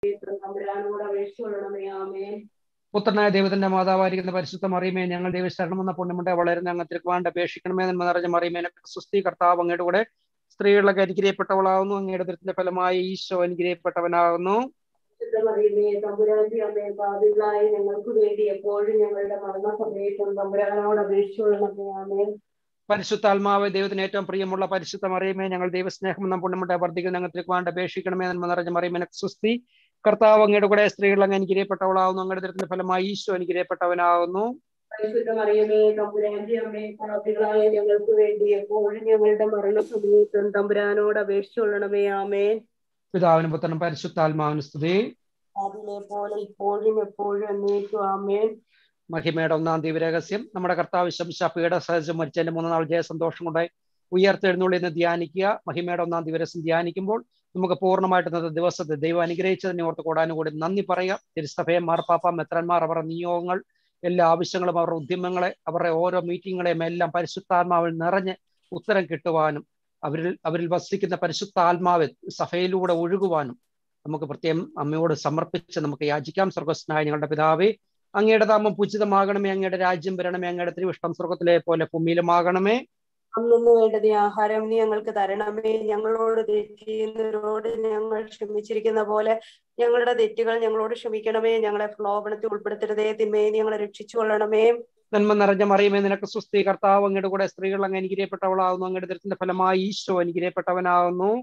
തമ്പുരാനോട് അപേക്ഷിച്ചുകൊള്ളണമേ ആമേ പുത്രനായ ദൈവത്തിന്റെ മാതാവായിരിക്കുന്ന പരിശുദ്ധ മറിയമേ ഞങ്ങൾ ദൈവശരണം എന്ന പുണ്യമുണ്ടെ വളരുന്ന അങ്ങ് തിരുക്കുവാണ്ട് അപേക്ഷിക്കണമേ എന്ന് നിറഞ്ഞ മറിയമേ സുസ്ഥി കർത്താവ് അങ്ങയുടെ കൂടെ സ്ത്രീകളൊക്കെ അനുഗ്രഹിക്കപ്പെട്ടവളാകുന്നു അങ്ങയുടെ ദൃത്തിന്റെ ഫലമായി ഈശോ അനുഗ്രഹിക്കപ്പെട്ടവനാകുന്നു മറിയമേ തമ്പുരാന്റെ അമ്മേ പാപികളായ ഞങ്ങൾക്ക് വേണ്ടി എപ്പോഴും ഞങ്ങളുടെ മരണസമയത്തും തമ്പുരാനോട് അപേക്ഷിച്ചുകൊള്ളണമേ ആമേ പരിശുദ്ധാത്മാവ് ദൈവത്തിന് ഏറ്റവും പ്രിയമുള്ള പരിശുദ്ധ മറിയമേ ഞങ്ങൾ ദൈവസ്നേഹം എന്ന പുണ്യമുണ്ടെ വർദ്ധിക്കുന്ന ഞങ്ങൾ തിരുക്കുവാണ്ട് അപേക്ഷിക്കണമേ എന്ന് നിറഞ്ഞ മറിയമേ സുസ്ഥി കർത്താവ് അങ്ങയുടെ കൂടെ സ്ത്രീകൾ അങ്ങ് അനുഗ്രഹിക്കപ്പെട്ടവളാകുന്നു അങ്ങയുടെ ദൃത്തിന്റെ ഫലമായി ഈശോ അനുഗ്രഹിക്കപ്പെട്ടവനാകുന്നു പരിശുദ്ധ മറിയമേ തമ്പുരാന്റെ അമ്മേ പാപികളായ ഞങ്ങൾക്ക് വേണ്ടി എപ്പോഴും ഞങ്ങളുടെ മരണസമയത്തും തമ്പുരാനോട് അപേക്ഷിച്ചുകൊള്ളണമേ ആമേ പിതാവിനും പുത്രനും പരിശുദ്ധാത്മാവിന് സ്തുതി അതിലെ പോലെ ഇപ്പോഴും എപ്പോഴും എന്നേക്കും ആമേൻ മഹിമയുടെ ഒന്നാം ദിവരഹസ്യം നമ്മുടെ കർത്താവ് ശംശ പീഡ സഹജം മരിച്ചതിന്റെ മൂന്ന് നാൾ ജയ സന്തോഷം കൊണ്ടായി ഉയർത്തെഴുന്നള്ളി എന്ന് ധ്യാനിക്കുക മഹിമയുടെ ഒന്നാം ദിവരസം ധ്യാനിക്കുമ്പോൾ നമുക്ക് പൂർണ്ണമായിട്ട് ഇന്നത്തെ ദിവസത്തെ ദൈവം അനുഗ്രഹിച്ചതിനെ ഓർത്ത് കൂടാനുകൂടി നന്ദി പറയുക തിരുസഭയെ മാർപ്പാപ്പ മെത്രന്മാർ അവരുടെ നിയോഗങ്ങൾ എല്ലാ ആവശ്യങ്ങളും അവരുടെ ഉദ്യമങ്ങളെ അവരുടെ ഓരോ മീറ്റിങ്ങുകളെയും എല്ലാം പരിശുദ്ധാത്മാവിൽ നിറഞ്ഞ് ഉത്തരം കിട്ടുവാനും അവരിൽ അവരിൽ വസിക്കുന്ന പരിശുദ്ധാത്മാവ് സഭയിലൂടെ ഒഴുകുവാനും നമുക്ക് പ്രത്യേകം അമ്മയോട് സമർപ്പിച്ച് നമുക്ക് യാചിക്കാം സ്വർഗസ്നായ ഞങ്ങളുടെ പിതാവേ അങ്ങയുടെ നാമം പൂജിതമാകണമേ അങ്ങയുടെ രാജ്യം വരണമേ അങ്ങയുടെ തിരുവിഷ്ടം സ്വർഗത്തിലെ പോലെ ഭൂമിയിലുമാകണമേ അന്നു വേണ്ടത് ആഹാരം നീ ഞങ്ങൾക്ക് തരണമേ ഞങ്ങളോട് തെറ്റിയുന്നവരോട് ഞങ്ങൾ ക്ഷമിച്ചിരിക്കുന്ന പോലെ ഞങ്ങളുടെ തെറ്റുകൾ ഞങ്ങളോട് ക്ഷമിക്കണമേ ഞങ്ങളെ പ്രലോഭനത്തിൽ ഉൾപ്പെടുത്തരുതേ തിന്മയെ നീ ഞങ്ങളെ രക്ഷിച്ചു കൊള്ളണമേ നന്മ നിറഞ്ഞ മറിയമേ നിനക്ക് സുസ്ഥി കർത്താവ് അങ്ങയുടെ കൂടെ സ്ത്രീകൾ അങ്ങ് അനുഗ്രഹിക്കപ്പെട്ടവളാകുന്നു അങ്ങയുടെ ദൃത്തിന്റെ ഫലമായി ഈശോ അനുഗ്രഹിക്കപ്പെട്ടവനാകുന്നു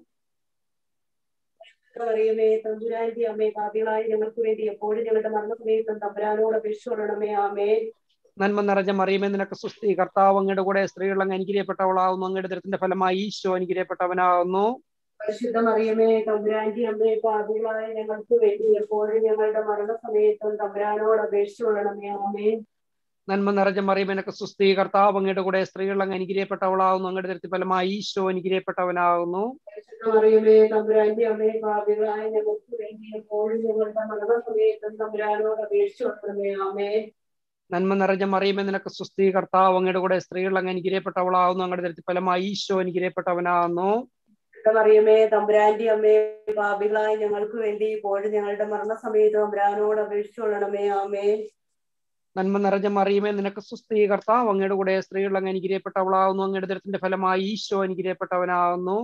അറിയമേ തമ്പുരാന്റെ അമ്മേ പാപികളായ ഞങ്ങൾക്ക് വേണ്ടി എപ്പോഴും ഞങ്ങളുടെ മരണസമയത്തും തമ്പുരാനോട് അപേക്ഷിച്ചുകൊള്ളണമേ ആമേ നന്മ നിറഞ്ഞ മറിയമേ നിനക്ക് സുസ്ഥി കർത്താവ് അങ്ങയുടെ കൂടെ സ്ത്രീകൾ അങ്ങ് അനുഗ്രഹിക്കപ്പെട്ടവളാകുന്നു അങ്ങയുടെ ദൃത്തിന്റെ ഫലമായി ഈശോ അനുഗ്രഹിക്കപ്പെട്ടവനാകുന്നു പരിശുദ്ധ മറിയമേ തമ്പുരാന്റെ അമ്മേ പാപികളായ ഞങ്ങൾക്ക് വേണ്ടി എപ്പോഴും ഞങ്ങളുടെ മരണസമയത്തും തമ്പുരാനോട് അപേക്ഷിച്ചുകൊള്ളണമേ ആമേ നന്മ നിറഞ്ഞ മറിയമേ നിനക്ക് സുസ്ഥി കർത്താവ് അങ്ങയുടെ കൂടെ സ്ത്രീകൾ അങ്ങ് അനുഗ്രഹിക്കപ്പെട്ടവളാകുന്നു അങ്ങയുടെ ദൃത്തിന്റെ ഫലമായി ഈശോ അനുഗ്രഹിക്കപ്പെട്ടവനാകുന്നു പരിശുദ്ധ മറിയമേ തമ്പുരാന്റെ അമ്മേ പാപികളായ ഞങ്ങൾക്ക് വേണ്ടി എപ്പോഴും ഞങ്ങളുടെ മരണസമയത്തും തമ്പുരാനോട് അപേക്ഷിച്ചുകൊള്ളണമേ ആമേ നന്മ നിറഞ്ഞ മറിയമേ നിനക്ക് സുസ്ഥി കർത്താവ് അങ്ങയുടെ കൂടെ സ്ത്രീകൾ അങ്ങ് അനുഗ്രഹിക്കപ്പെട്ടവളാകുന്നു അങ്ങയുടെ ദൃത്തിൽ ഫലമായി ഈശോ അനുഗ്രഹിക്കപ്പെട്ടവനാകുന്നു മറിയമേ തമ്പുരാന്റെ അമ്മേ പാപികളായ ഞങ്ങൾക്ക് വേണ്ടി ഇപ്പോഴും ഞങ്ങളുടെ മരണസമയത്ത് തമ്പുരാനോട് അപേക്ഷിച്ചുകൊള്ളണമേ ആമേ നന്മ നിറഞ്ഞ മറിയമേ നിനക്ക് സുസ്ഥി കർത്താവ് അങ്ങയുടെ കൂടെ സ്ത്രീകൾ അങ്ങ് അനുഗ്രഹിക്കപ്പെട്ടവളാകുന്നു അങ്ങയുടെ ദൃത്തിന്റെ ഫലമായി ഈശോ അനുഗ്രഹിക്കപ്പെട്ടവനാകുന്നു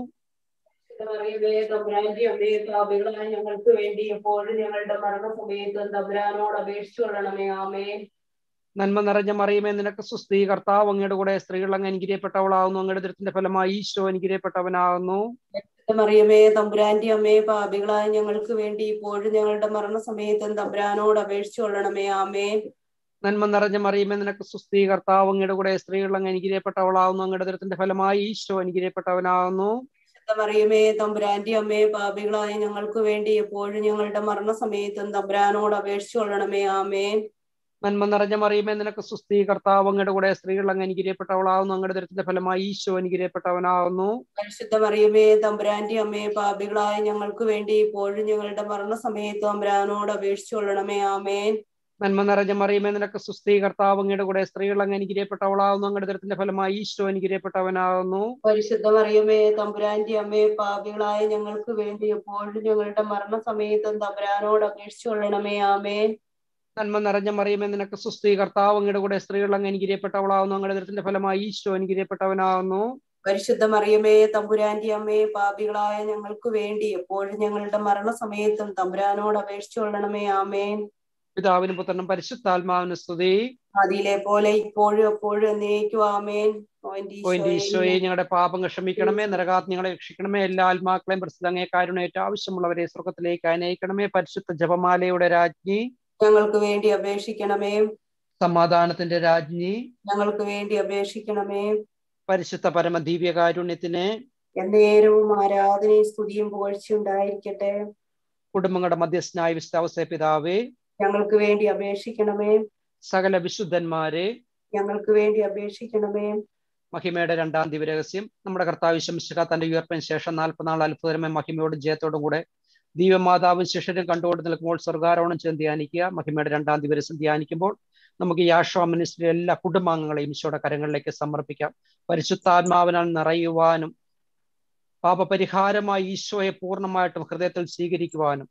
മറിയമേ തമ്പുരാന്റെ അമ്മേ പാപികളായ ഞങ്ങൾക്ക് വേണ്ടി എപ്പോഴും ഞങ്ങളുടെ മരണസമയത്ത് തമ്പുരാനോട് അപേക്ഷിച്ചുകൊള്ളണമേ ആമേ നന്മ നിറഞ്ഞ മറിയമേ നിനക്ക് സുസ്ഥി കർത്താവ് അങ്ങയുടെ കൂടെ സ്ത്രീകൾ അങ്ങ് അനുഗ്രഹിക്കപ്പെട്ടവളാകുന്നു അങ്ങയുടെ ദൃത്തിന്റെ ഫലമായി ഈശോ അനുഗ്രഹിക്കപ്പെട്ടവനാകുന്നു മറിയമേ തമ്പുരാന്റെ അമ്മേ പാപികളായ ഞങ്ങൾക്ക് വേണ്ടി ഇപ്പോഴും ഞങ്ങളുടെ മരണസമയത്തും തമ്പുരാനോട് അപേക്ഷിച്ചുകൊള്ളണമേ ആമേ നന്മ നിറഞ്ഞ മറിയമേ നിനക്ക് സുസ്ഥി കർത്താവ് അങ്ങയുടെ കൂടെ സ്ത്രീകൾ അങ്ങ് അനുഗ്രഹിക്കപ്പെട്ടവളാകുന്നു അങ്ങയുടെ ദൃത്തിന്റെ ഫലമായി ഈശോ അനുഗ്രഹിക്കപ്പെട്ടവനാകുന്നു മറിയമേ തമ്പുരാന്റെ അമ്മേ പാപികളായ ഞങ്ങൾക്ക് വേണ്ടി എപ്പോഴും ഞങ്ങളുടെ മരണസമയത്തും തമ്പുരാനോട് അപേക്ഷിച്ചുകൊള്ളണമേ ആമേ നന്മ നിറഞ്ഞ മറിയമേ നിനക്ക് സുസ്ഥി കർത്താവ് അങ്ങയുടെ കൂടെ സ്ത്രീകൾ അങ്ങ് അനുഗ്രഹിക്കപ്പെട്ടവളാകുന്നു അങ്ങയുടെ ദൃത്തിന്റെ ഫലമായി ഈശോ അനുഗ്രഹിക്കപ്പെട്ടവനാകുന്നു പരിശുദ്ധ മറിയമേ തമ്പുരാന്റെ അമ്മേ പാപികളായ ഞങ്ങൾക്ക് വേണ്ടി ഇപ്പോഴും ഞങ്ങളുടെ മരണസമയത്ത് തമ്പുരാനോട് അപേക്ഷിച്ചുകൊള്ളണമേ ആമേൻ നന്മ നിറഞ്ഞ മറിയമേ നിനക്ക് സുസ്ഥി കർത്താവ് അങ്ങയുടെ കൂടെ സ്ത്രീകൾ അങ്ങ് അനുഗ്രഹിക്കപ്പെട്ടവളാകുന്നു അങ്ങയുടെ ദൃത്തിന്റെ ഫലമായി ഈശോ അനുഗ്രഹിക്കപ്പെട്ടവനാകുന്നു പരിശുദ്ധ മറിയമേ തമ്പുരാന്റെ അമ്മേ പാപികളായ ഞങ്ങൾക്ക് വേണ്ടി എപ്പോഴും ഞങ്ങളുടെ മരണസമയത്തും തമ്പുരാനോട് അപേക്ഷിച്ചുകൊള്ളണമേ ആമേൻ നന്മ നിറഞ്ഞ മറിയമേ നിനക്ക് സുസ്ഥി കർത്താവ് അങ്ങയുടെ കൂടെ സ്ത്രീകൾ അങ്ങ് അനുഗ്രഹിക്കപ്പെട്ടവളാകുന്നു അങ്ങയുടെ ദൃത്തിന്റെ ഫലമായി ഈശോ അനുഗ്രഹിക്കപ്പെട്ടവനാകുന്നു പരിശുദ്ധ മറിയമേ തമ്പുരാന്റെ അമ്മേ പാപികളായ ഞങ്ങൾക്ക് വേണ്ടി എപ്പോഴും ഞങ്ങളുടെ മരണസമയത്തും തമ്പുരാനോട് അപേക്ഷിച്ചുകൊള്ളണമേ ആമേൻ പിതാവിനും പുത്രനും പരിശുദ്ധാത്മാവിന് സ്തുതി അതിലെ പോലെ ഇപ്പോഴും എപ്പോഴും എന്നേക്കും ആമേൻ പോയിന്റ് ഈശോയെ ഞങ്ങളുടെ പാപങ്ങൾ ക്ഷമിക്കണമേ നരകാത് ഞങ്ങളെ രക്ഷിക്കണമേ എല്ലാ ആത്മാക്കളെയും പ്രസിദ്ധങ്ങേ കാരുണയേറ്റ ആവശ്യമുള്ളവരെ സ്വർഗത്തിലേക്ക് അനയിക്കണമേ പരിശുദ്ധ ജപമാലയുടെ രാജ്ഞി ഞങ്ങൾക്ക് വേണ്ടി അപേക്ഷിക്കണമേ സമാധാനത്തിന്റെ രാജ്ഞി ഞങ്ങൾക്ക് വേണ്ടി അപേക്ഷിക്കണമേ പരിശുദ്ധ പരമ ദിവ്യകാരുണ്യത്തിന് എന്നേരവും ആരാധനയും സ്തുതിയും പുകഴ്ചയുണ്ടായിരിക്കട്ടെ കുടുംബങ്ങളുടെ മധ്യസ്ഥനായ വിശ്വാസ പിതാവേ ഞങ്ങൾക്ക് വേണ്ടി അപേക്ഷിക്കണമേ സകല വിശുദ്ധന്മാരെ ഞങ്ങൾക്ക് വേണ്ടി അപേക്ഷിക്കണമേ മഹിമയുടെ രണ്ടാം ദിവരഹസ്യം നമ്മുടെ കർത്താവ് ശംശിക തന്റെ ഉയർപ്പിന് ശേഷം നാൽപ്പത്തിനാൾ അത്ഭുതരമായ മഹിമയോടും ജയത്തോടും കൂടെ ദൈവമാതാവും ശിഷ്യരും കണ്ടുകൊണ്ട് നിൽക്കുമ്പോൾ സ്വർഗാരോഹണം ചെയ്ത് ധ്യാനിക്കുക മഹിമയുടെ രണ്ടാം ദിവസം ധ്യാനിക്കുമ്പോൾ നമുക്ക് ഈ ആശ്വാ മിനിസ്ട്രി എല്ലാ കുടുംബാംഗങ്ങളെയും ഈശോയുടെ കരങ്ങളിലേക്ക് സമർപ്പിക്കാം പരിശുദ്ധാത്മാവിനാൽ നിറയുവാനും പാപപരിഹാരമായി ഈശോയെ പൂർണ്ണമായിട്ടും ഹൃദയത്തിൽ സ്വീകരിക്കുവാനും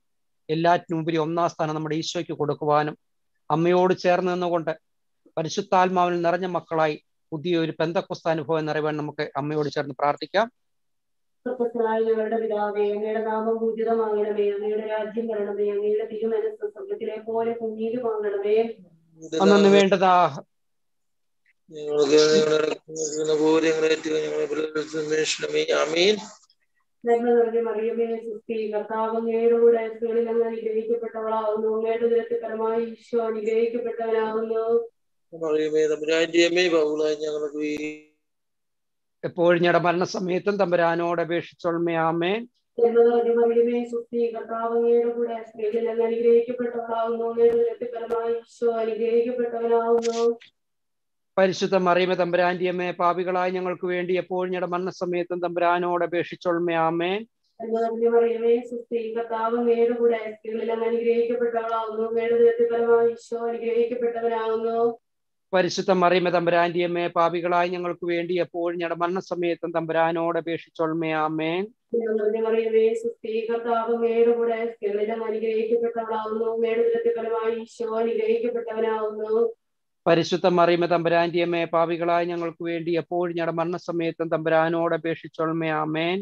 എല്ലാറ്റിനുപരി ഒന്നാം സ്ഥാനം നമ്മുടെ ഈശോയ്ക്ക് കൊടുക്കുവാനും അമ്മയോട് ചേർന്ന് നിന്നുകൊണ്ട് പരിശുദ്ധാത്മാവിൽ നിറഞ്ഞ മക്കളായി പുതിയൊരു പെന്തക്കൊസ്ത അനുഭവം നിറവാൻ നമുക്ക് അമ്മയോട് ചേർന്ന് പ്രാർത്ഥിക്കാം സ്വർഗ്ഗസ്ഥനായ ഞങ്ങളുടെ പിതാവേ അങ്ങയുടെ നാമം പൂജിതമാകണമേ അങ്ങയുടെ രാജ്യം വരണമേ അങ്ങയുടെ തിരുമനസ് സ്വർഗത്തിലെ പോലെ ഭൂമിയിലുമാകണമേ അന്നു വേണ്ടത് ഞങ്ങൾക്ക് ഞങ്ങളുടെ പോലെ ഞങ്ങളെ അമീൻ നന്മ നിറഞ്ഞ മറിയമേ സുസ്തി കർത്താവ് അങ്ങയുടെ സ്ത്രീകളിൽ അങ്ങ് അനുഗ്രഹിക്കപ്പെട്ടവളാവുന്നു അങ്ങയുടെ ദിനത്തിൽ പരമായി ഈശോ അനുഗ്രഹിക്കപ്പെട്ടവനാവുന്നു മറിയമേ തമ്പുരാന്റെ അമ്മേ ബഹുളായി ഞങ്ങൾക്ക് ഈ എപ്പോഴും ഞങ്ങളുടെ മരണസമയത്തും തമ്പുരാനോട് അപേക്ഷിച്ചോൾമയാമേ നന്മ നിറഞ്ഞ മറിയമേ സുസ്തി കർത്താവ് അങ്ങയുടെ കൂടെ സ്ത്രീകളിൽ അങ്ങ് അനുഗ്രഹിക്കപ്പെട്ടവളാവുന്നു അങ്ങയുടെ ദിനത്തിൽ പരമായി ഈശോ അനുഗ്രഹിക്കപ്പെട്ടവനാവുന്നു പരിശുദ്ധ മറിയമേ തമ്പുരാന്റെ അമ്മേ പാപികളായ ഞങ്ങൾക്ക് വേണ്ടി എപ്പോഴും ഞങ്ങളുടെ മരണസമയത്തും തമ്പുരാനോട് അപേക്ഷിച്ചോൾമയാമേ മറിയമേ സുസ്തി കർത്താവ് അങ്ങയുടെ കൂടെ സ്ത്രീകളിൽ അങ്ങ് അനുഗ്രഹിക്കപ്പെട്ടവളാവുന്നു അങ്ങയുടെ ദിനത്തിൽ പരമായി ഈശോ അനുഗ്രഹിക്കപ്പെട്ടവനാവുന്നു പരിശുദ്ധ മറിയമേ തമ്പുരാന്റെ അമ്മേ പാപികളായ ഞങ്ങൾക്ക് വേണ്ടി എപ്പോഴും ഞങ്ങളുടെ മരണസമയത്തും തമ്പുരാനോട് അപേക്ഷിച്ചോൾമയാമേ മറിയമേ സുസ്തി കർത്താവ് അങ്ങയുടെ കൂടെ സ്ത്രീകളിൽ അങ്ങ് അനുഗ്രഹിക്കപ്പെട്ടവളാവുന്നു അങ്ങയുടെ ദിനത്തിൽ പരമായി ഈശോ അനുഗ്രഹിക്കപ്പെട്ടവനാവുന്നു പരിശുദ്ധ മറിയമേ തമ്പുരാന്റെ അമ്മേ പാപികളായ ഞങ്ങൾക്ക് വേണ്ടി എപ്പോഴും ഞങ്ങളുടെ മരണസമയത്തും തമ്പുരാനോട് അപേക്ഷിച്ചോൾമയാമേൻ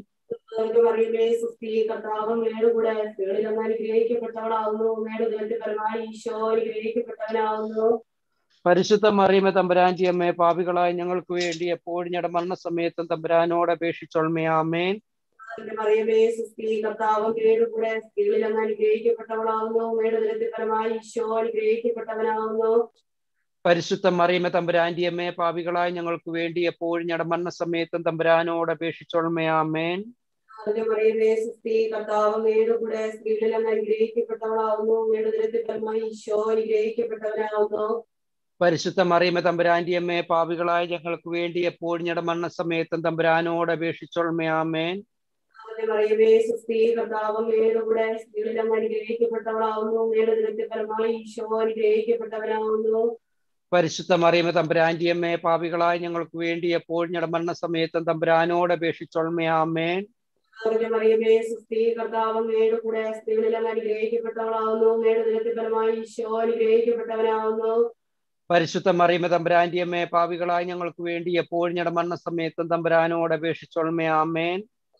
മറിയമേ സുസ്തി കർത്താവ് അങ്ങയുടെ കൂടെ സ്ത്രീകളിൽ അങ്ങ് അനുഗ്രഹിക്കപ്പെട്ടവളാവുന്നു അങ്ങയുടെ ദിനത്തിൽ പരമായി ഈശോ അനുഗ്രഹിക്കപ്പെട്ടവനാവുന്നു പരിശുദ്ധ മറിയമേ തമ്പുരാന്റെ അമ്മേ പാപികളായ ഞങ്ങൾക്ക് വേണ്ടി എപ്പോഴും ഞങ്ങളുടെ മരണസമയത്തും തമ്പുരാനോട് അപേക്ഷിച്ചോൾമയാമേൻ മറിയമേ സുസ്തി കർത്താവ് അങ്ങയുടെ കൂടെ സ്ത്രീകളിൽ അങ്ങ് അനുഗ്രഹിക്കപ്പെട്ടവളാവുന്നു അങ്ങയുടെ ദിനത്തിൽ പരമായി ഈശോ അനുഗ്രഹിക്കപ്പെട്ടവനാവുന്നു പരിശുദ്ധ മറിയമേ തമ്പുരാന്റെ അമ്മേ പാപികളായ ഞങ്ങൾക്ക് വേണ്ടി എപ്പോഴും ഞങ്ങളുടെ മരണസമയത്തും തമ്പുരാനോട് അപേക്ഷിച്ചോൾമയാമേൻ മറിയമേ സുസ്തി കർത്താവ് അങ്ങയുടെ കൂടെ സ്ത്രീകളിൽ അങ്ങ് അനുഗ്രഹിക്കപ്പെട്ടവളാവുന്നു അങ്ങയുടെ ദിനത്തിൽ പരമായി ഈശോ അനുഗ്രഹിക്കപ്പെട്ടവനാവുന്നു പരിശുദ്ധ മറിയമേ തമ്പുരാന്റെ അമ്മേ പാപികളായ ഞങ്ങൾക്ക് വേണ്ടി എപ്പോഴും ഞങ്ങളുടെ മരണസമയത്തും തമ്പുരാനോട് അപേക്ഷിച്ചോൾമയാമേൻ മറിയമേ സുസ്തി കർത്താവ് അങ്ങയുടെ കൂടെ സ്ത്രീകളിൽ അങ്ങ് അനുഗ്രഹിക്കപ്പെട്ടവളാവുന്നു അങ്ങയുടെ ദിനത്തിൽ പരമായി ഈശോ അനുഗ്രഹിക്കപ്പെട്ടവനാവുന്നു പരിശുദ്ധ മറിയമേ തമ്പുരാന്റെ അമ്മേ പാപികളായ ഞങ്ങൾക്ക് വേണ്ടി എപ്പോഴും ഞങ്ങളുടെ മരണസമയത്തും തമ്പുരാനോട് അപേക്ഷിച്ചോൾമയാമേൻ മറിയമേ സുസ്തി കർത്താവ് അങ്ങയുടെ കൂടെ സ്ത്രീകളിൽ അങ്ങ് അനുഗ്രഹിക്കപ്പെട്ടവളാവുന്നു അങ്ങയുടെ ദിനത്തിൽ പരമായി ഈശോ അനുഗ്രഹിക്കപ്പെട്ടവനാവുന്നു പരിശുദ്ധ മറിയമേ തമ്പുരാന്റെ അമ്മേ പാപികളായ ഞങ്ങൾക്ക് വേണ്ടി എപ്പോഴും ഞങ്ങളുടെ മരണസമയത്തും തമ്പുരാനോട് അപേക്ഷിച്ചോൾമയാമേൻ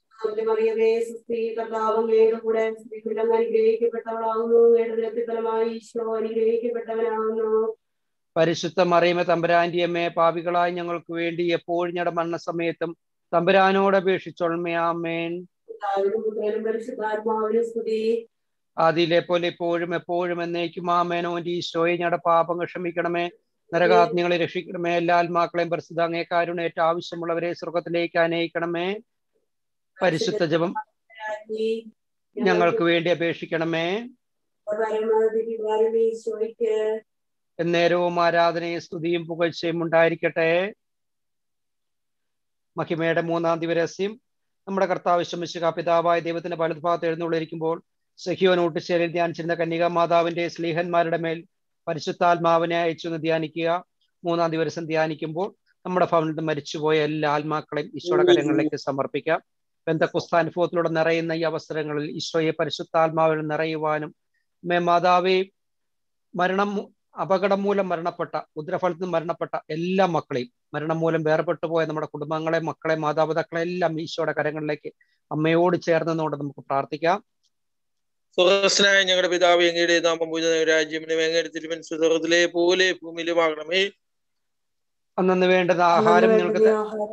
മറിയമേ സുസ്തി കർത്താവ് അങ്ങയുടെ കൂടെ സ്ത്രീകളിൽ അങ്ങ് അനുഗ്രഹിക്കപ്പെട്ടവളാവുന്നു അങ്ങയുടെ ദിനത്തിൽ പരമായി ഈശോ അനുഗ്രഹിക്കപ്പെട്ടവനാവുന്നു പരിശുദ്ധ മറിയമേ തമ്പുരാന്റെ അമ്മേ പാപികളായ ഞങ്ങൾക്ക് വേണ്ടി എപ്പോഴും ഞങ്ങളുടെ മരണസമയത്തും തമ്പുരാനോട് അപേക്ഷിച്ചോൾമയാമേൻ പിതാവിനും പുത്രനും പരിശുദ്ധാത്മാവിനും സ്തുതി ആദിയിലെ പോലെ ഇപ്പോഴും എപ്പോഴും എന്നേക്കും ആമേനോന്റെ ഈശോയെ ഞങ്ങളുടെ പാപങ്ങൾ ക്ഷമിക്കണമേ നരകാഗ്നികളെ രക്ഷിക്കണമേ എല്ലാ ആത്മാക്കളെയും പരിശുദ്ധ അങ്ങേക്കാരുണേറ്റ ആവശ്യമുള്ളവരെ സ്വർഗത്തിലേക്ക് അനയിക്കണമേ പരിശുദ്ധ ജപം ഞങ്ങൾക്ക് വേണ്ടി അപേക്ഷിക്കണമേ പരമാവധി പിതാവിനെ ഈശോയ്ക്ക് എന്നേരവും ആരാധനയും സ്തുതിയും പുകഴ്ചയും ഉണ്ടായിരിക്കട്ടെ മഹിമയുടെ മൂന്നാം ദിവരസ്യം നമ്മുടെ കർത്താവ് ശമിശുക പിതാവായ ദൈവത്തിന്റെ വലതുഭാഗത്ത് എഴുന്നള്ളിരിക്കുമ്പോൾ സഹിയോൻ ഊട്ടുശേരിൽ ധ്യാനിച്ചിരുന്ന കന്യക മാതാവിന്റെ സ്ലീഹന്മാരുടെ മേൽ പരിശുദ്ധാത്മാവിനെ അയച്ചു ധ്യാനിക്കുക മൂന്നാം ദിവസം ധ്യാനിക്കുമ്പോൾ നമ്മുടെ ഭവനത്തിൽ നിന്ന് മരിച്ചുപോയ എല്ലാ ആത്മാക്കളെയും ഈശോയുടെ കരങ്ങളിലേക്ക് സമർപ്പിക്കാം ബന്ധക്കുസ്ത അനുഭവത്തിലൂടെ നിറയുന്ന ഈ അവസരങ്ങളിൽ ഈശോയെ പരിശുദ്ധാത്മാവിൽ നിറയുവാനും മേ മാതാവേ മരണം അപകടം മൂലം മരണപ്പെട്ട ഉദ്രഫലത്തിൽ നിന്ന് മരണപ്പെട്ട എല്ലാ മക്കളെയും മരണം മൂലം വേർപെട്ടു പോയ നമ്മുടെ കുടുംബങ്ങളെ മക്കളെ മാതാപിതാക്കളെ എല്ലാം ഈശോയുടെ കരങ്ങളിലേക്ക് അമ്മയോട് ചേർന്നുകൊണ്ട് നമുക്ക് പ്രാർത്ഥിക്കാം സ്വർഗസ്നായ ഞങ്ങളുടെ പിതാവ് എങ്ങയുടെ നാമം പൂജ രാജ്യം എങ്ങയുടെ തിരുവൻ സ്വർഗത്തിലെ പോലെ ഭൂമിയിലുമാകണമേ അന്നു വേണ്ടുന്ന ആഹാരം നിങ്ങൾക്ക്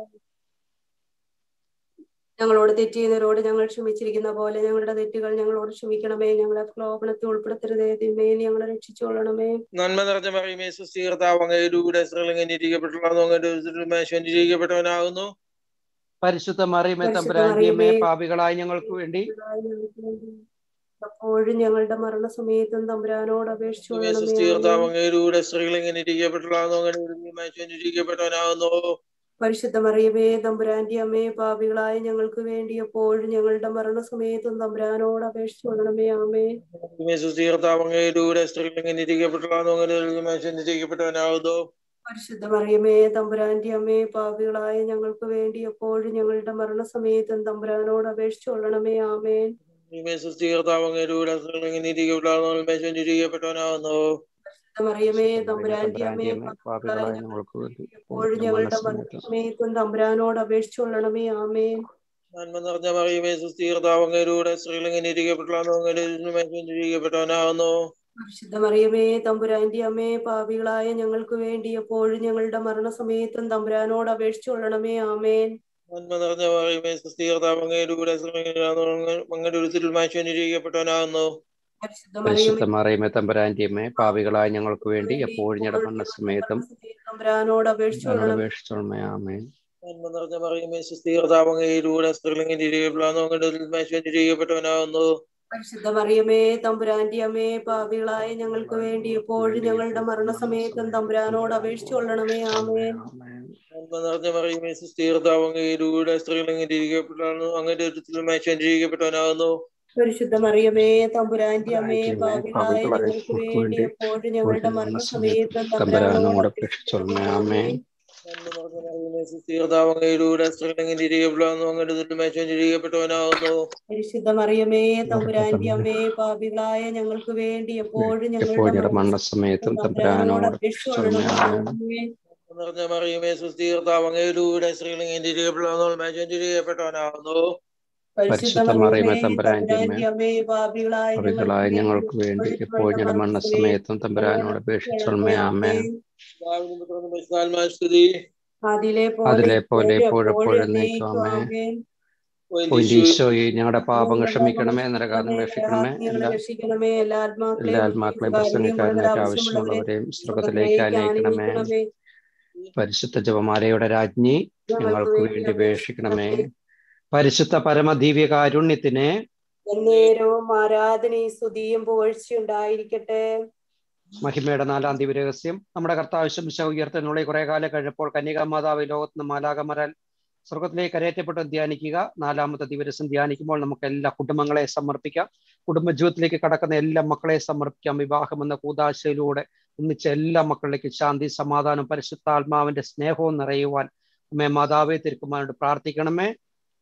ഞങ്ങളോട് തെറ്റ് ചെയ്യുന്നവരോട് ഞങ്ങൾ ക്ഷമിച്ചിരിക്കുന്ന പോലെ ഞങ്ങളുടെ തെറ്റുകൾ ഞങ്ങളോട് ക്ഷമിക്കണമേ ഞങ്ങളെ പ്രലോഭനത്തിൽ ഉൾപ്പെടുത്തരുതേ തിന്മയിൽ ഞങ്ങളെ രക്ഷിച്ചുകൊള്ളണമേ നന്മ നിറഞ്ഞ മറിയമേ സുസ്ഥീകർത്താവ് അങ്ങയുടെ ശ്രലിംഗനിരിക്കപ്പെട്ടുള്ളൂ അങ്ങയുടെ ഇരിക്കപ്പെട്ടവനാകുന്നു പരിശുദ്ധ മറിയമേ തമ്പുരാന്റിയമ്മേ പാപികളായ ഞങ്ങൾക്ക് വേണ്ടി അപ്പോഴും ഞങ്ങളുടെ മരണസമയത്തും തമ്പുരാനോട് അപേക്ഷിച്ചുകൊള്ളണമേ സുസ്ഥീകർത്താവ് അങ്ങയുടെ സ്ത്രീകളിംഗനിരിക്കപ്പെട്ടുള്ളൂ അങ്ങയുടെ ഇരിക്കപ്പെട്ടവനാകുന്നു പരിശുദ്ധ മറിയമേ തമ്പുരാന്റെ അമ്മേ പാപികളായ ഞങ്ങൾക്ക് വേണ്ടി എപ്പോഴും ഞങ്ങളുടെ മരണസമയത്തും തമ്പുരാനോട് അപേക്ഷിച്ചുകൊള്ളണമേ ആമേ സുസ്ഥീകർത്താവ് അങ്ങയുടെ സ്ത്രീകളിംഗനിരിക്കപ്പെട്ടുള്ളൂ അങ്ങയുടെ ഇരിക്കപ്പെട്ടവനാകുന്നു പരിശുദ്ധ മറിയമേ തമ്പുരാന്റെ അമ്മേ പാപികളായ ഞങ്ങൾക്ക് വേണ്ടി എപ്പോഴും ഞങ്ങളുടെ മരണസമയത്തും തമ്പുരാനോട് അപേക്ഷിച്ചുകൊള്ളണമേ ആമേൻ സുസ്ഥീകർത്താവ് അങ്ങേരൂടെ നീതിക്കപ്പെട്ടാകുന്നു മേശം ചുരുക്കപ്പെട്ടവനാകുന്നു മറിയമേ തമ്പുരാന്റെ അമ്മേ പാപികളായ ഞങ്ങൾക്ക് വേണ്ടി എപ്പോഴും ഞങ്ങളുടെ മരണസമയത്തും തമ്പുരാനോട് അപേക്ഷിച്ചുകൊള്ളണമേ ആമേൻ നന്മ നിറഞ്ഞ മറിയമേ സുസ്ഥീകർത്താവ് അങ്ങേരൂടെ സ്ത്രീലിംഗം നീതിക്കപ്പെട്ടാകുന്നു അങ്ങേരെ മേശം ചുരുക്കപ്പെട്ടവനാകുന്നു പരിശുദ്ധ മറിയമേ തമ്പുരാന്റെ അമ്മേ പാപികളായ ഞങ്ങൾക്ക് വേണ്ടി എപ്പോഴും ഞങ്ങളുടെ മരണസമയത്തും തമ്പുരാനോട് അപേക്ഷിച്ചുകൊള്ളണമേ ആമേൻ നന്മ നിറഞ്ഞ മറിയമേ സുസ്ഥീകർത്താവ് അങ്ങേരൂടെ അങ്ങയുടെ ഉരുത്തിൽ മേശം ചുരുക്കപ്പെട്ടവനാകുന്നു പരിശുദ്ധ പരിശുദ്ധ മറിയമേ മറിയമേ തമ്പുരാന്റെ അമ്മേ പാപികളായ ഞങ്ങൾക്ക് വേണ്ടി എപ്പോഴും ഞങ്ങളുടെ മരണസമയത്തും തമ്പുരാനോട് ഞങ്ങളോട് അപേക്ഷിച്ചുകൊള്ളണമേ അപേക്ഷിച്ചോളമേ ആമേൻ നന്മ നിറഞ്ഞ മറിയമേ സുസ്ഥീകർത്താവ് അങ്ങേരൂടെ സ്ത്രീലിംഗം നീതിക്കപ്പെട്ടാകുന്നു അങ്ങയുടെ ഉരുത്തിൽ മേശം ചുരുക്കപ്പെട്ടവനാകുന്നു പരിശുദ്ധ മറിയമേ തമ്പുരാന്റെ അമ്മേ പാപികളായ ഞങ്ങൾക്ക് വേണ്ടി എപ്പോഴും ഞങ്ങളുടെ മരണസമയത്തും തമ്പുരാനോട് അപേക്ഷിച്ചുകൊള്ളണമേ ആമേൻ ആമേൻ. നന്മ നിറഞ്ഞ മറിയമേ സുസ്ഥീകർത്താവ് അങ്ങേരൂടെ സ്ത്രീലിംഗം നീതിക്കപ്പെട്ടാകുന്നു അങ്ങയുടെ ഉരുത്തിൽ മേശം ചുരുക്കപ്പെട്ടവനാകുന്നു പരിശുദ്ധ മറിയമേ തമ്പുരാന്റെ അമ്മേ തമ്പുരാന്റെ പാപികളായ പാപികളായ ഞങ്ങൾക്ക് ഞങ്ങൾക്ക് വേണ്ടി വേണ്ടി എപ്പോഴും ഞങ്ങളുടെ മരണസമയത്തും തമ്പുരാനോട് തമ്പുരാനോട് അപേക്ഷിച്ചോളമേ ആമേൻ നന്മ നിറഞ്ഞ മറിയമേ സുസ്ഥീകർത്താവ് അങ്ങേരൂടെ സ്ത്രീലിംഗം നീതിക്കപ്പെട്ടാകുന്നു അങ്ങയുടെ ഉരുത്തിൽ മേശം ചുരുക്കപ്പെട്ടവനാകുന്നു പരിശുദ്ധ മറിയമേ തമ്പുരാന്റെ അമ്മേ പാപികളായ ഞങ്ങൾക്ക് വേണ്ടി എപ്പോഴും എപ്പോഴും ഞങ്ങളുടെ ഞങ്ങളുടെ മരണസമയത്തും തമ്പുരാനോട് അപേക്ഷിച്ചോളമേ ആമേൻ നിറഞ്ഞ മറിയമേ സുസ്ഥീകർത്താവ് അങ്ങേരൂടെ സ്ത്രീലിംഗം തിരികെപ്പെടാവുന്ന മേശം തിരികെപ്പെട്ടവനാകുന്നു പരിശുദ്ധ മറിയമേ തമ്പുരാന്റെ അമ്മേ പാപികളായ പാപികളായ ഞങ്ങൾക്ക് വേണ്ടി എപ്പോഴും ഞങ്ങളുടെ മരണസമയത്തും തമ്പുരാനോട് അപേക്ഷിച്ചോളമേ ആമേൻ സ്തുതി അതിലെ അതിലെ പോലെ എപ്പോഴെപ്പോഴും നീക്കുമേ ഈശോയെ ഞങ്ങളുടെ പാപങ്ങൾ ക്ഷമിക്കണമേ നരകാതം രക്ഷിക്കണമേ എല്ലാ രക്ഷിക്കണമേ എല്ലാ ആത്മാക്കളെയും എല്ലാ ആത്മാക്കളെയും പ്രസംഗിക്കാരനായിട്ട് ആവശ്യമുള്ളവരെയും സ്വർഗത്തിലേക്ക് അനയിക്കണമേ പരിശുദ്ധ ജപമാലയുടെ രാജ്ഞി ഞങ്ങൾക്ക് വേണ്ടി അപേക്ഷിക്കണമേ പരിശുദ്ധ പരമദിവ്യ കാരുണ്യത്തിന് നേരവും ആരാധനയും സ്തുതിയും പുകഴ്ചയുണ്ടായിരിക്കട്ടെ മഹിമയുടെ നാലാം ദിവ്യ രഹസ്യം നമ്മുടെ കർത്താവ് ശംശ ഉയർത്തുന്നുള്ള കുറെ കാലം കഴിഞ്ഞപ്പോൾ കന്യകാ മാതാവ് ലോകത്ത് നിന്ന് മാലാകമരാൽ സ്വർഗത്തിലേക്ക് കരയറ്റപ്പെട്ട് ധ്യാനിക്കുക നാലാമത്തെ ദിവസം ധ്യാനിക്കുമ്പോൾ നമുക്ക് എല്ലാ കുടുംബങ്ങളെ സമർപ്പിക്കാം കുടുംബജീവിതത്തിലേക്ക് കടക്കുന്ന എല്ലാ മക്കളെ സമർപ്പിക്കാം വിവാഹം എന്ന കൂതാശയിലൂടെ ഒന്നിച്ച എല്ലാ മക്കളിലേക്ക് ശാന്തി സമാധാനം പരിശുദ്ധാത്മാവിന്റെ സ്നേഹവും നിറയുവാൻ അമ്മേ മാതാവെ തിരുക്കുമാരോട് പ്രാർത്ഥിക്കണമേ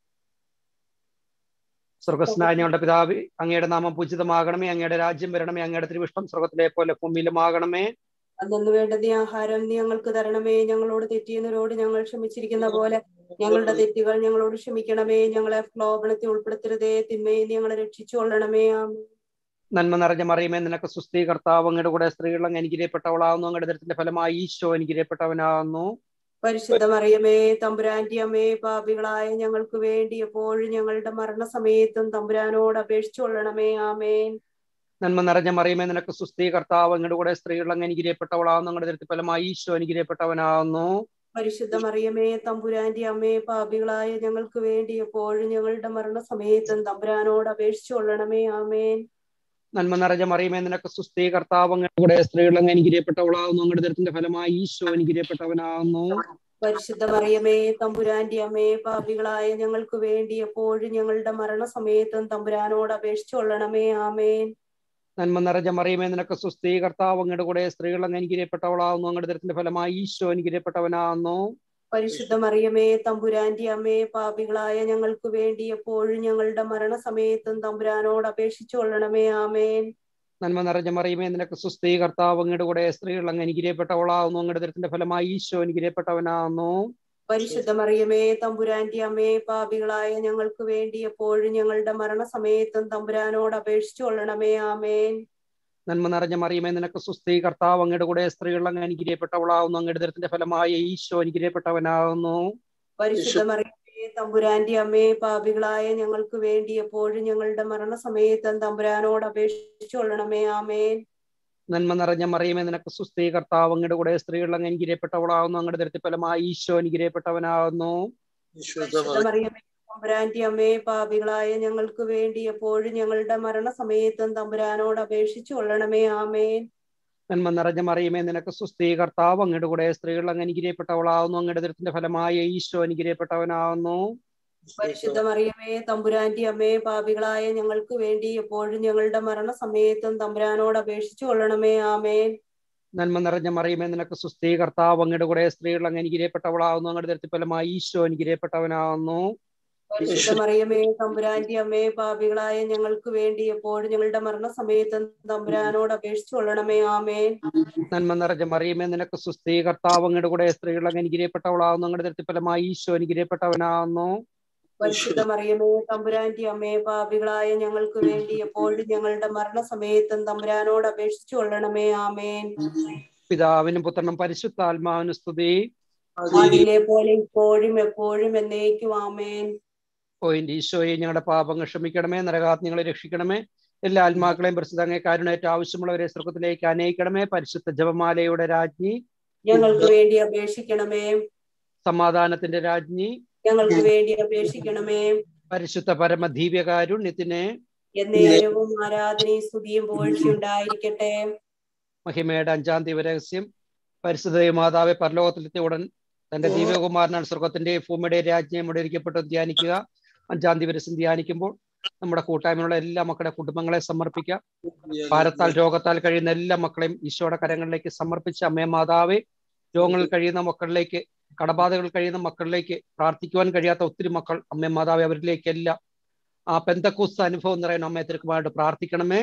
സ്വർഗസ്നായ ഞങ്ങളുടെ പിതാവ് അങ്ങയുടെ നാമം പൂജിതമാകണമേ അങ്ങയുടെ രാജ്യം വരണമേ അങ്ങയുടെ തിരുവിഷ്ടം സ്വർഗത്തിലെ പോലെ ഭൂമിയിലുമാകണമേ അന്നു വേണ്ടത് ആഹാരം നീ ഞങ്ങൾക്ക് തരണമേ ഞങ്ങളോട് തെറ്റിയുന്നവരോട് ഞങ്ങൾ ക്ഷമിച്ചിരിക്കുന്ന പോലെ ഞങ്ങളുടെ തെറ്റുകൾ ഞങ്ങളോട് ക്ഷമിക്കണമേ ഞങ്ങളെ പ്രലോഭനത്തിൽ ഉൾപ്പെടുത്തരുതേ തിന്മയെ നീ ഞങ്ങളെ രക്ഷിച്ചുകൊള്ളണമേ ആമേൻ നന്മ നിറഞ്ഞ മറിയമേ നിനക്ക് സുസ്ഥി കർത്താവ് അങ്ങയുടെ കൂടെ സ്ത്രീകൾ അങ്ങ് അനുഗ്രഹപ്പെട്ടവളാകുന്നു അങ്ങയുടെ ദരത്തിന്റെ ഫലമായി ഈശോ അനുഗ്രഹപ്പെട്ടവനാകുന്നു പരിശുദ്ധ മറിയമേ തമ്പുരാന്റെ അമ്മേ പാപികളായ ഞങ്ങൾക്ക് വേണ്ടി എപ്പോഴും ഞങ്ങളുടെ മരണസമയത്തും തമ്പുരാനോട് അപേക്ഷിച്ചുകൊള്ളണമേ ആമേൻ നന്മ നിറഞ്ഞ മറിയമേ നിനക്ക് സുസ്ഥി കർത്താവ് അങ്ങയുടെ കൂടെ സ്ത്രീകൾ അങ്ങ് അനുഗ്രഹപ്പെട്ടവളാകുന്നു അങ്ങയുടെ ദരത്തിന്റെ ഫലമായി ഈശോ അനുഗ്രഹപ്പെട്ടവനാകുന്നു പരിശുദ്ധ മറിയമേ തമ്പുരാന്റെ അമ്മേ പാപികളായ ഞങ്ങൾക്ക് വേണ്ടി എപ്പോഴും ഞങ്ങളുടെ മരണസമയത്തും തമ്പുരാനോട് അപേക്ഷിച്ചുകൊള്ളണമേ ആമേൻ നന്മ നിറഞ്ഞ മറിയമേ നിനക്ക് സുസ്ഥി കർത്താവ് അങ്ങയുടെ കൂടെ സ്ത്രീകൾ അങ്ങ് അനുഗ്രഹപ്പെട്ടവളാകുന്നു അങ്ങയുടെ ദരത്തിന്റെ ഫലമായി ഈശോ അനുഗ്രഹപ്പെട്ടവനാകുന്നു പരിശുദ്ധ മറിയമേ തമ്പുരാന്റെ അമ്മേ പാപികളായ ഞങ്ങൾക്ക് വേണ്ടി എപ്പോഴും ഞങ്ങളുടെ മരണസമയത്തും തമ്പുരാനോട് അപേക്ഷിച്ചുകൊള്ളണമേ ആമേൻ നന്മ നിറഞ്ഞ മറിയമേ നിനക്ക് സുസ്ഥി കർത്താവ് അങ്ങയുടെ കൂടെ സ്ത്രീകൾ അങ്ങ് അനുഗ്രഹപ്പെട്ടവളാകുന്നു അങ്ങയുടെ ദരത്തിന്റെ ഫലമായി ഈശോ അനുഗ്രഹപ്പെട്ടവനാകുന്നു പരിശുദ്ധ മറിയമേ തമ്പുരാന്റെ അമ്മേ പാപികളായ ഞങ്ങൾക്ക് വേണ്ടി എപ്പോഴും ഞങ്ങളുടെ മരണസമയത്തും തമ്പുരാനോട് അപേക്ഷിച്ചുകൊള്ളണമേ ആമേൻ നന്മ നിറഞ്ഞ മറിയമേ നിനക്ക് സുസ്ഥി കർത്താവ് അങ്ങയുടെ കൂടെ സ്ത്രീകൾ അങ്ങ് അനുഗ്രഹപ്പെട്ടവളാകുന്നു അങ്ങയുടെ ദരത്തിന്റെ ഫലമായി ഈശോ അനുഗ്രഹപ്പെട്ടവനാകുന്നു പരിശുദ്ധ മറിയമേ തമ്പുരാന്റെ അമ്മേ പാപികളായ ഞങ്ങൾക്ക് വേണ്ടി എപ്പോഴും ഞങ്ങളുടെ മരണസമയത്തും തമ്പുരാനോട് അപേക്ഷിച്ചുകൊള്ളണമേ ആമേൻ നന്മ നിറഞ്ഞ മറിയമേ നിനക്ക് സുസ്ഥി കർത്താവ് അങ്ങയുടെ കൂടെ സ്ത്രീകൾ അങ്ങ് അനുഗ്രഹപ്പെട്ടവളാകുന്നു അങ്ങയുടെ ദരത്തിന്റെ ഫലമായി ഈശോ അനുഗ്രഹപ്പെട്ടവനാകുന്നു പരിശുദ്ധ മറിയമേ തമ്പുരാന്റെ അമ്മേ പാപികളായ ഞങ്ങൾക്ക് വേണ്ടി എപ്പോഴും ഞങ്ങളുടെ മരണസമയത്തും തമ്പുരാനോട് അപേക്ഷിച്ചുകൊള്ളണമേ ആമേൻ നന്മ നിറഞ്ഞ മറിയമേ നിനക്ക് സുസ്ഥി കർത്താവ് അങ്ങയുടെ കൂടെ സ്ത്രീകൾ അങ്ങ് അനുഗ്രഹപ്പെട്ടവളാകുന്നു അങ്ങയുടെ ദരത്തിന്റെ ഫലമായി ഈശോ അനുഗ്രഹപ്പെട്ടവനാകുന്നു പരിശുദ്ധ മറിയമേ തമ്പുരാന്റെ അമ്മേ പാപികളായ ഞങ്ങൾക്ക് വേണ്ടി എപ്പോഴും ഞങ്ങളുടെ മരണസമയത്തും തമ്പുരാനോട് അപേക്ഷിച്ചു കൊള്ളണമേ ആമേൻ നന്മ നിറഞ്ഞ മറിയമേ നിനക്ക് സുസ്ഥി കർത്താവ് അങ്ങയുടെ കൂടെ സ്ത്രീകൾ അങ്ങ് അനുഗ്രഹപ്പെട്ടവളാകുന്നു അങ്ങയുടെ ദരത്തിന്റെ ഫലമായി ഈശോ അനുഗ്രഹപ്പെട്ടവനാകുന്നു പരിശുദ്ധ മറിയമേ തമ്പുരാന്റെ അമ്മേ പാപികളായ ഞങ്ങൾക്ക് വേണ്ടി എപ്പോഴും ഞങ്ങളുടെ മരണസമയത്തും തമ്പുരാനോട് അപേക്ഷിച്ചു കൊള്ളണമേ ആമേൻ നന്മ നിറഞ്ഞ മറിയമേ നിനക്ക് സുസ്ഥി കർത്താവ് അങ്ങയുടെ കൂടെ സ്ത്രീകൾ അങ്ങ് അനുഗ്രഹപ്പെട്ടവളാകുന്നു അങ്ങയുടെ ദരത്തിൽ ഫലമായി ഈശോ അനുഗ്രഹപ്പെട്ടവനാകുന്നു പരിശുദ്ധ മറിയമേ തമ്പുരാന്റെ അമ്മേ പാപികളായ ഞങ്ങൾക്ക് വേണ്ടി എപ്പോഴും ഞങ്ങളുടെ മരണസമയത്ത് തമ്പുരാനോട് അപേക്ഷിച്ചു കൊള്ളണമേ ആമേ നന്മ നിറഞ്ഞ മറിയമേ നിനക്ക് സുസ്ഥീ കർത്താവ് അങ്ങയുടെ കൂടെ സ്ത്രീകൾ അങ്ങ് അനുഗ്രഹിക്കപ്പെട്ടവളാവുന്നു അങ്ങയുടെ തൃപ്തിഫലമായി ഈശോ അനുഗ്രഹിക്കപ്പെട്ടവനാവുന്നു പരിശുദ്ധ മറിയമേ തമ്പുരാന്റെ അമ്മേ പാപികളായ ഞങ്ങൾക്ക് വേണ്ടി എപ്പോഴും ഞങ്ങളുടെ മരണസമയത്തും തമ്പുരാനോട് അപേക്ഷിച്ചു കൊള്ളണമേ ആമേൻ പിതാവിനും പുത്രനും പരിശുദ്ധാത്മാവിനും സ്തുതി ആദിയിലെ പോലെ ഇപ്പോഴും എപ്പോഴും എന്നേക്കും ആമേൻ പോയിന്റ് ഈശോയെ ഞങ്ങളുടെ പാപങ്ങൾ ക്ഷമിക്കണമേ നരകാത്മങ്ങളെ രക്ഷിക്കണമേ എല്ലാ ആത്മാക്കളെയും പ്രസിദ്ധ അങ്ങേ കാരുണയേറ്റ ആവശ്യമുള്ളവരെ സ്വർഗത്തിലേക്ക് അനയിക്കണമേ പരിശുദ്ധ ജപമാലയുടെ രാജ്ഞി ഞങ്ങൾക്ക് വേണ്ടി അപേക്ഷിക്കണമേ സമാധാനത്തിന്റെ രാജ്ഞി ഞങ്ങൾക്ക് വേണ്ടി അപേക്ഷിക്കണമേ പരിശുദ്ധ പരമദീപ്യകാരുണ്യത്തിന് എന്നേരവും ആരാധനയും സ്തുതിയും പോഴ്ചയുണ്ടായിരിക്കട്ടെ മഹിമയുടെ അഞ്ചാം ദിവരഹസ്യം പരിശുദ്ധ മാതാവെ പരലോകത്തിലെത്തിയ ഉടൻ തന്റെ ദിവ്യകുമാരനാണ് സ്വർഗത്തിന്റെ ഭൂമിയുടെ രാജ്യം ഇരിക്കപ്പെട്ട് ധ്യാനിക്കുക അഞ്ചാം ദിവസം ധ്യാനിക്കുമ്പോൾ നമ്മുടെ കൂട്ടായ്മയിലുള്ള എല്ലാ മക്കളുടെ കുടുംബങ്ങളെ സമർപ്പിക്കാം ഭാരത്താൽ രോഗത്താൽ കഴിയുന്ന എല്ലാ മക്കളെയും ഈശോയുടെ കരങ്ങളിലേക്ക് സമർപ്പിച്ച് അമ്മേ മാതാവെ രോഗങ്ങളിൽ കഴിയുന്ന മക്കളിലേക്ക് കടബാധകൾ കഴിയുന്ന മക്കളിലേക്ക് പ്രാർത്ഥിക്കുവാൻ കഴിയാത്ത ഒത്തിരി മക്കൾ അമ്മേ മാതാവെ അവരിലേക്കെല്ലാം ആ പെന്തക്കൂസ് അനുഭവം നിറയുന്ന അമ്മയെ തിരുക്കുമായിട്ട് പ്രാർത്ഥിക്കണമേ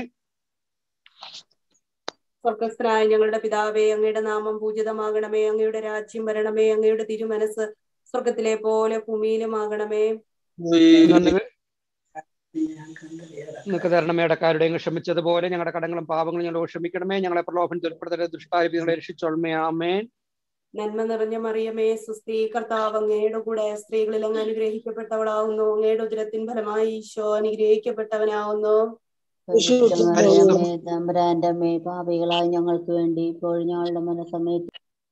സ്വർഗസ്ഥനായ ഞങ്ങളുടെ പിതാവേ അങ്ങയുടെ നാമം പൂജിതമാകണമേ അങ്ങയുടെ രാജ്യം വരണമേ അങ്ങയുടെ തിരുമനസ് സ്വർഗത്തിലെ പോലെ ഭൂമിയിലുമാകണമേ നിങ്ങൾക്ക് തരണമേ ഇടക്കാരുടെയും ക്ഷമിച്ചതുപോലെ ഞങ്ങളുടെ കടങ്ങളും പാപങ്ങളും ഞങ്ങൾ ക്ഷമിക്കണമേ ഞങ്ങളെ പ്രലോഭനത്തിൽ ഉൾപ്പെടുത്തരുത് ദുഷ്ടാരൂപികളെ രക്ഷിച്ചോൾമേ ആമേൻ നന്മ നിറഞ്ഞ മറിയമേ സുസ്ഥീ കർത്താവ് അങ്ങയുടെ കൂടെ സ്ത്രീകളിൽ അങ്ങ് അനുഗ്രഹിക്കപ്പെട്ടവളാവുന്നു അങ്ങയുടെ ഉദരത്തിൻ ഫലമായി ഈശോ അനുഗ്രഹിക്കപ്പെട്ടവനാവുന്നു തമ്പുരാന്റെ അമ്മേ പാപികളായ ഞങ്ങൾക്ക് വേണ്ടി ഇപ്പോൾ ഞങ്ങളുടെ മനസ്സമയത്ത്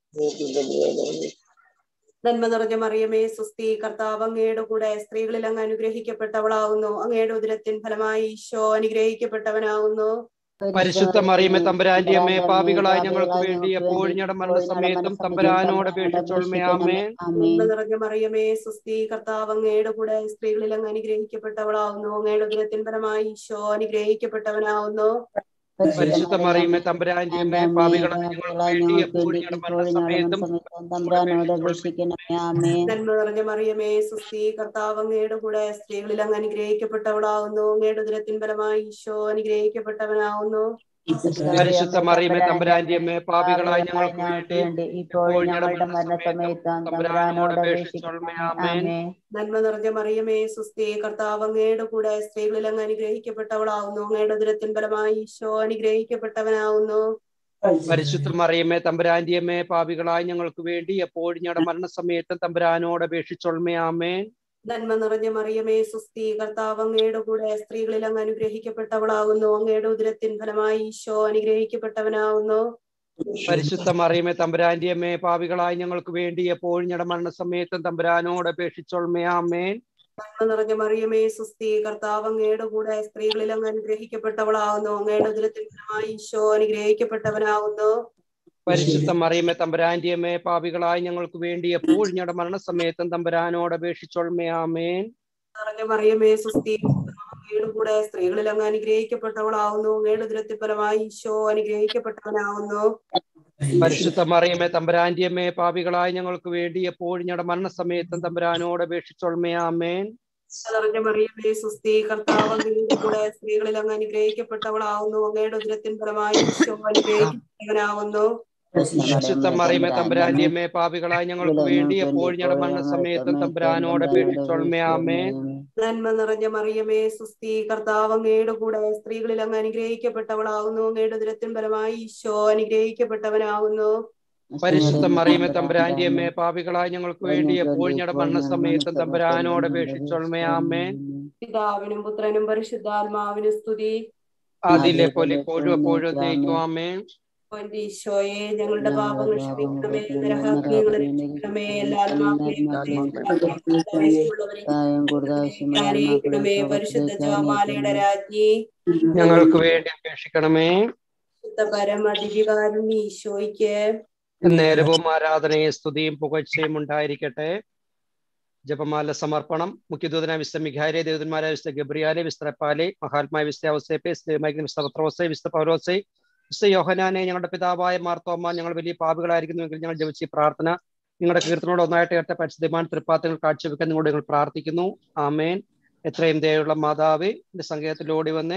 നന്മ നിറഞ്ഞ മറിയമേ സുസ്ഥി കർത്താവ് അങ്ങയുടെ കൂടെ സ്ത്രീകളിൽ അങ്ങ് അനുഗ്രഹിക്കപ്പെട്ടവളാവുന്നു അങ്ങയുടെ ഉദരത്തിൻ ഫലമായി ഈശോ അനുഗ്രഹിക്കപ്പെട്ടവനാവുന്നു പരിശുദ്ധ മറിയമേ തമ്പുരാന്റെ അമ്മേ പാപികളായ ഞങ്ങൾക്ക് വേണ്ടി എപ്പോഴും ഞങ്ങളുടെ മരണസമയത്തും തമ്പുരാനോട് അപേക്ഷിച്ചോൾമേ ആമേൻ നന്മ നിറഞ്ഞ മറിയമേ സുസ്ഥി കർത്താവ് അങ്ങയുടെ കൂടെ സ്ത്രീകളിൽ അങ്ങ് അനുഗ്രഹിക്കപ്പെട്ടവളാവുന്നു അങ്ങയുടെ ഉദരത്തിൻ ഫലമായി ഈശോ അനുഗ്രഹിക്കപ്പെട്ടവനാവുന്നു പരിശുദ്ധ മറിയമേ തമ്പുരാന്റെ അമ്മേ പാപികളായ ഞങ്ങൾക്ക് വേണ്ടി എപ്പോഴും ഞങ്ങളുടെ മരണസമയത്തും തമ്പുരാനോട് അപേക്ഷിക്കണമേ ആമേ നന്മ നിറഞ്ഞ മറിയമേ സുസ്ഥി കർത്താവ് അങ്ങയുടെ കൂടെ സ്ത്രീകളിൽ അങ്ങ് അനുഗ്രഹിക്കപ്പെട്ടവളാവുന്നു അങ്ങയുടെ ഉദരത്തിൻ ഫലമായി ഈശോ അനുഗ്രഹിക്കപ്പെട്ടവനാവുന്നു പരിശുദ്ധ മറിയമേ തമ്പുരാന്റെ അമ്മേ പാപികളായ ഞങ്ങൾക്ക് വേണ്ടി ഇപ്പോൾ ഞങ്ങളുടെ മരണസമയത്ത് തമ്പുരാനോട് അപേക്ഷിക്കണമേ ആമേ നന്മ നിറഞ്ഞ മറിയമേ സുസ്ഥി കർത്താവ് അങ്ങയുടെ കൂടെ സ്ത്രീകളിൽ അങ്ങ് അനുഗ്രഹിക്കപ്പെട്ടവളാവുന്നു അങ്ങയുടെ ഉദരത്തിൻ ഫലമായി ഈശോ അനുഗ്രഹിക്കപ്പെട്ടവനാവുന്നു പരിശുദ്ധ മറിയമേ തമ്പുരാന്റെ അമ്മേ പാപികളായ ഞങ്ങൾക്ക് വേണ്ടി എപ്പോഴും ഞങ്ങളുടെ മരണസമയത്തും തമ്പുരാനോട് അപേക്ഷിച്ചോൾമേ ആമേൻ നന്മ നിറഞ്ഞ മറിയമേ സുസ്ഥി കർത്താവ് അങ്ങയുടെ കൂടെ സ്ത്രീകളിൽ അങ്ങ് അനുഗ്രഹിക്കപ്പെട്ടവളാവുന്നു അങ്ങയുടെ ഉദരത്തിൻ ഫലമായി ഈശോ അനുഗ്രഹിക്കപ്പെട്ടവനാവുന്നു പരിശുദ്ധ മറിയമേ തമ്പുരാന്റെ അമ്മേ പാപികളായ ഞങ്ങൾക്ക് വേണ്ടി എപ്പോഴും ഞങ്ങളുടെ മരണസമയത്തും തമ്പുരാനോട് അപേക്ഷിച്ചോൾമേ ആമേൻ നന്മ നിറഞ്ഞ മറിയമേ സുസ്ഥി കർത്താവ് അങ്ങയുടെ കൂടെ സ്ത്രീകളിൽ അങ്ങ് അനുഗ്രഹിക്കപ്പെട്ടവളാവുന്നു അങ്ങയുടെ ഉദരത്തിൻ ഫലമായി ഈശോ അനുഗ്രഹിക്കപ്പെട്ടവനാവുന്നു പരിശുദ്ധ മറിയമേ തമ്പുരാന്റെ അമ്മേ പാപികളായ ഞങ്ങൾക്ക് വേണ്ടി എപ്പോഴും ഞങ്ങളുടെ മരണസമയത്തും തമ്പുരാനോട് അപേക്ഷിച്ചോൾമേ ആമേൻ നിറഞ്ഞ മറിയമേ സുസ്ഥി അങ്ങയുടെ കൂടെ സ്ത്രീകളിൽ അങ്ങ് അനുഗ്രഹിക്കപ്പെട്ടവളാവുന്നു അങ്ങയുടെ ഉദരത്തിൻ ഫലമായി ഈശോ അനുഗ്രഹിക്കപ്പെട്ടവനാവുന്നു പരിശുദ്ധ മറിയമേ തമ്പുരാന്റെ അമ്മേ പാപികളായ ഞങ്ങൾക്ക് വേണ്ടി എപ്പോഴും ഞങ്ങളുടെ മരണസമയത്തും തമ്പുരാനോട് അപേക്ഷിച്ചോൾമേ ആമേൻ നിറഞ്ഞ മറിയമേ സുസ്ഥി കർത്താവ് അങ്ങയുടെ കൂടെ സ്ത്രീകളിൽ അങ്ങ് അനുഗ്രഹിക്കപ്പെട്ടവളാവുന്നു അങ്ങയുടെ ഉദരത്തിൻ ഫലമായി ഈശോ അനുഗ്രഹിക്കപ്പെട്ടവനാവുന്നു പരിശുദ്ധ മറിയമേ തമ്പുരാന്റെ അമ്മേ പാപികളായ ഞങ്ങൾക്ക് വേണ്ടി എപ്പോഴും ഞങ്ങളുടെ മരണസമയത്തും തമ്പുരാനോട് അപേക്ഷിച്ചോൾമേ ആമേൻ നന്മ നിറഞ്ഞ മറിയമേ സുസ്ഥി കർത്താവ് അങ്ങയുടെ കൂടെ സ്ത്രീകളിൽ അങ്ങ് അനുഗ്രഹിക്കപ്പെട്ടവളാവുന്നു അങ്ങയുടെ ഉദരത്തിൻ ഫലമായി ഈശോ അനുഗ്രഹിക്കപ്പെട്ടവനാവുന്നു പരിശുദ്ധ മറിയമേ തമ്പുരാന്റെ അമ്മേ പാപികളായ ഞങ്ങൾക്ക് വേണ്ടി എപ്പോഴും ഞങ്ങളുടെ മരണസമയത്തും തമ്പുരാനോട് അപേക്ഷിച്ചോൾമേ ആമേൻ പിതാവിനും പുത്രനും പരിശുദ്ധാത്മാവിനും സ്തുതി അതിലെ പോലെ ഇപ്പോഴും എപ്പോഴും നയിക്കും ആമേൻ എന്റെ ഈശോയെ ഞങ്ങളുടെ പാപങ്ങൾ ക്ഷമിക്കണമേ നരഹാഗ്നികളെ രക്ഷിക്കണമേ എല്ലാ ആത്മാക്കളെയും സഹായം കൂടുതൽ ആവശ്യമായ അനുഗ്രഹിക്കണമേ പരിശുദ്ധ ജപമാലയുടെ രാജ്ഞി ഞങ്ങൾക്ക് വേണ്ടി അപേക്ഷിക്കണമേ ശുദ്ധ പരമ ദിവ്യകാരുണ്യ ഈശോയ്ക്ക് നേരവും ആരാധനയും സ്തുതിയും പുകഴ്ചയും ഉണ്ടായിരിക്കട്ടെ ജപമാല സമർപ്പണം മുഖ്യദൂതന വിസ്ത മിഖാരെ ദേവതന്മാരായ വിസ്ത ഗബ്രിയാലെ വിസ്ത്രപ്പാലെ മഹാത്മായ വിസ്ത ഔസേപ്പെ വിസ്ത പത്രോസെ വിസ്ത പൗരോസെ വിസ്ത യോഹനാനെ ഞങ്ങളുടെ പിതാവായ മാർത്തോമ്മ ഞങ്ങൾ വലിയ പാപികളായിരിക്കുന്നുവെങ്കിൽ ഞങ്ങൾ ജപിച്ച ഈ പ്രാർത്ഥന നിങ്ങളുടെ കീർത്തനോട് ഒന്നായിട്ട് കേട്ട പരിശുദ്ധമാൻ തൃപ്പാത്തങ്ങൾ കാഴ്ചവെക്കാൻ നിങ്ങളോട് ഞങ്ങൾ പ്രാർത്ഥിക്കുന്നു ആമേൻ എത്രയും ദയുള്ള മാതാവേ എന്റെ സംഗീതത്തിൽ ഓടി വന്ന്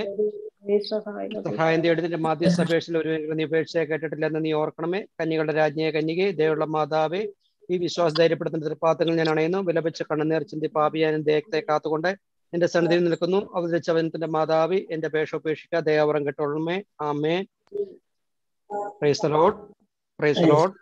സഹായം തേടിന്റെ മാധ്യസ്ഥപേക്ഷയിൽ ഒരു നീ ഉപേക്ഷയെ കേട്ടിട്ടില്ലെന്ന് നീ ഓർക്കണമേ കന്യകളുടെ രാജ്ഞിയെ കന്യകെ ദയുള്ള മാതാവേ ഈ വിശ്വാസ ധൈര്യപ്പെടുത്തുന്ന തൃപ്പാത്തങ്ങൾ ഞാൻ അണയുന്നു വിലപിച്ച കണ്ണുനീർ ചിന്തി പാപിയാനും ദേഹത്തെ കാത്തുകൊണ്ട് എന്റെ സന്നിധിയിൽ നിൽക്കുന്നു അവതരിച്ചവനത്തിന്റെ മാതാവി എന്റെ പേക്ഷ ഉപേക്ഷിക്കുക ദയാവരം കെട്ടോളമേ ആമേ പ്രൈസ് ലോഡ് പ്രൈസ് ലോഡ്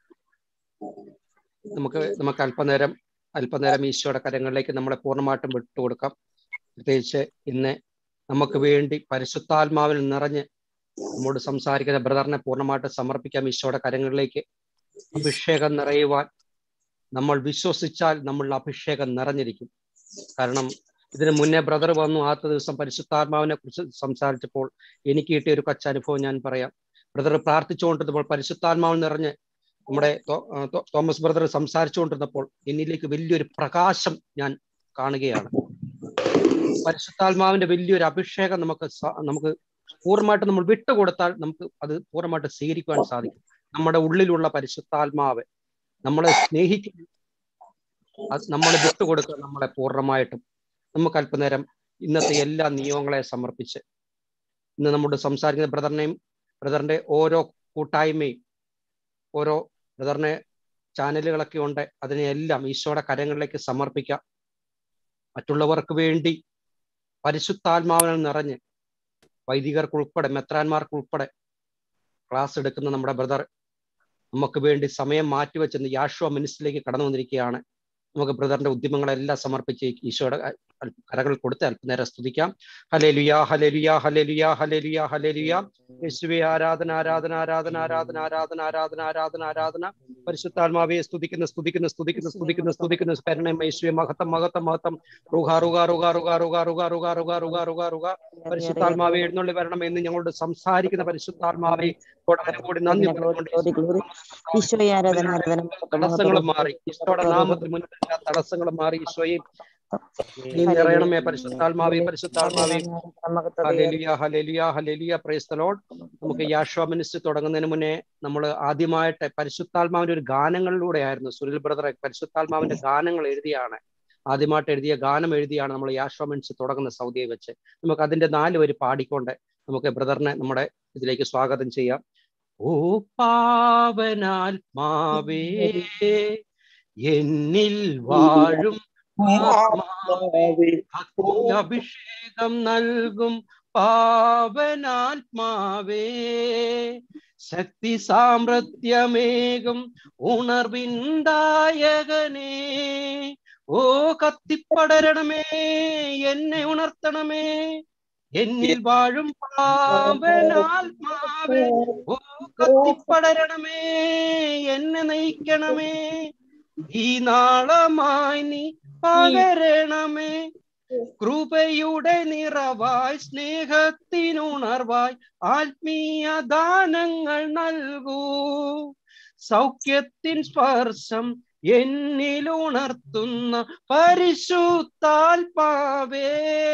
നമുക്ക് നമുക്ക് അല്പനേരം അല്പനേരം ഈശോയുടെ കരങ്ങളിലേക്ക് നമ്മളെ പൂർണ്ണമായിട്ടും വിട്ടുകൊടുക്കാം പ്രത്യേകിച്ച് ഇന്ന് നമുക്ക് വേണ്ടി പരിശുദ്ധാത്മാവിൽ നിറഞ്ഞ് നമ്മോട് സംസാരിക്കുന്ന ബ്രദറിനെ പൂർണ്ണമായിട്ട് സമർപ്പിക്കാം ഈശോയുടെ കരങ്ങളിലേക്ക് അഭിഷേകം നിറയുവാൻ നമ്മൾ വിശ്വസിച്ചാൽ നമ്മളുടെ അഭിഷേകം നിറഞ്ഞിരിക്കും കാരണം ഇതിന് മുന്നേ ബ്രദർ വന്നു ആദ്യ ദിവസം പരിശുദ്ധാത്മാവിനെ കുറിച്ച് സംസാരിച്ചപ്പോൾ എനിക്ക് കിട്ടിയ ഒരു കൊച്ച അനുഭവം ഞാൻ പറയാം ബ്രദർ പ്രാർത്ഥിച്ചുകൊണ്ടിരുന്നപ്പോൾ പരിശുദ്ധാത്മാവിൽ നിറഞ്ഞ് നമ്മുടെ തോമസ് ബ്രദർ സംസാരിച്ചുകൊണ്ടിരുന്നപ്പോൾ എന്നിലേക്ക് വലിയൊരു പ്രകാശം ഞാൻ കാണുകയാണ് പരിശുദ്ധാത്മാവിന്റെ വലിയൊരു അഭിഷേകം നമുക്ക് നമുക്ക് പൂർണ്ണമായിട്ട് നമ്മൾ വിട്ടുകൊടുത്താൽ നമുക്ക് അത് പൂർണ്ണമായിട്ട് സ്വീകരിക്കുവാൻ സാധിക്കും നമ്മുടെ ഉള്ളിലുള്ള പരിശുദ്ധാത്മാവ് നമ്മളെ സ്നേഹിക്കുന്ന നമ്മളെ വിട്ടുകൊടുക്കുക നമ്മളെ പൂർണ്ണമായിട്ടും നമുക്ക് അല്പനേരം ഇന്നത്തെ എല്ലാ നിയമങ്ങളെ സമർപ്പിച്ച് ഇന്ന് നമ്മുടെ സംസാരിക്കുന്ന ബ്രദറിനെയും ബ്രദറിന്റെ ഓരോ കൂട്ടായ്മയും ഓരോ ബ്രദറിനെ ചാനലുകളൊക്കെ ഉണ്ട് അതിനെയെല്ലാം ഈശോയുടെ കരങ്ങളിലേക്ക് സമർപ്പിക്കാം മറ്റുള്ളവർക്ക് വേണ്ടി പരിശുദ്ധാത്മാവിനാൽ നിറഞ്ഞ് വൈദികർക്കുൾപ്പെടെ മെത്രാന്മാർക്കുൾപ്പെടെ ക്ലാസ് എടുക്കുന്ന നമ്മുടെ ബ്രദർ നമുക്ക് വേണ്ടി സമയം മാറ്റിവെച്ചെന്ന് യാഷ്വ മിനിസ്റ്റിലേക്ക് കടന്നു വന്നിരിക്കുകയാണ് നമുക്ക് ബ്രദറിന്റെ ഉദ്യമങ്ങളെല്ലാം സമർപ്പിച്ച് ഈശോയുടെ കരകൾ കൊടുത്ത് അല്പനേരം സ്തുതിക്കാം ഹലേ ലുയാ ഹലേ ലുയാ ഹലേ ലുയാ ഹലേ ലുയാ ഹലേ ലുയാ യേശുവെ ആരാധന ആരാധന ആരാധന ആരാധന ആരാധന ആരാധന ആരാധന ആരാധന പരിശുദ്ധാത്മാവെ സ്തുതിക്കുന്ന സ്തുതിക്കുന്ന സ്തുതിക്കുന്ന സ്തുതിക്കുന്ന സ്തുതിക്കുന്ന സ്മരണ യേശുവെ മഹത്തം മഹത്തം മഹത്തം റുക റുക റുക റുക റുക റുക റുക റുക റുക റുക റുക പരിശുദ്ധാത്മാവെ എഴുന്നള്ളി വരണം എന്ന് ഞങ്ങളോട് സംസാരിക്കുന്ന പരിശുദ്ധാത്മാവെ കൂടി നന്ദി തടസ്സങ്ങളും മാറി ഈശോയുടെ നാമത്തിൽ മുന്നിൽ എല്ലാ തടസ്സങ്ങളും മാറി ഈശോയെ നീ നിറയണമേ പരിശുദ്ധാത്മാവേ പരിശുദ്ധാത്മാവേ hallelujah hallelujah hallelujah praise Lord നമുക്ക് യാഷോ മിനിസ്റ്റർ തുടങ്ങുന്നതിന് മുന്നേ നമ്മൾ ആദ്യമായിട്ട് പരിശുദ്ധാത്മാവിന്റെ ഒരു ഗാനങ്ങളിലൂടെ ആയിരുന്നു സുനിൽ ബ്രദറെ പരിശുദ്ധാത്മാവിന്റെ ഗാനങ്ങൾ എഴുതിയാണ് ആദ്യമായിട്ട് എഴുതിയ ഗാനം എഴുതിയാണ് നമ്മൾ യാഷോ മിനിസ്റ്റർ തുടങ്ങുന്ന സൗദിയെ വെച്ച് നമുക്ക് അതിന്റെ നാല് വരി പാടിക്കൊണ്ട് നമുക്ക് ബ്രദറിനെ നമ്മുടെ ഇതിലേക്ക് സ്വാഗതം ചെയ്യാം ഓ പാവനാത്മാവേ എന്നിൽ വാഴും അഭിഷേകം നൽകും പാവനാത്മാവേ ശക്തി സാമ്രത്യമേകും ഉണർവിന്ദായകനേ ഓ കത്തിപ്പടരണമേ എന്നെ ഉണർത്തണമേ എന്നിൽ വാഴും പാവനാത്മാവേ ഓ കത്തിപ്പടരണമേ എന്നെ നയിക്കണമേ ഈ നാളമായി നീ പകരണമേ കൃപയുടെ നിറവായി സ്നേഹത്തിനുണർവായി ആത്മീയ ദാനങ്ങൾ നൽകൂ സൗഖ്യത്തിൻ സ്പർശം എന്നിലുണർത്തുന്ന പരിശുദ്ധാൽപാവേ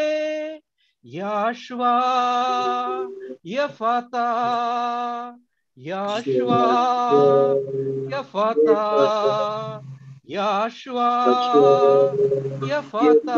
യാഷ്വാ യഫത യാഷ്വാ യഫത യാഷ്വാ യഫത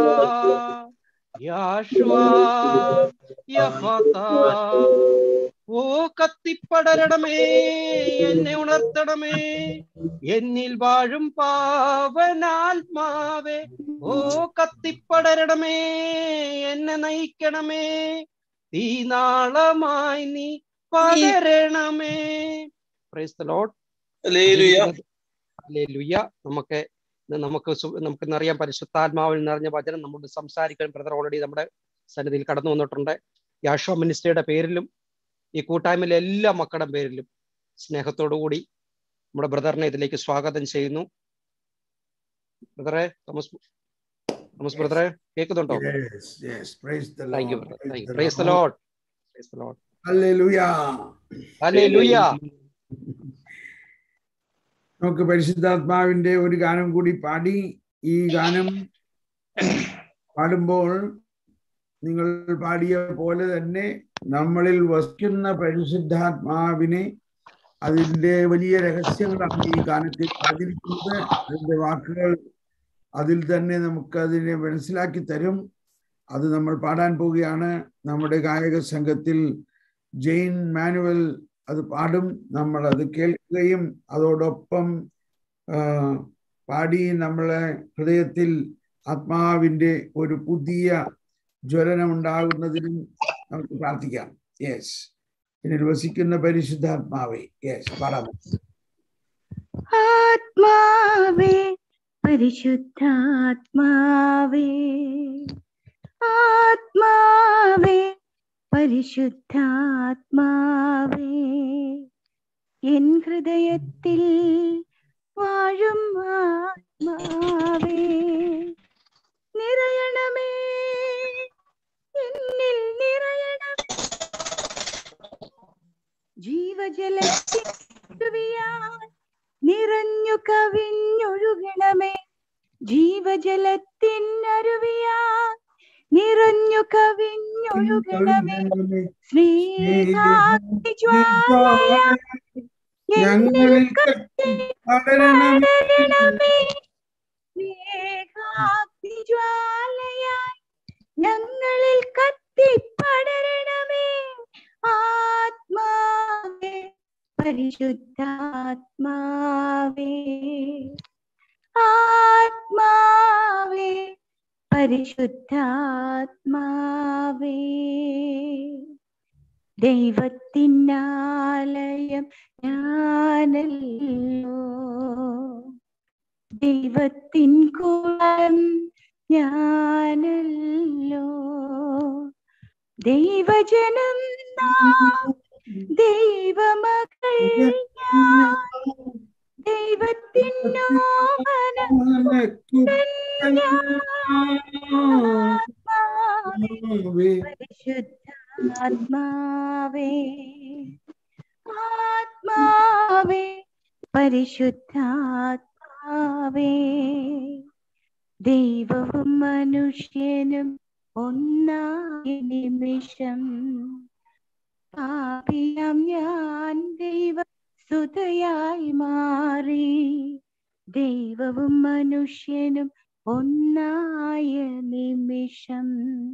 യാഷ്വാ യഫത ഓ കത്തിപ്പടരണമേ എന്നെ ഉണർത്തണമേ എന്നിൽ വാഴും പാവനാത്മാവേ ഓ കത്തിപ്പടരണമേ എന്നെ നയിക്കണമേ തീനാളമായി നീ പകരണമേ പ്രൈസ് ദ ലോർഡ് ലുയ്യ നമുക്ക് നമുക്ക് നമുക്കിന്നറിയാം പരിശുദ്ധാത്മാവിൽ നിറഞ്ഞ വചനം നമ്മോട് സംസാരിക്കാൻ ബ്രദർ ഓൾറെഡി നമ്മുടെ സന്നിധിയിൽ കടന്നു വന്നിട്ടുണ്ട് യാഷോ മിനിസ്ട്രിയുടെ പേരിലും ഈ കൂട്ടായ്മയിലെ എല്ലാ മക്കളുടെ പേരിലും സ്നേഹത്തോടു കൂടി നമ്മുടെ ബ്രദറിനെ ഇതിലേക്ക് സ്വാഗതം ചെയ്യുന്നു ബ്രദറെ തോമസ് തോമസ് ബ്രദറെ കേൾക്കുന്നുണ്ടോ thank you thank you praise the Lord praise the Lord hallelujah hallelujah നമുക്ക് പരിശുദ്ധാത്മാവിന്റെ ഒരു ഗാനം കൂടി പാടി ഈ ഗാനം പാടുമ്പോൾ നിങ്ങൾ പാടിയ പോലെ തന്നെ നമ്മളിൽ വസിക്കുന്ന പരിശുദ്ധാത്മാവിനെ അതിൻ്റെ വലിയ രഹസ്യങ്ങളാണ് ഈ ഗാനത്തിൽ പറഞ്ഞിരിക്കുന്നത് അതിൻ്റെ വാക്കുകൾ അതിൽ തന്നെ നമുക്ക് അതിനെ മനസ്സിലാക്കി തരും അത് നമ്മൾ പാടാൻ പോവുകയാണ് നമ്മുടെ ഗായക സംഘത്തിൽ ജെയിൻ മാനുവൽ അത് പാടും നമ്മൾ അത് കേൾക്കുകയും അതോടൊപ്പം ആ, പാടി നമ്മളെ ഹൃദയത്തിൽ ആത്മാവിൻ്റെ ഒരു പുതിയ ജ്വലനം ഉണ്ടാകുന്നതിനും നമുക്ക് പ്രാർത്ഥിക്കാം യെസ് എന്നിൽ വസിക്കുന്ന പരിശുദ്ധാത്മാവേ യെസ് പാടാം ആത്മാവേ പരിശുദ്ധാത്മാവേ ആത്മാവേ പരിശുദ്ധാത്മാവേ എൻ ഹൃദയത്തിൽ വാഴും ആത്മാവേ നിറയണമേ എന്നിൽ നിറയണം ജീവജലത്തിയാൽ നിറഞ്ഞു കവിഞ്ഞൊഴുകണമേ ജീവജലത്തിനരുവിയാ നിറഞ്ഞു കവിഞ്ഞൊഴുകണമേ സ്നേഹാഗ്നി ജ്വാലയാൽ ഞങ്ങളിൽ പടരണമേ പടരണമേ സ്നേഹാഗ്നി ജ്വാലയായി ഞങ്ങളിൽ കത്തിപ്പടരണമേ ആത്മാവേ പരിശുദ്ധാത്മാവേ ആത്മാവേ പരിശുദ്ധാത്മാവേ ദൈവത്തിനാലയം ഞാനല്ലോ ദൈവത്തിൻ കുളം ഞാനല്ലോ ദൈവജനം നാം ദൈവമകൾ ഞാൻ ദൈവത്തിനോമനം പരിശുദ്ധാത്മാവേ ആത്മാവേ പരിശുദ്ധാത്മാവേ ദൈവവും മനുഷ്യനും ഒന്നായ നിമിഷം പാപിയാം ഞാൻ ദൈവ സുതയായി മാറി ദൈവവും മനുഷ്യനും ഒന്നായ നിമിഷം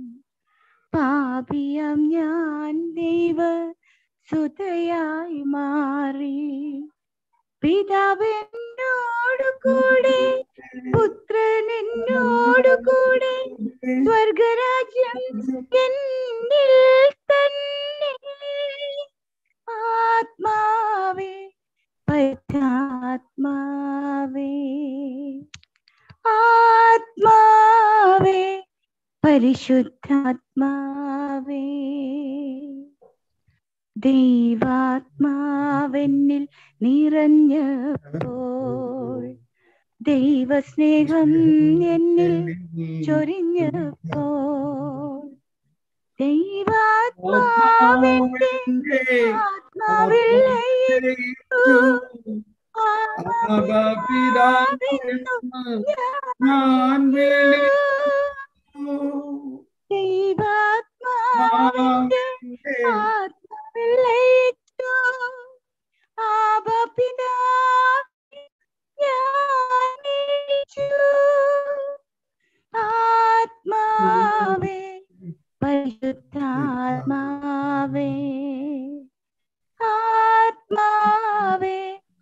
പാപിയാം ഞാൻ ദൈവ സുതയായി മാറി പിതാവ് എന്നോടു കൂടെ പുത്രൻ എന്നോടു കൂടെ സ്വർഗരാജ്യം എന്നിൽ തന്നെ ആത്മാവേ പരിശുദ്ധാത്മാവേ ആത്മാവേ പരിശുദ്ധാത്മാവേ ദൈവാത്മാവെന്നിൽ നിറഞ്ഞപ്പോൾ ദൈവസ്നേഹം എന്നിൽ ചൊരിഞ്ഞപ്പോൾ ദൈവാത്മാവിന്റെ ആത്മാവിൽ ലയിച്ചു. ആത്മാവിന്നു ഞാൻ ദൈവാത്മാവിന്റെ ആത്മാവിൽ ലയിച്ചു. ആബാ പിതാവേ, ഞാൻ വിളിച്ചു. ആത്മാവേ പരിശുദ്ധാത്മാവേ ആത്മാവേ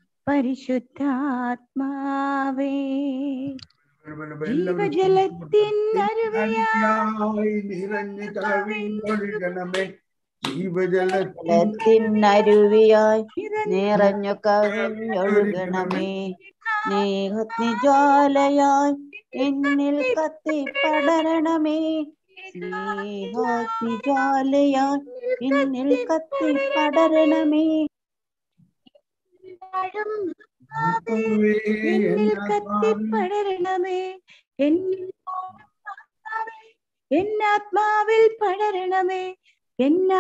പരിശുദ്ധാത്മാവേ ജീവജലത്തിൻ അരുവിയായി നിറഞ്ഞു കവിഞ്ഞൊഴുകണമേ ജീവജല ജലത്തിനരുവിയായി നിറഞ്ഞു കവിഞ്ഞൊഴുകണമേ സ്നേഹജ്വാലയായി എന്നിൽ കത്തി പടരണമേ സ്നേഹജ്വാലയായി എന്നിൽ കത്തി പടരണമേ വാഴും എന്നിൽ കത്തിപ്പടരണമേ എന്നിൽ ആത്മാവേ, എന്നാത്മാവിൽ പടരണമേ എന്നാ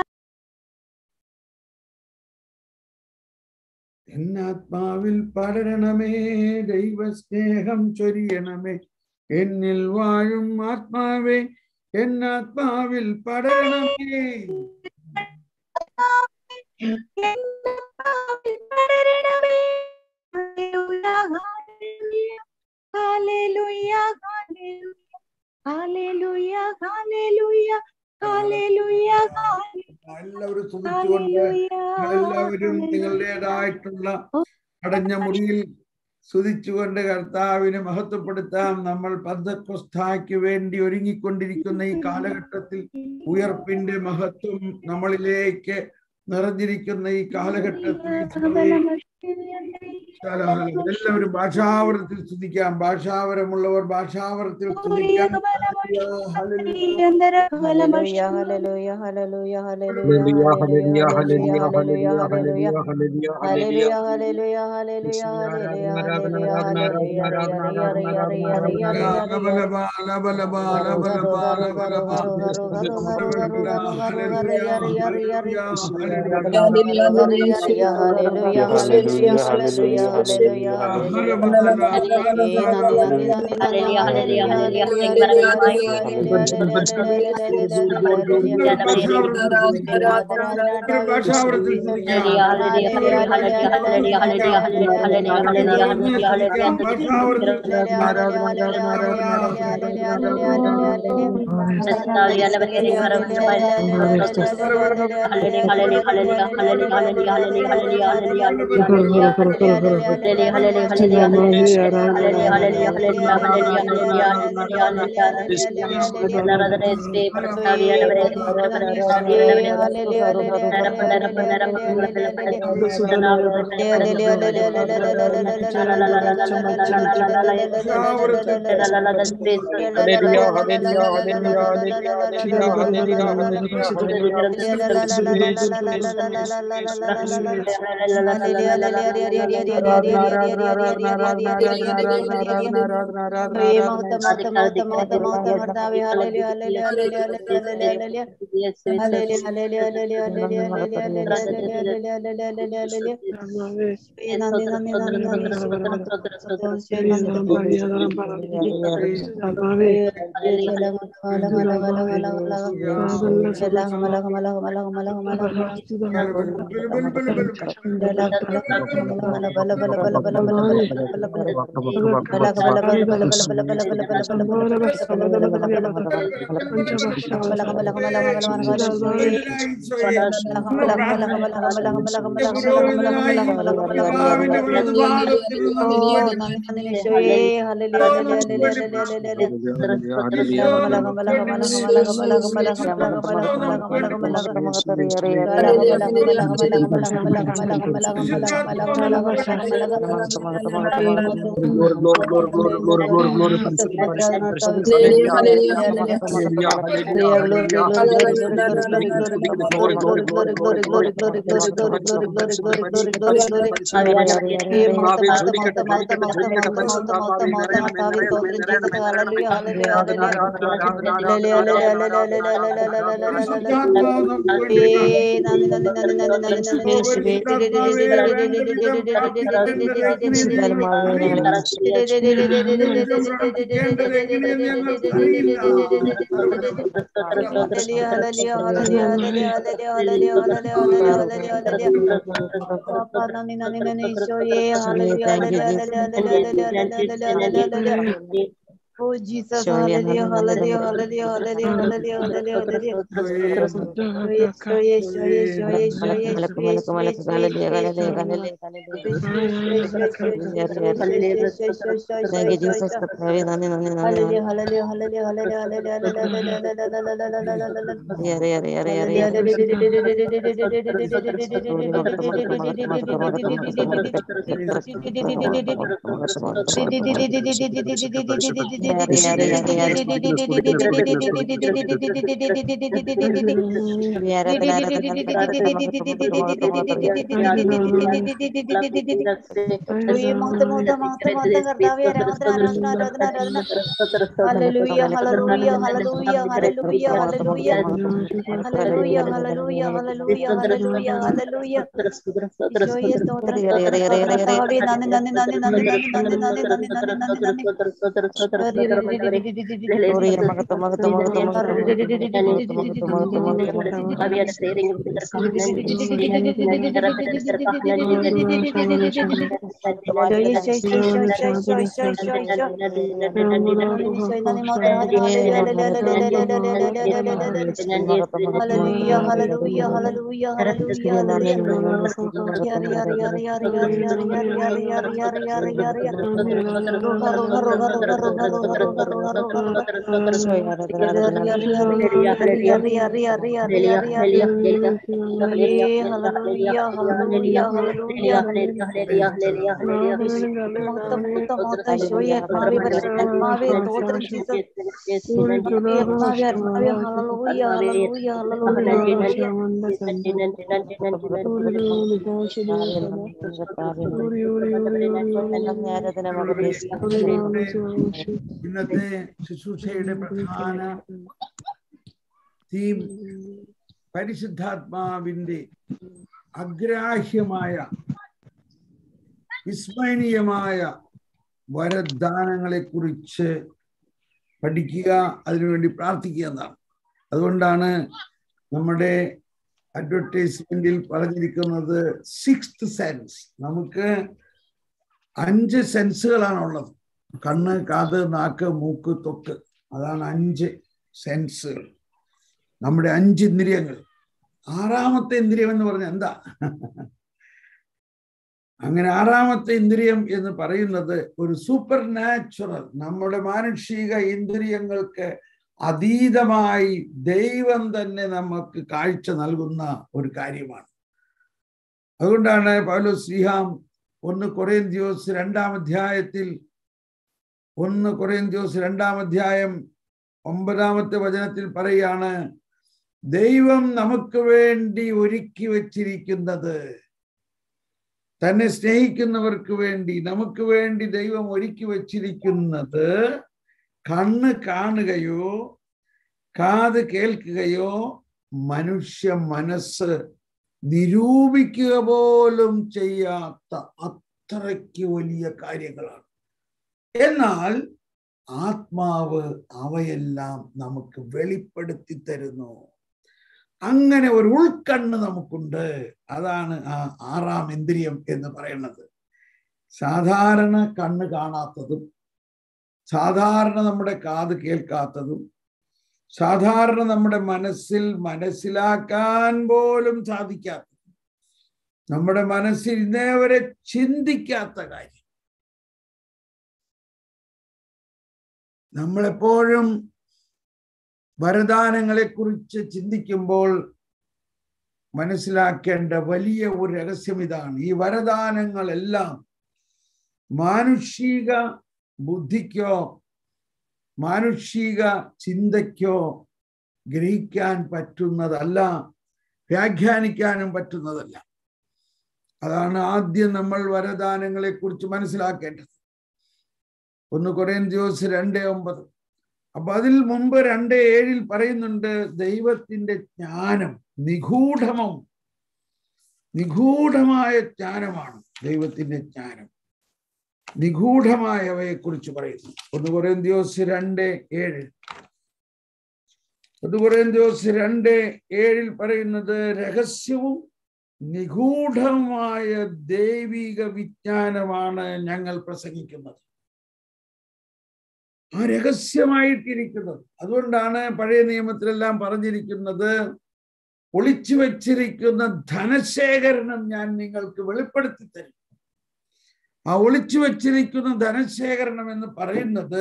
എന്നാത്മാവിൽ പടരണമേ ദൈവസ്നേഹം ചൊരിയണമേ എന്നിൽ വാഴും ആത്മാവേ എന്നാത്മാവിൽ പടരണമേ എന്നാത്മാവിൽ പടരണമേ ഹാലേലൂയ ഹാലേലൂയ എല്ലാവരും സ്തുതിച്ചുകൊണ്ട് നിങ്ങളെല്ലാവരും നിങ്ങളുടേതായിട്ടുള്ള അടഞ്ഞ മുറിയിൽ സ്തുതിച്ചുകൊണ്ട് കർത്താവിനെ മഹത്വപ്പെടുത്താം നമ്മൾ പന്തക്കൊസ്തായ്ക്ക് വേണ്ടി ഒരുങ്ങിക്കൊണ്ടിരിക്കുന്ന ഈ കാലഘട്ടത്തിൽ ഉയർപ്പിന്റെ മഹത്വം നമ്മളിലേക്ക് നിറഞ്ഞിരിക്കുന്ന ഈ കാലഘട്ടത്തിൽ എല്ലാവരും ഭാഷാവരത്തിൽ സ്തുതിക്കാം ഭാഷാവരമുള്ളവർ ഭാഷാവരത്തിൽ സ്തുതിക്കാം hallelujah hallelujah hallelujah hallelujah hallelujah hallelujah hallelujah hallelujah hallelujah hallelujah ഭാഷാവരത്തിൽ Oh Jesus, hallelujah, hallelujah, hallelujah, hallelujah, hallelujah, hallelujah, Hallelujah, hallelujah, hallelujah, hallelujah, hallelujah. Hallelujah, hallelujah, hallelujah, hallelujah, hallelujah. ഈശോയെ സ്തോത്രം, സ്തോത്രം, സ്തോത്രം, കർത്താവേ, നന്ദി, നന്ദി, നന്ദി, നന്ദി, നന്ദി, നന്ദി, നന്ദി, നന്ദി, നന്ദി, നന്ദി, നന്ദി, നന്ദി. Hallelujah, hallelujah, hallelujah, hallelujah, ഇന്നത്തെ ശുശ്രൂഷയുടെ പ്രധാന തീം പരിശുദ്ധാത്മാവിന്റെ അഗ്രാഹ്യമായ വിസ്മരണീയമായ വരദാനങ്ങളെ കുറിച്ച് പഠിക്കുക അതിനുവേണ്ടി പ്രാർത്ഥിക്കുക എന്നാണ് അതുകൊണ്ടാണ് നമ്മുടെ അഡ്വർടൈസ്മെന്റിൽ പറഞ്ഞിരിക്കുന്നത് സിക്സ്ത് സെൻസ് നമുക്ക് അഞ്ച് സെൻസുകളാണുള്ളത് കണ്ണ് കാത് നാക്ക് മൂക്ക് തൊക്ക് അതാണ് അഞ്ച് സെൻസുകൾ നമ്മുടെ അഞ്ച് ഇന്ദ്രിയങ്ങൾ ആറാമത്തെ ഇന്ദ്രിയം എന്ന് പറഞ്ഞാൽ എന്താ അങ്ങനെ ആറാമത്തെ ഇന്ദ്രിയം എന്ന് പറയുന്നത് ഒരു സൂപ്പർ നാച്ചുറൽ നമ്മുടെ മാനുഷിക ഇന്ദ്രിയങ്ങൾക്ക് അതീതമായി ദൈവം തന്നെ നമുക്ക് കാഴ്ച നൽകുന്ന ഒരു കാര്യമാണ് അതുകൊണ്ടാണ് പൗലോ ശ്രീഹാം ഒന്ന് കൊറേന്ത്യോസ് രണ്ടാം അധ്യായത്തിൽ ഒന്ന് കൊറേന്ത്യോസ് രണ്ടാം അധ്യായം ഒമ്പതാമത്തെ വചനത്തിൽ പറയാണ് ദൈവം നമുക്ക് വേണ്ടി ഒരുക്കി വച്ചിരിക്കുന്നത് തന്നെ സ്നേഹിക്കുന്നവർക്ക് വേണ്ടി നമുക്ക് വേണ്ടി ദൈവം ഒരുക്കി വച്ചിരിക്കുന്നത് കണ്ണ് കാണുകയോ കാത് കേൾക്കുകയോ മനുഷ്യ മനസ്സ് നിരൂപിക്കുക പോലും ചെയ്യാത്ത അത്രയ്ക്ക് വലിയ കാര്യങ്ങളാണ് എന്നാൽ ആത്മാവ് അവയെല്ലാം നമുക്ക് വെളിപ്പെടുത്തി തരുന്നു അങ്ങനെ ഒരു ഉൾക്കണ്ണ് നമുക്കുണ്ട് അതാണ് ആ ആറാം ഇന്ദ്രിയം എന്ന് പറയുന്നത് സാധാരണ കണ്ണ് കാണാത്തതും സാധാരണ നമ്മുടെ കാത് കേൾക്കാത്തതും സാധാരണ നമ്മുടെ മനസ്സിൽ മനസ്സിലാക്കാൻ പോലും സാധിക്കാത്ത നമ്മുടെ മനസ്സിൽ ഇന്നേ വരെ ചിന്തിക്കാത്ത കാര്യം നമ്മളെപ്പോഴും വരദാനങ്ങളെ കുറിച്ച് ചിന്തിക്കുമ്പോൾ മനസ്സിലാക്കേണ്ട വലിയ ഒരു രഹസ്യം ഇതാണ് ഈ വരദാനങ്ങളെല്ലാം മാനുഷിക ബുദ്ധിക്കോ മാനുഷിക ചിന്തയ്ക്കോ ഗ്രഹിക്കാൻ പറ്റുന്നതല്ല വ്യാഖ്യാനിക്കാനും പറ്റുന്നതല്ല അതാണ് ആദ്യം നമ്മൾ വരദാനങ്ങളെ കുറിച്ച് മനസ്സിലാക്കേണ്ടത് ഒന്ന് കൊറേന്ത്യോസ് രണ്ട് ഒമ്പത് അപ്പൊ അതിൽ മുമ്പ് രണ്ട് ഏഴിൽ പറയുന്നുണ്ട് ദൈവത്തിന്റെ ജ്ഞാനം നിഗൂഢമോ നിഗൂഢമായ ജ്ഞാനമാണ് ദൈവത്തിന്റെ ജ്ഞാനം നിഗൂഢമായവയെ കുറിച്ച് പറയുന്നു ഒന്ന് കൊറേന്ത്യോസ് രണ്ട് ഏഴ് ഒന്ന് കൊറേന്ത്യോസ് രണ്ട് ഏഴിൽ പറയുന്നത് രഹസ്യവും നിഗൂഢമായ ദൈവിക വിജ്ഞാനമാണ് ഞങ്ങൾ പ്രസംഗിക്കുന്നത് ആ രഹസ്യമായിട്ടിരിക്കുന്നത് അതുകൊണ്ടാണ് പഴയ നിയമത്തിലെല്ലാം പറഞ്ഞിരിക്കുന്നത് ഒളിച്ചു വച്ചിരിക്കുന്ന ധനശേഖരണം ഞാൻ നിങ്ങൾക്ക് വെളിപ്പെടുത്തി തരും ആ ഒളിച്ചു വച്ചിരിക്കുന്ന ധനശേഖരണം എന്ന് പറയുന്നത്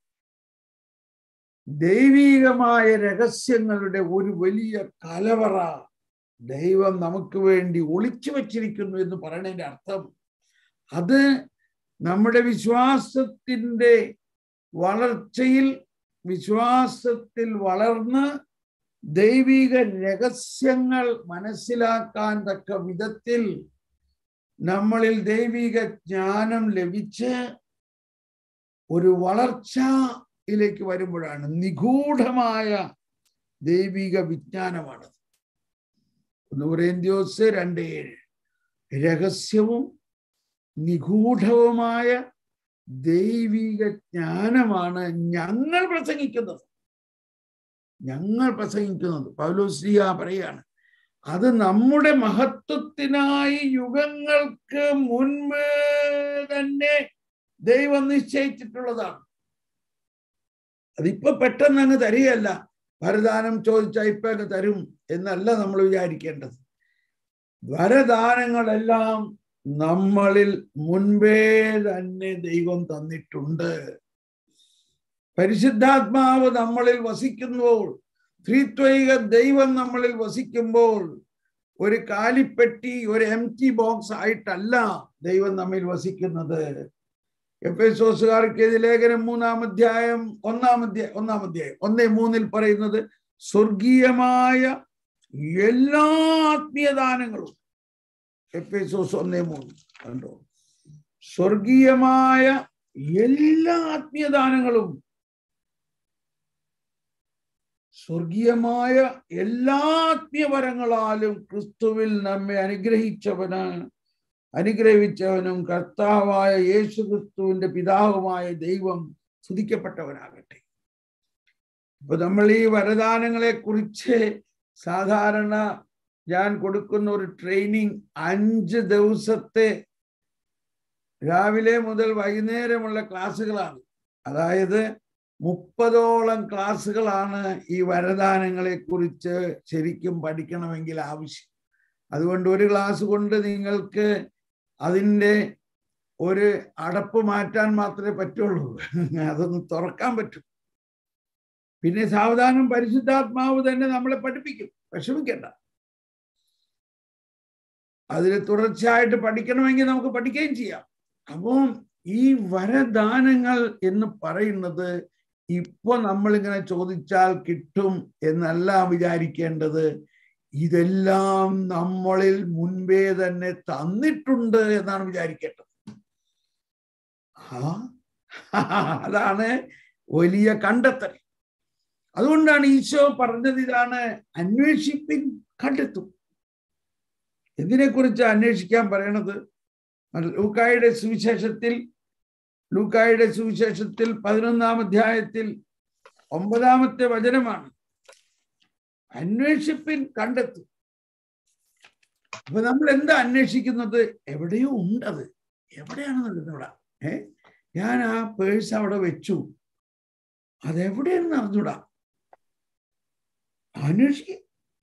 ദൈവീകമായ രഹസ്യങ്ങളുടെ ഒരു വലിയ കലവറ ദൈവം നമുക്ക് വേണ്ടി ഒളിച്ചു വച്ചിരിക്കുന്നു എന്ന് പറയുന്നതിന്റെ അർത്ഥം അത് നമ്മുടെ വിശ്വാസത്തിന്റെ വളർച്ചയിൽ വിശ്വാസത്തിൽ വളർന്ന് ദൈവിക രഹസ്യങ്ങൾ മനസ്സിലാക്കാൻ തക്ക വിധത്തിൽ നമ്മളിൽ ദൈവിക ജ്ഞാനം ലഭിച്ച് ഒരു വളർച്ചയിലേക്ക് വരുമ്പോഴാണ് നിഗൂഢമായ ദൈവിക വിജ്ഞാനമാണ് ഒന്ന് കൊറിന്ത്യോസ് രണ്ട് ഏഴ് രഹസ്യവും നിഗൂഢവുമായ ദൈവിക ജ്ഞാനമാണ് ഞങ്ങൾ പ്രസംഗിക്കുന്നത് ഞങ്ങൾ പ്രസംഗിക്കുന്നത് പൗലോസ്ലിയ പറയാണ് അത് നമ്മുടെ മഹത്വത്തിനായി യുഗങ്ങൾക്ക് മുൻപ് തന്നെ ദൈവം നിശ്ചയിച്ചിട്ടുള്ളതാണ് അതിപ്പോ പെട്ടെന്ന് അങ്ങ് തരികയല്ല വരദാനം ചോദിച്ചാൽ ഇപ്പൊ അങ്ങ് തരും എന്നല്ല നമ്മൾ വിചാരിക്കേണ്ടത് വരദാനങ്ങളെല്ലാം നമ്മളിൽ മുൻപേ തന്നെ ദൈവം തന്നിട്ടുണ്ട് പരിശുദ്ധാത്മാവ് നമ്മളിൽ വസിക്കുമ്പോൾ ത്രിത്വൈക ദൈവം നമ്മളിൽ വസിക്കുമ്പോൾ ഒരു കാലിപ്പെട്ടി ഒരു എം ടി ബോക്സ് ആയിട്ടല്ല ദൈവം നമ്മിൽ വസിക്കുന്നത് എഫ് എസ് ഓസുകാർക്ക് ഇത് ലേഖനം മൂന്നാം അധ്യായം ഒന്നാം അധ്യായം ഒന്നാം അധ്യായം ഒന്നേ മൂന്നിൽ പറയുന്നത് സ്വർഗീയമായ എല്ലാ ആത്മീയദാനങ്ങളും എഫ് എസ് ഓസ് ഒന്നേ മൂന്ന് കണ്ടോ സ്വർഗീയമായ എല്ലാ ആത്മീയദാനങ്ങളും സ്വർഗീയമായ എല്ലാ ആത്മീയവരങ്ങളാലും ക്രിസ്തുവിൽ നമ്മെ അനുഗ്രഹിച്ചവനാണ് അനുഗ്രഹിച്ചവനും കർത്താവായ യേശു ക്രിസ്തുവിന്റെ പിതാവുമായ ദൈവം സ്തുതിക്കപ്പെട്ടവനാകട്ടെ ഇപ്പൊ നമ്മൾ ഈ വരദാനങ്ങളെ കുറിച്ച് സാധാരണ ഞാൻ കൊടുക്കുന്ന ഒരു ട്രെയിനിങ് അഞ്ച് ദിവസത്തെ രാവിലെ മുതൽ വൈകുന്നേരമുള്ള ക്ലാസ്സുകളാണ് അതായത് മുപ്പതോളം ക്ലാസ്സുകളാണ് ഈ വരദാനങ്ങളെ കുറിച്ച് ശരിക്കും പഠിക്കണമെങ്കിൽ ആവശ്യം അതുകൊണ്ട് ഒരു ക്ലാസ് കൊണ്ട് നിങ്ങൾക്ക് അതിൻ്റെ ഒരു അടപ്പ് മാറ്റാൻ മാത്രമേ പറ്റുള്ളൂ അതൊന്ന് തുറക്കാൻ പറ്റും പിന്നെ സാവധാനം പരിശുദ്ധാത്മാവ് തന്നെ നമ്മളെ പഠിപ്പിക്കും വിഷമിക്കണ്ട അതിൽ തുടർച്ചയായിട്ട് പഠിക്കണമെങ്കിൽ നമുക്ക് പഠിക്കുകയും ചെയ്യാം അപ്പം ഈ വരദാനങ്ങൾ എന്ന് പറയുന്നത് ഇപ്പൊ നമ്മളിങ്ങനെ ചോദിച്ചാൽ കിട്ടും എന്നല്ല വിചാരിക്കേണ്ടത് ഇതെല്ലാം നമ്മളിൽ മുൻപേ തന്നെ തന്നിട്ടുണ്ട് എന്നാണ് വിചാരിക്കേണ്ടത് ആ അതാണ് വലിയ കണ്ടെത്തൽ അതുകൊണ്ടാണ് ഈശോ പറഞ്ഞത് ഇതാണ് അന്വേഷിപ്പിൻ കണ്ടെത്തും എന്തിനെ കുറിച്ച് അന്വേഷിക്കാൻ പറയണത് ലൂക്കായുടെ സുവിശേഷത്തിൽ ലൂക്കായുടെ സുവിശേഷത്തിൽ പതിനൊന്നാം അധ്യായത്തിൽ ഒമ്പതാമത്തെ വചനമാണ് അന്വേഷിപ്പിൻ കണ്ടെത്തും അപ്പൊ നമ്മൾ എന്താ അന്വേഷിക്കുന്നത് എവിടെയോ ഉണ്ടത് എവിടെയാണെന്ന് അറിഞ്ഞൂടാ ഏ ഞാൻ ആ പേഴ്സ് അവിടെ വെച്ചു അതെവിടെയാണെന്ന് അറിഞ്ഞൂടാ അന്വേഷിക്ക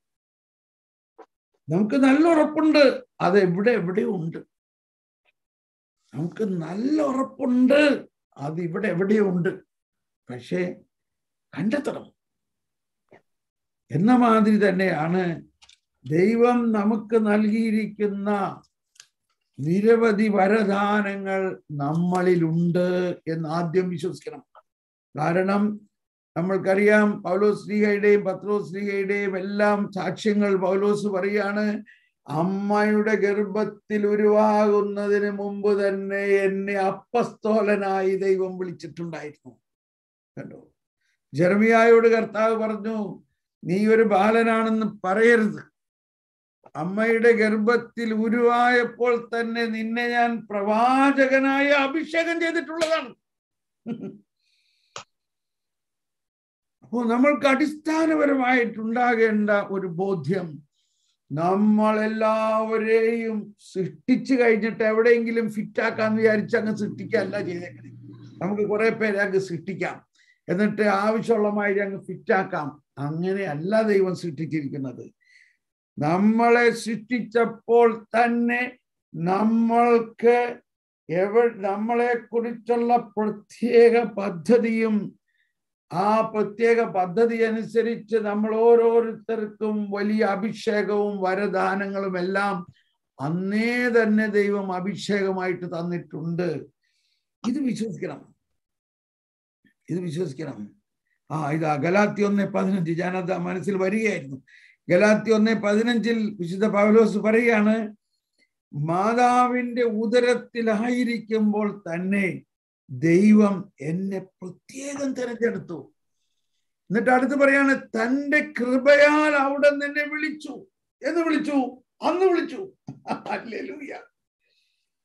നമുക്ക് നല്ല ഉറപ്പുണ്ട് അത് എവിടെ എവിടെയോ ഉണ്ട് നമുക്ക് നല്ല ഉറപ്പുണ്ട് അത് ഇവിടെ എവിടെയോ ഉണ്ട് പക്ഷേ കണ്ടെത്തണം എന്ന മാതിരി തന്നെയാണ് ദൈവം നമുക്ക് നൽകിയിരിക്കുന്ന നിരവധി വരദാനങ്ങൾ നമ്മളിലുണ്ട് എന്ന് ആദ്യം വിശ്വസിക്കണം കാരണം നമ്മൾക്കറിയാം പൗലോസ് ശ്രീഹയുടെയും പത്രോസ് ശ്രീഹയുടെയും എല്ലാം സാക്ഷ്യങ്ങൾ പൗലോസ് പറയാണ് അമ്മയുടെ ഗർഭത്തിൽ ഉരുവാകുന്നതിന് മുമ്പ് തന്നെ എന്നെ അപ്പസ്തോലനായി ദൈവം വിളിച്ചിട്ടുണ്ടായിരുന്നു കണ്ടോ ജർമിയായോട് കർത്താവ് പറഞ്ഞു നീ ഒരു ബാലനാണെന്ന് പറയരുത് അമ്മയുടെ ഗർഭത്തിൽ ഉരുവായപ്പോൾ തന്നെ നിന്നെ ഞാൻ പ്രവാചകനായ അഭിഷേകം ചെയ്തിട്ടുള്ളതാണ് അപ്പോൾ നമ്മൾക്ക് അടിസ്ഥാനപരമായിട്ടുണ്ടാകേണ്ട ഒരു ബോധ്യം നമ്മളെല്ലാവരെയും സൃഷ്ടിച്ചു കഴിഞ്ഞിട്ട് എവിടെയെങ്കിലും ഫിറ്റാക്കാന്ന് വിചാരിച്ച് അങ്ങ് സൃഷ്ടിക്കല്ല ചെയ്തേക്കണേ നമുക്ക് കുറെ പേരെ അങ്ങ് സൃഷ്ടിക്കാം എന്നിട്ട് ആവശ്യമുള്ള മാതിരി അങ്ങ് ഫിറ്റാക്കാം അങ്ങനെയല്ല ദൈവം സൃഷ്ടിച്ചിരിക്കുന്നത് നമ്മളെ സൃഷ്ടിച്ചപ്പോൾ തന്നെ നമ്മൾക്ക് എവ നമ്മളെ കുറിച്ചുള്ള പ്രത്യേക പദ്ധതിയും ആ പ്രത്യേക പദ്ധതി അനുസരിച്ച് നമ്മൾ ഓരോരുത്തർക്കും വലിയ അഭിഷേകവും വരദാനങ്ങളും എല്ലാം അന്നേ തന്നെ ദൈവം അഭിഷേകമായിട്ട് തന്നിട്ടുണ്ട് ഇത് വിശ്വസിക്കണം ഇത് വിശ്വസിക്കണം ആ ഇതാ ഗലാത്തി ഒന്ന് പതിനഞ്ച് ഞാനത് മനസ്സിൽ വരികയായിരുന്നു ഗലാത്തി ഒന്ന് പതിനഞ്ചിൽ വിശുദ്ധ പൗലോസ് പറയാണ് മാതാവിന്റെ ഉദരത്തിലായിരിക്കുമ്പോൾ തന്നെ ദൈവം എന്നെ പ്രത്യേകം തിരഞ്ഞെടുത്തു എന്നിട്ട് അടുത്ത് പറയാണ് തന്റെ കൃപയാൽ അവിടെ എന്നെ വിളിച്ചു എന്ന് വിളിച്ചു അന്ന് വിളിച്ചു അല്ലേലൂയ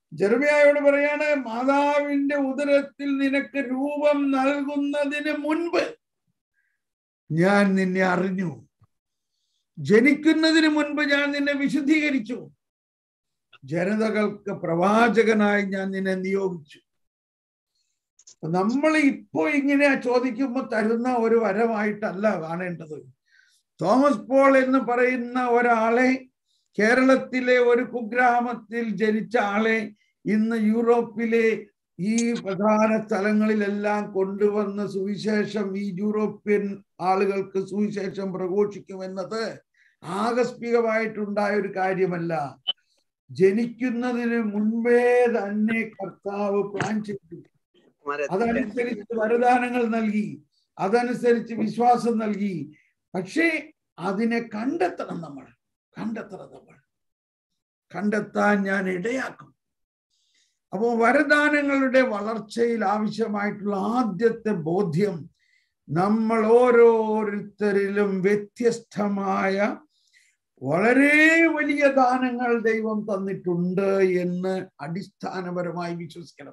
ജെറമിയായോട് പറയാണ് മാതാവിന്റെ ഉദരത്തിൽ നിനക്ക് രൂപം നൽകുന്നതിന് മുൻപ് ഞാൻ നിന്നെ അറിഞ്ഞു ജനിക്കുന്നതിന് മുൻപ് ഞാൻ നിന്നെ വിശുദ്ധീകരിച്ചു ജനതകൾക്ക് പ്രവാചകനായി ഞാൻ നിന്നെ നിയോഗിച്ചു നമ്മൾ ഇപ്പോ ഇങ്ങനെ ചോദിക്കുമ്പോൾ തരുന്ന ഒരു വരമായിട്ടല്ല കാണേണ്ടത് തോമസ് പോൾ എന്ന് പറയുന്ന ഒരാളെ കേരളത്തിലെ ഒരു കുഗ്രാമത്തിൽ ജനിച്ച ആളെ ഇന്ന് യൂറോപ്പിലെ ഈ പ്രധാന സ്ഥലങ്ങളിലെല്ലാം കൊണ്ടുവന്ന് സുവിശേഷം ഈ യൂറോപ്യൻ ആളുകൾക്ക് സുവിശേഷം പ്രഘോഷിക്കുമെന്നത് ആകസ്മികമായിട്ടുണ്ടായ ഒരു കാര്യമല്ല ജനിക്കുന്നതിന് മുൻപേ തന്നെ കർത്താവ് പ്ലാൻ ചെയ്തു അതനുസരിച്ച് വരദാനങ്ങൾ നൽകി അതനുസരിച്ച് വിശ്വാസം നൽകി പക്ഷേ അതിനെ കണ്ടെത്തണം നമ്മൾ കണ്ടെത്തണം നമ്മൾ കണ്ടെത്താൻ ഞാൻ ഇടയാക്കും അപ്പോൾ വരദാനങ്ങളുടെ വളർച്ചയിൽ ആവശ്യമായിട്ടുള്ള ആദ്യത്തെ ബോധ്യം നമ്മൾ ഓരോരുത്തരിലും വ്യത്യസ്തമായ വളരെ വലിയ ദാനങ്ങൾ ദൈവം തന്നിട്ടുണ്ട് എന്ന് അടിസ്ഥാനപരമായി വിശ്വസിക്കണം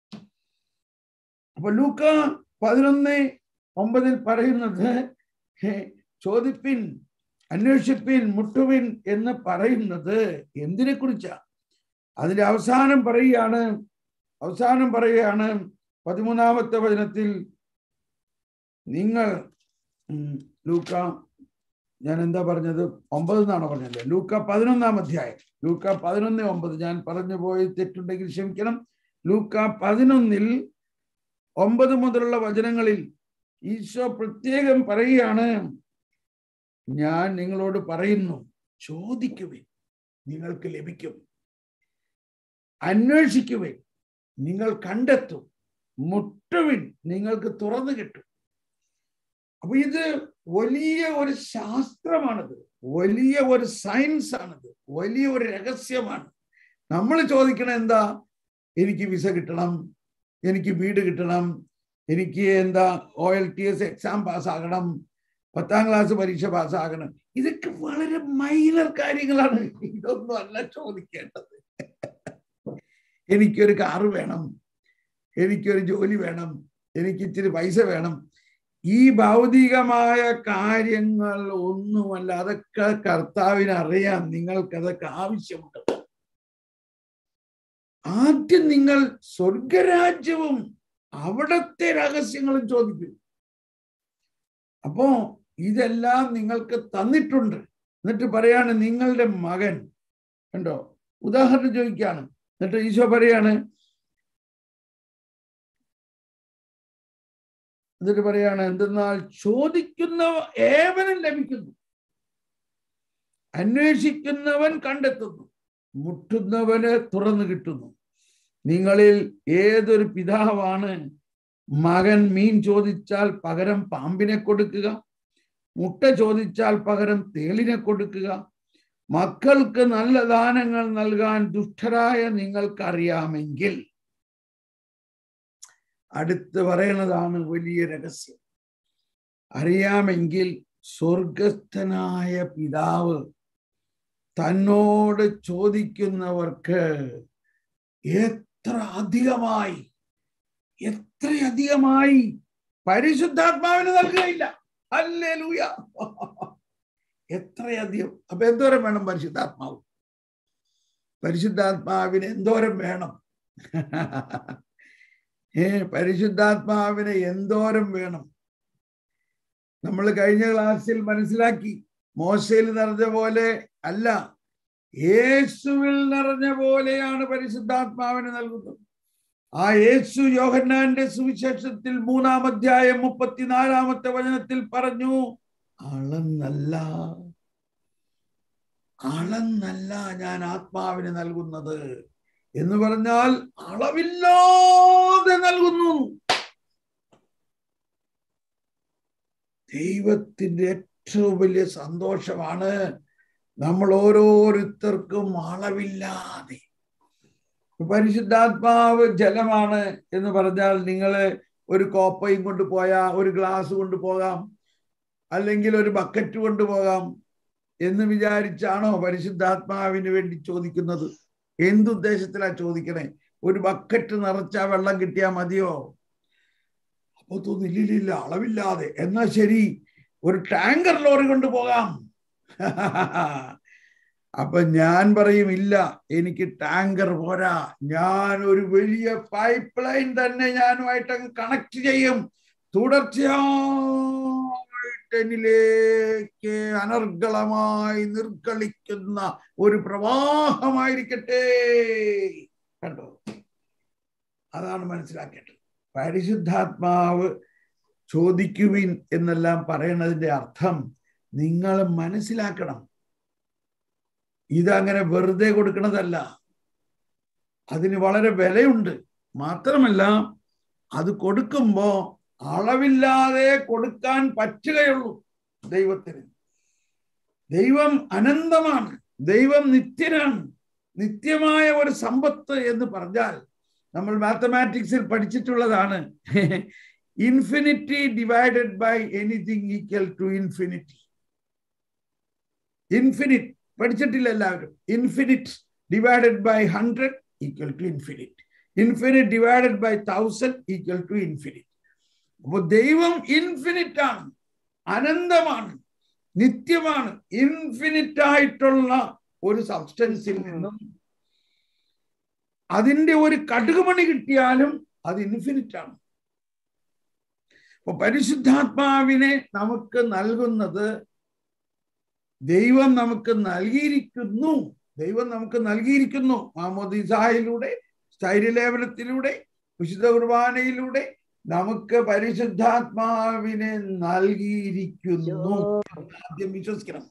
അപ്പൊ ലൂക്ക പതിനൊന്ന് ഒമ്പതിൽ പറയുന്നത് ചോദിപ്പിൻ അന്വേഷിപ്പിൻ മുട്ടുവിൻ എന്ന് പറയുന്നത് എന്തിനെ കുറിച്ചാ അതിന്റെ അവസാനം പറയുകയാണ് അവസാനം പറയുകയാണ് പതിമൂന്നാമത്തെ വചനത്തിൽ നിങ്ങൾ ലൂക്ക ഞാൻ എന്താ പറഞ്ഞത് ഒമ്പത് എന്നാണോ പറഞ്ഞത് ലൂക്ക പതിനൊന്നാം അധ്യായം ലൂക്ക പതിനൊന്ന് ഒമ്പത് ഞാൻ പറഞ്ഞു പോയി തെറ്റുണ്ടെങ്കിൽ ക്ഷമിക്കണം ലൂക്ക പതിനൊന്നിൽ ഒമ്പത് മുതലുള്ള വചനങ്ങളിൽ ഈശോ പ്രത്യേകം പറയുകയാണ് ഞാൻ നിങ്ങളോട് പറയുന്നു ചോദിക്കുവിൻ നിങ്ങൾക്ക് ലഭിക്കും അന്വേഷിക്കുവിൻ നിങ്ങൾ കണ്ടെത്തും മുട്ടുവിൻ നിങ്ങൾക്ക് തുറന്നു കിട്ടും അപ്പൊ ഇത് വലിയ ഒരു ശാസ്ത്രമാണിത് വലിയ ഒരു സയൻസ് ആണിത് വലിയ ഒരു രഹസ്യമാണ് നമ്മൾ ചോദിക്കണം എന്താ എനിക്ക് വിസ കിട്ടണം എനിക്ക് വീട് കിട്ടണം എനിക്ക് എന്താ O L T S exam പാസ്സാകണം പത്താം ക്ലാസ് പരീക്ഷ പാസ്സാകണം ഇതൊക്കെ വളരെ മൈനർ കാര്യങ്ങളാണ് ഇതൊന്നും അല്ല ചോദിക്കേണ്ടത് എനിക്കൊരു കാറ് വേണം എനിക്കൊരു ജോലി വേണം എനിക്ക് ഇച്ചിരി പൈസ വേണം ഈ ഭൗതികമായ കാര്യങ്ങൾ ഒന്നുമല്ല അതൊക്കെ കർത്താവിന് അറിയാം നിങ്ങൾക്ക് അതൊക്കെ ആവശ്യമുണ്ട് ആദ്യം നിങ്ങൾ സ്വർഗരാജ്യവും അവിടത്തെ രഹസ്യങ്ങളും ചോദിക്കും അപ്പോ ഇതെല്ലാം നിങ്ങൾക്ക് തന്നിട്ടുണ്ട് എന്നിട്ട് പറയാണ് നിങ്ങളുടെ മകൻ കണ്ടോ ഉദാഹരണം ചോദിക്കാണ് എന്നിട്ട് ഈശോ പറയാണ് എന്നിട്ട് പറയാണ് എന്തെന്നാൽ ചോദിക്കുന്ന ഏവനും ലഭിക്കുന്നു അന്വേഷിക്കുന്നവൻ കണ്ടെത്തുന്നു മുട്ടുന്നവന് തുറന്നു കിട്ടുന്നു നിങ്ങളിൽ ഏതൊരു പിതാവാണ് മകൻ മീൻ ചോദിച്ചാൽ പകരം പാമ്പിനെ കൊടുക്കുക മുട്ട ചോദിച്ചാൽ പകരം തേളിനെ കൊടുക്കുക മക്കൾക്ക് നല്ല ദാനങ്ങൾ നൽകാൻ ദുഷ്ടരായ നിങ്ങൾക്കറിയാമെങ്കിൽ അടുത്ത് പറയണതാണ് വലിയ രഹസ്യം അറിയാമെങ്കിൽ സ്വർഗസ്ഥനായ പിതാവ് തന്നോട് ചോദിക്കുന്നവർക്ക് എത്ര അധികമായി എത്രയധികമായി പരിശുദ്ധാത്മാവിന് നൽകുകയില്ല അല്ലേ ലൂയ എത്രയധികം അപ്പൊ എന്തോരം വേണം പരിശുദ്ധാത്മാവ് പരിശുദ്ധാത്മാവിന് എന്തോരം വേണം ഏ പരിശുദ്ധാത്മാവിന് എന്തോരം വേണം നമ്മൾ കഴിഞ്ഞ ക്ലാസ്സിൽ മനസ്സിലാക്കി മോശയിൽ നിറഞ്ഞ പോലെ അല്ല യേശുവിൽ നിറഞ്ഞ പോലെയാണ് പരിശുദ്ധാത്മാവിന് നൽകുന്നത് ആ യേശു യോഹന്നാന്റെ സുവിശേഷത്തിൽ മൂന്നാം അധ്യായം മുപ്പത്തിനാലാമത്തെ വചനത്തിൽ പറഞ്ഞു അളന്നല്ല അളന്നല്ല ഞാൻ ആത്മാവിന് നൽകുന്നത് എന്ന് പറഞ്ഞാൽ അളവില്ലാതെ നൽകുന്നു ദൈവത്തിന്റെ ഏറ്റവും വലിയ സന്തോഷമാണ് നമ്മൾ ഓരോരുത്തർക്കും അളവില്ലാതെ പരിശുദ്ധാത്മാവ് ജലമാണ് എന്ന് പറഞ്ഞാൽ നിങ്ങൾ ഒരു കോപ്പയും കൊണ്ട് പോയാ ഒരു ഗ്ലാസ് കൊണ്ട് പോകാം അല്ലെങ്കിൽ ഒരു ബക്കറ്റ് കൊണ്ട് പോകാം എന്ന് വിചാരിച്ചാണോ പരിശുദ്ധാത്മാവിന് വേണ്ടി ചോദിക്കുന്നത് എന്തുദ്ദേശത്തിലാ ചോദിക്കണേ ഒരു ബക്കറ്റ് നിറച്ച വെള്ളം കിട്ടിയാ മതിയോ അപ്പൊ തോന്നില്ല അളവില്ലാതെ എന്നാ ശരി ഒരു ടാങ്കർ ലോറി കൊണ്ടുപോകാം അപ്പൊ ഞാൻ പറയും ഇല്ല എനിക്ക് ടാങ്കർ പോരാ ഞാൻ ഒരു വലിയ പൈപ്പ് ലൈൻ തന്നെ ഞാനുമായിട്ട് അങ്ങ് കണക്ട് ചെയ്യും തുടർച്ചയായിട്ട് എന്നിലേക്ക് അനർഗളമായി നിർഗളിക്കുന്ന ഒരു പ്രവാഹമായിരിക്കട്ടെ കണ്ടോ അതാണ് മനസ്സിലാക്കേണ്ടത് പരിശുദ്ധാത്മാവ് ചോദിക്കുവിൻ എന്നെല്ലാം പറയണതിന്റെ അർത്ഥം നിങ്ങൾ മനസ്സിലാക്കണം ഇതങ്ങനെ വെറുതെ കൊടുക്കണതല്ല അതിന് വളരെ വിലയുണ്ട് മാത്രമല്ല അത് കൊടുക്കുമ്പോ അളവില്ലാതെ കൊടുക്കാൻ പറ്റുകയുള്ളൂ ദൈവത്തിന് ദൈവം അനന്തമാണ് ദൈവം നിത്യനാണ് നിത്യമായ ഒരു സമ്പത്ത് എന്ന് പറഞ്ഞാൽ നമ്മൾ മാത്തമാറ്റിക്സിൽ പഠിച്ചിട്ടുള്ളതാണ് infinity divided by anything equal to infinity infinite പഠിച്ചിട്ടില്ല എല്ലാവരും infinite divided by hundred equal to infinite infinite divided by thousand equal to infinite അപ്പൊ ദൈവം ഇൻഫിനിറ്റ് ആണ് അനന്തമാണ് നിത്യമാണ് ഇൻഫിനിറ്റ് ആയിട്ടുള്ള ഒരു സബ്സ്റ്റൻസിൽ നിന്നും അതിന്റെ ഒരു കടുകുമണി കിട്ടിയാലും അത് ഇൻഫിനിറ്റ് ആണ് അപ്പൊ പരിശുദ്ധാത്മാവിനെ നമുക്ക് നൽകുന്നത് ദൈവം നമുക്ക് നൽകിയിരിക്കുന്നു ദൈവം നമുക്ക് നൽകിയിരിക്കുന്നു മാമോദിസായിലൂടെ സ്ഥൈര്യലേപനത്തിലൂടെ വിശുദ്ധ കുർബാനയിലൂടെ നമുക്ക് പരിശുദ്ധാത്മാവിനെ നൽകിയിരിക്കുന്നു ആദ്യം വിശ്വസിക്കണം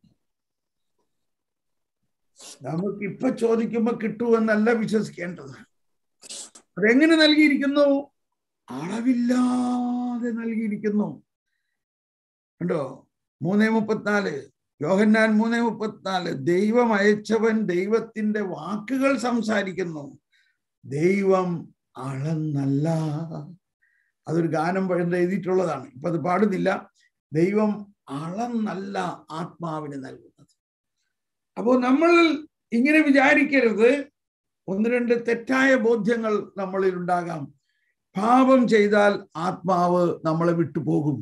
നമുക്ക് ഇപ്പൊ ചോദിക്കുമ്പോ കിട്ടുമെന്നല്ല വിശ്വസിക്കേണ്ടത് അതെങ്ങനെ നൽകിയിരിക്കുന്നു അളവില്ലാതെ നൽകിയിരിക്കുന്നു കണ്ടോ മൂന്നേ മുപ്പത്തിനാല് യോഹന്നാൻ മൂന്നേ മുപ്പത്തിനാല് ദൈവം അയച്ചവൻ ദൈവത്തിന്റെ വാക്കുകൾ സംസാരിക്കുന്നു ദൈവം അളന്നല്ല അതൊരു ഗാനം പഴം എഴുതിയിട്ടുള്ളതാണ് ഇപ്പൊ അത് പാടുന്നില്ല ദൈവം അളന്നല്ല ആത്മാവിന് നൽകുന്നത് അപ്പോൾ നമ്മൾ ഇങ്ങനെ വിചാരിക്കരുത് ഒന്ന് രണ്ട് തെറ്റായ ബോധ്യങ്ങൾ നമ്മളിൽ ഉണ്ടാകാം പാപം ചെയ്താൽ ആത്മാവ് നമ്മളെ വിട്ടുപോകും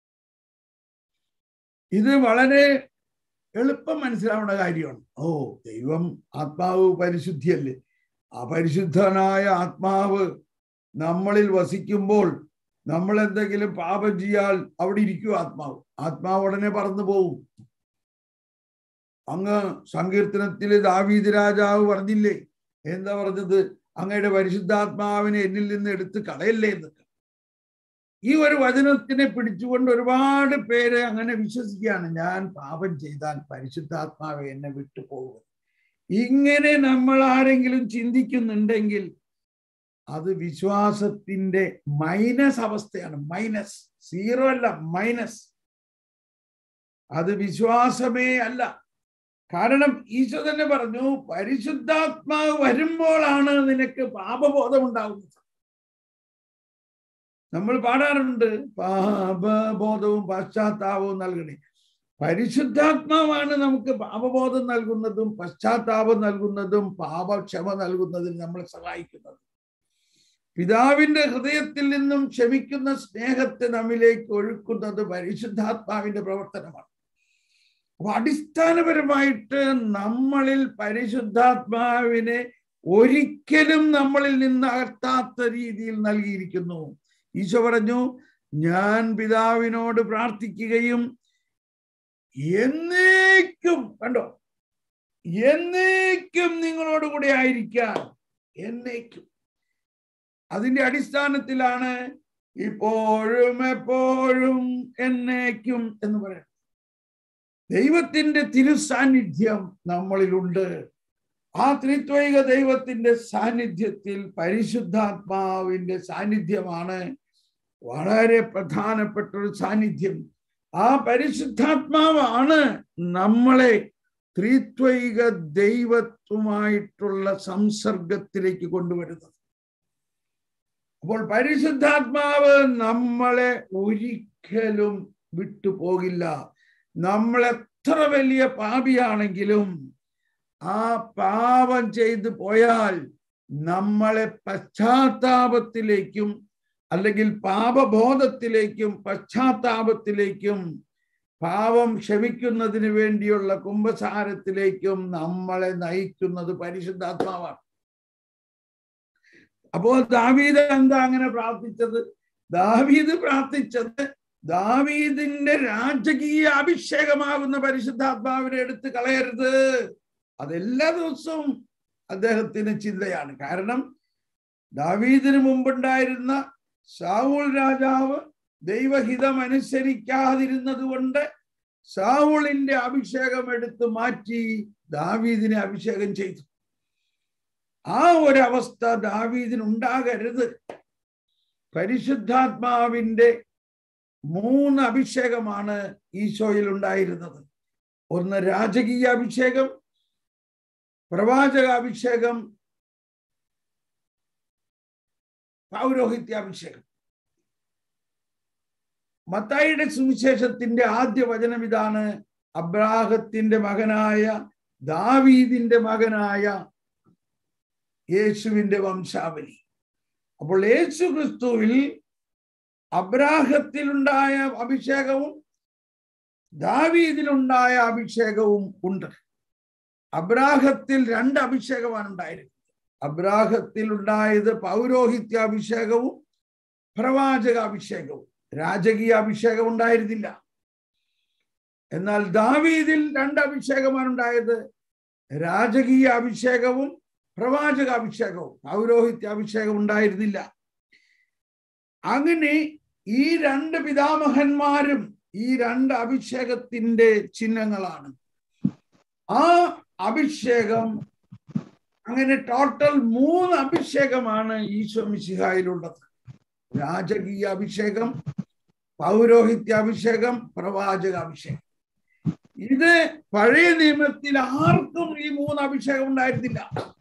ഇത് വളരെ എളുപ്പം മനസ്സിലാവേണ്ട കാര്യമാണ് ഓ ദൈവം ആത്മാവ് പരിശുദ്ധിയല്ലേ ആ പരിശുദ്ധനായ ആത്മാവ് നമ്മളിൽ വസിക്കുമ്പോൾ നമ്മൾ എന്തെങ്കിലും പാപം ചെയ്യാൽ അവിടെ ഇരിക്കും ആത്മാവ് ആത്മാവ് ഉടനെ പറന്നു പോകും അങ്ങ് സങ്കീർത്തനത്തില് ദാവീദ് രാജാവ് പറഞ്ഞില്ലേ എന്താ പറഞ്ഞത് അങ്ങയുടെ പരിശുദ്ധാത്മാവിനെ എന്നിൽ നിന്ന് എടുത്ത് കളയല്ലേ എന്നൊക്കെ ഈ ഒരു വചനത്തിനെ പിടിച്ചുകൊണ്ട് ഒരുപാട് പേര് അങ്ങനെ വിശ്വസിക്കുകയാണ് ഞാൻ പാപം ചെയ്താൽ പരിശുദ്ധാത്മാവ് എന്നെ വിട്ടു പോകും ഇങ്ങനെ നമ്മൾ ആരെങ്കിലും ചിന്തിക്കുന്നുണ്ടെങ്കിൽ അത് വിശ്വാസത്തിന്റെ മൈനസ് അവസ്ഥയാണ് മൈനസ് സീറോ അല്ല മൈനസ് അത് വിശ്വാസമേ അല്ല കാരണം ഈശോ തന്നെ പറഞ്ഞു പരിശുദ്ധാത്മാവ് വരുമ്പോഴാണ് നിനക്ക് പാപബോധം ഉണ്ടാകുന്നത് നമ്മൾ പാടാറുണ്ട് പാപബോധവും പശ്ചാത്താപവും നൽകണേ പരിശുദ്ധാത്മാവാണ് നമുക്ക് പാപബോധം നൽകുന്നതും പശ്ചാത്താപം നൽകുന്നതും പാപക്ഷമ നൽകുന്നതിന് നമ്മളെ സഹായിക്കുന്നത് പിതാവിന്റെ ഹൃദയത്തിൽ നിന്നും ക്ഷമിക്കുന്ന സ്നേഹത്തെ നമ്മിലേക്ക് ഒഴുക്കുന്നത് പരിശുദ്ധാത്മാവിന്റെ പ്രവർത്തനമാണ് അപ്പൊ അടിസ്ഥാനപരമായിട്ട് നമ്മളിൽ പരിശുദ്ധാത്മാവിനെ ഒരിക്കലും നമ്മളിൽ നിന്ന് അകത്താത്ത രീതിയിൽ നൽകിയിരിക്കുന്നു ഈശോ പറഞ്ഞു ഞാൻ പിതാവിനോട് പ്രാർത്ഥിക്കുകയും എന്നേക്കും കണ്ടോ എന്നേക്കും നിങ്ങളോട് കൂടെ ആയിരിക്കാൻ എന്നേക്കും അതിന്റെ അടിസ്ഥാനത്തിലാണ് ഇപ്പോഴും എപ്പോഴും എന്നേക്കും എന്ന് പറയുന്നത് ദൈവത്തിന്റെ തിരുസാന്നിധ്യം നമ്മളിലുണ്ട് ആ ത്രിത്വൈക ദൈവത്തിന്റെ സാന്നിധ്യത്തിൽ പരിശുദ്ധാത്മാവിന്റെ സാന്നിധ്യമാണ് വളരെ പ്രധാനപ്പെട്ട ഒരു സാന്നിധ്യം ആ പരിശുദ്ധാത്മാവാണ് നമ്മളെ ത്രിത്വൈക ദൈവത്വമായിട്ടുള്ള സംസർഗത്തിലേക്ക് കൊണ്ടുവരുന്നത് അപ്പോൾ പരിശുദ്ധാത്മാവ് നമ്മളെ ഒരിക്കലും വിട്ടുപോകില്ല നമ്മൾ എത്ര വലിയ പാപിയാണെങ്കിലും ആ പാപം ചെയ്തു പോയാൽ നമ്മളെ പശ്ചാത്താപത്തിലേക്കും അല്ലെങ്കിൽ പാപബോധത്തിലേക്കും പശ്ചാത്താപത്തിലേക്കും പാപം ക്ഷമിക്കുന്നതിന് വേണ്ടിയുള്ള കുംഭസാരത്തിലേക്കും നമ്മളെ നയിക്കുന്നത് പരിശുദ്ധാത്മാവാണ് അപ്പോൾ ദാവീദ് എന്താ അങ്ങനെ പ്രാർത്ഥിച്ചത് ദാവീദ് പ്രാർത്ഥിച്ചത് ദാവീദിന്റെ രാജകീയ അഭിഷേകമാകുന്ന പരിശുദ്ധാത്മാവിനെ എടുത്ത് കളയരുത് അതെല്ലാ ദിവസവും അദ്ദേഹത്തിന് ചിന്തയാണ് കാരണം ദാവീദിന് മുമ്പുണ്ടായിരുന്ന സാവൂൾ രാജാവ് ദൈവഹിതം അനുസരിക്കാതിരുന്നത് കൊണ്ട് സാവൂളിന്റെ അഭിഷേകം എടുത്ത് മാറ്റി ദാവീദിനെ അഭിഷേകം ചെയ്തു ആ ഒരവസ്ഥ ദാവീദിന് ഉണ്ടാകരുത് പരിശുദ്ധാത്മാവിന്റെ മൂന്ന് അഭിഷേകമാണ് ഈശോയിൽ ഉണ്ടായിരുന്നത് ഒന്ന് രാജകീയ അഭിഷേകം പ്രവാചക അഭിഷേകം പൗരോഹിത്യാഭിഷേകം മത്തായിയുടെ സുവിശേഷത്തിന്റെ ആദ്യ വചനം ഇതാണ് അബ്രാഹത്തിന്റെ മകനായ ദാവീദിന്റെ മകനായ യേശുവിന്റെ വംശാവലി അപ്പോൾ യേശു ക്രിസ്തുവിൽ അബ്രാഹത്തിലുണ്ടായ അഭിഷേകവും ദാവീദിലുണ്ടായ അഭിഷേകവും ഉണ്ട് അബ്രാഹത്തിൽ രണ്ട് അഭിഷേകമാണ് ഉണ്ടായിരുന്നത് അബ്രാഹത്തിൽ ഉണ്ടായത് പൗരോഹിത്യ അഭിഷേകവും പ്രവാചക അഭിഷേകവും രാജകീയ അഭിഷേകം ഉണ്ടായിരുന്നില്ല എന്നാൽ ദാവീദിൽ രണ്ട് അഭിഷേകമാണ് ഉണ്ടായത് രാജകീയ അഭിഷേകവും പ്രവാചക അഭിഷേകവും പൗരോഹിത്യ അഭിഷേകം ഉണ്ടായിരുന്നില്ല അങ്ങനെ ഈ രണ്ട് പിതാമഹന്മാരും ഈ രണ്ട് അഭിഷേകത്തിന്റെ ചിഹ്നങ്ങളാണ് ആ അഭിഷേകം അങ്ങനെ ടോട്ടൽ മൂന്ന് അഭിഷേകമാണ് ഈശോ മിശിഹായിലുള്ളത് രാജകീയ അഭിഷേകം പൗരോഹിത്യ അഭിഷേകം പ്രവാചക അഭിഷേകം ഇത് പഴയ നിയമത്തിൽ ആർക്കും ഈ മൂന്ന് അഭിഷേകം ഉണ്ടായിരുന്നില്ല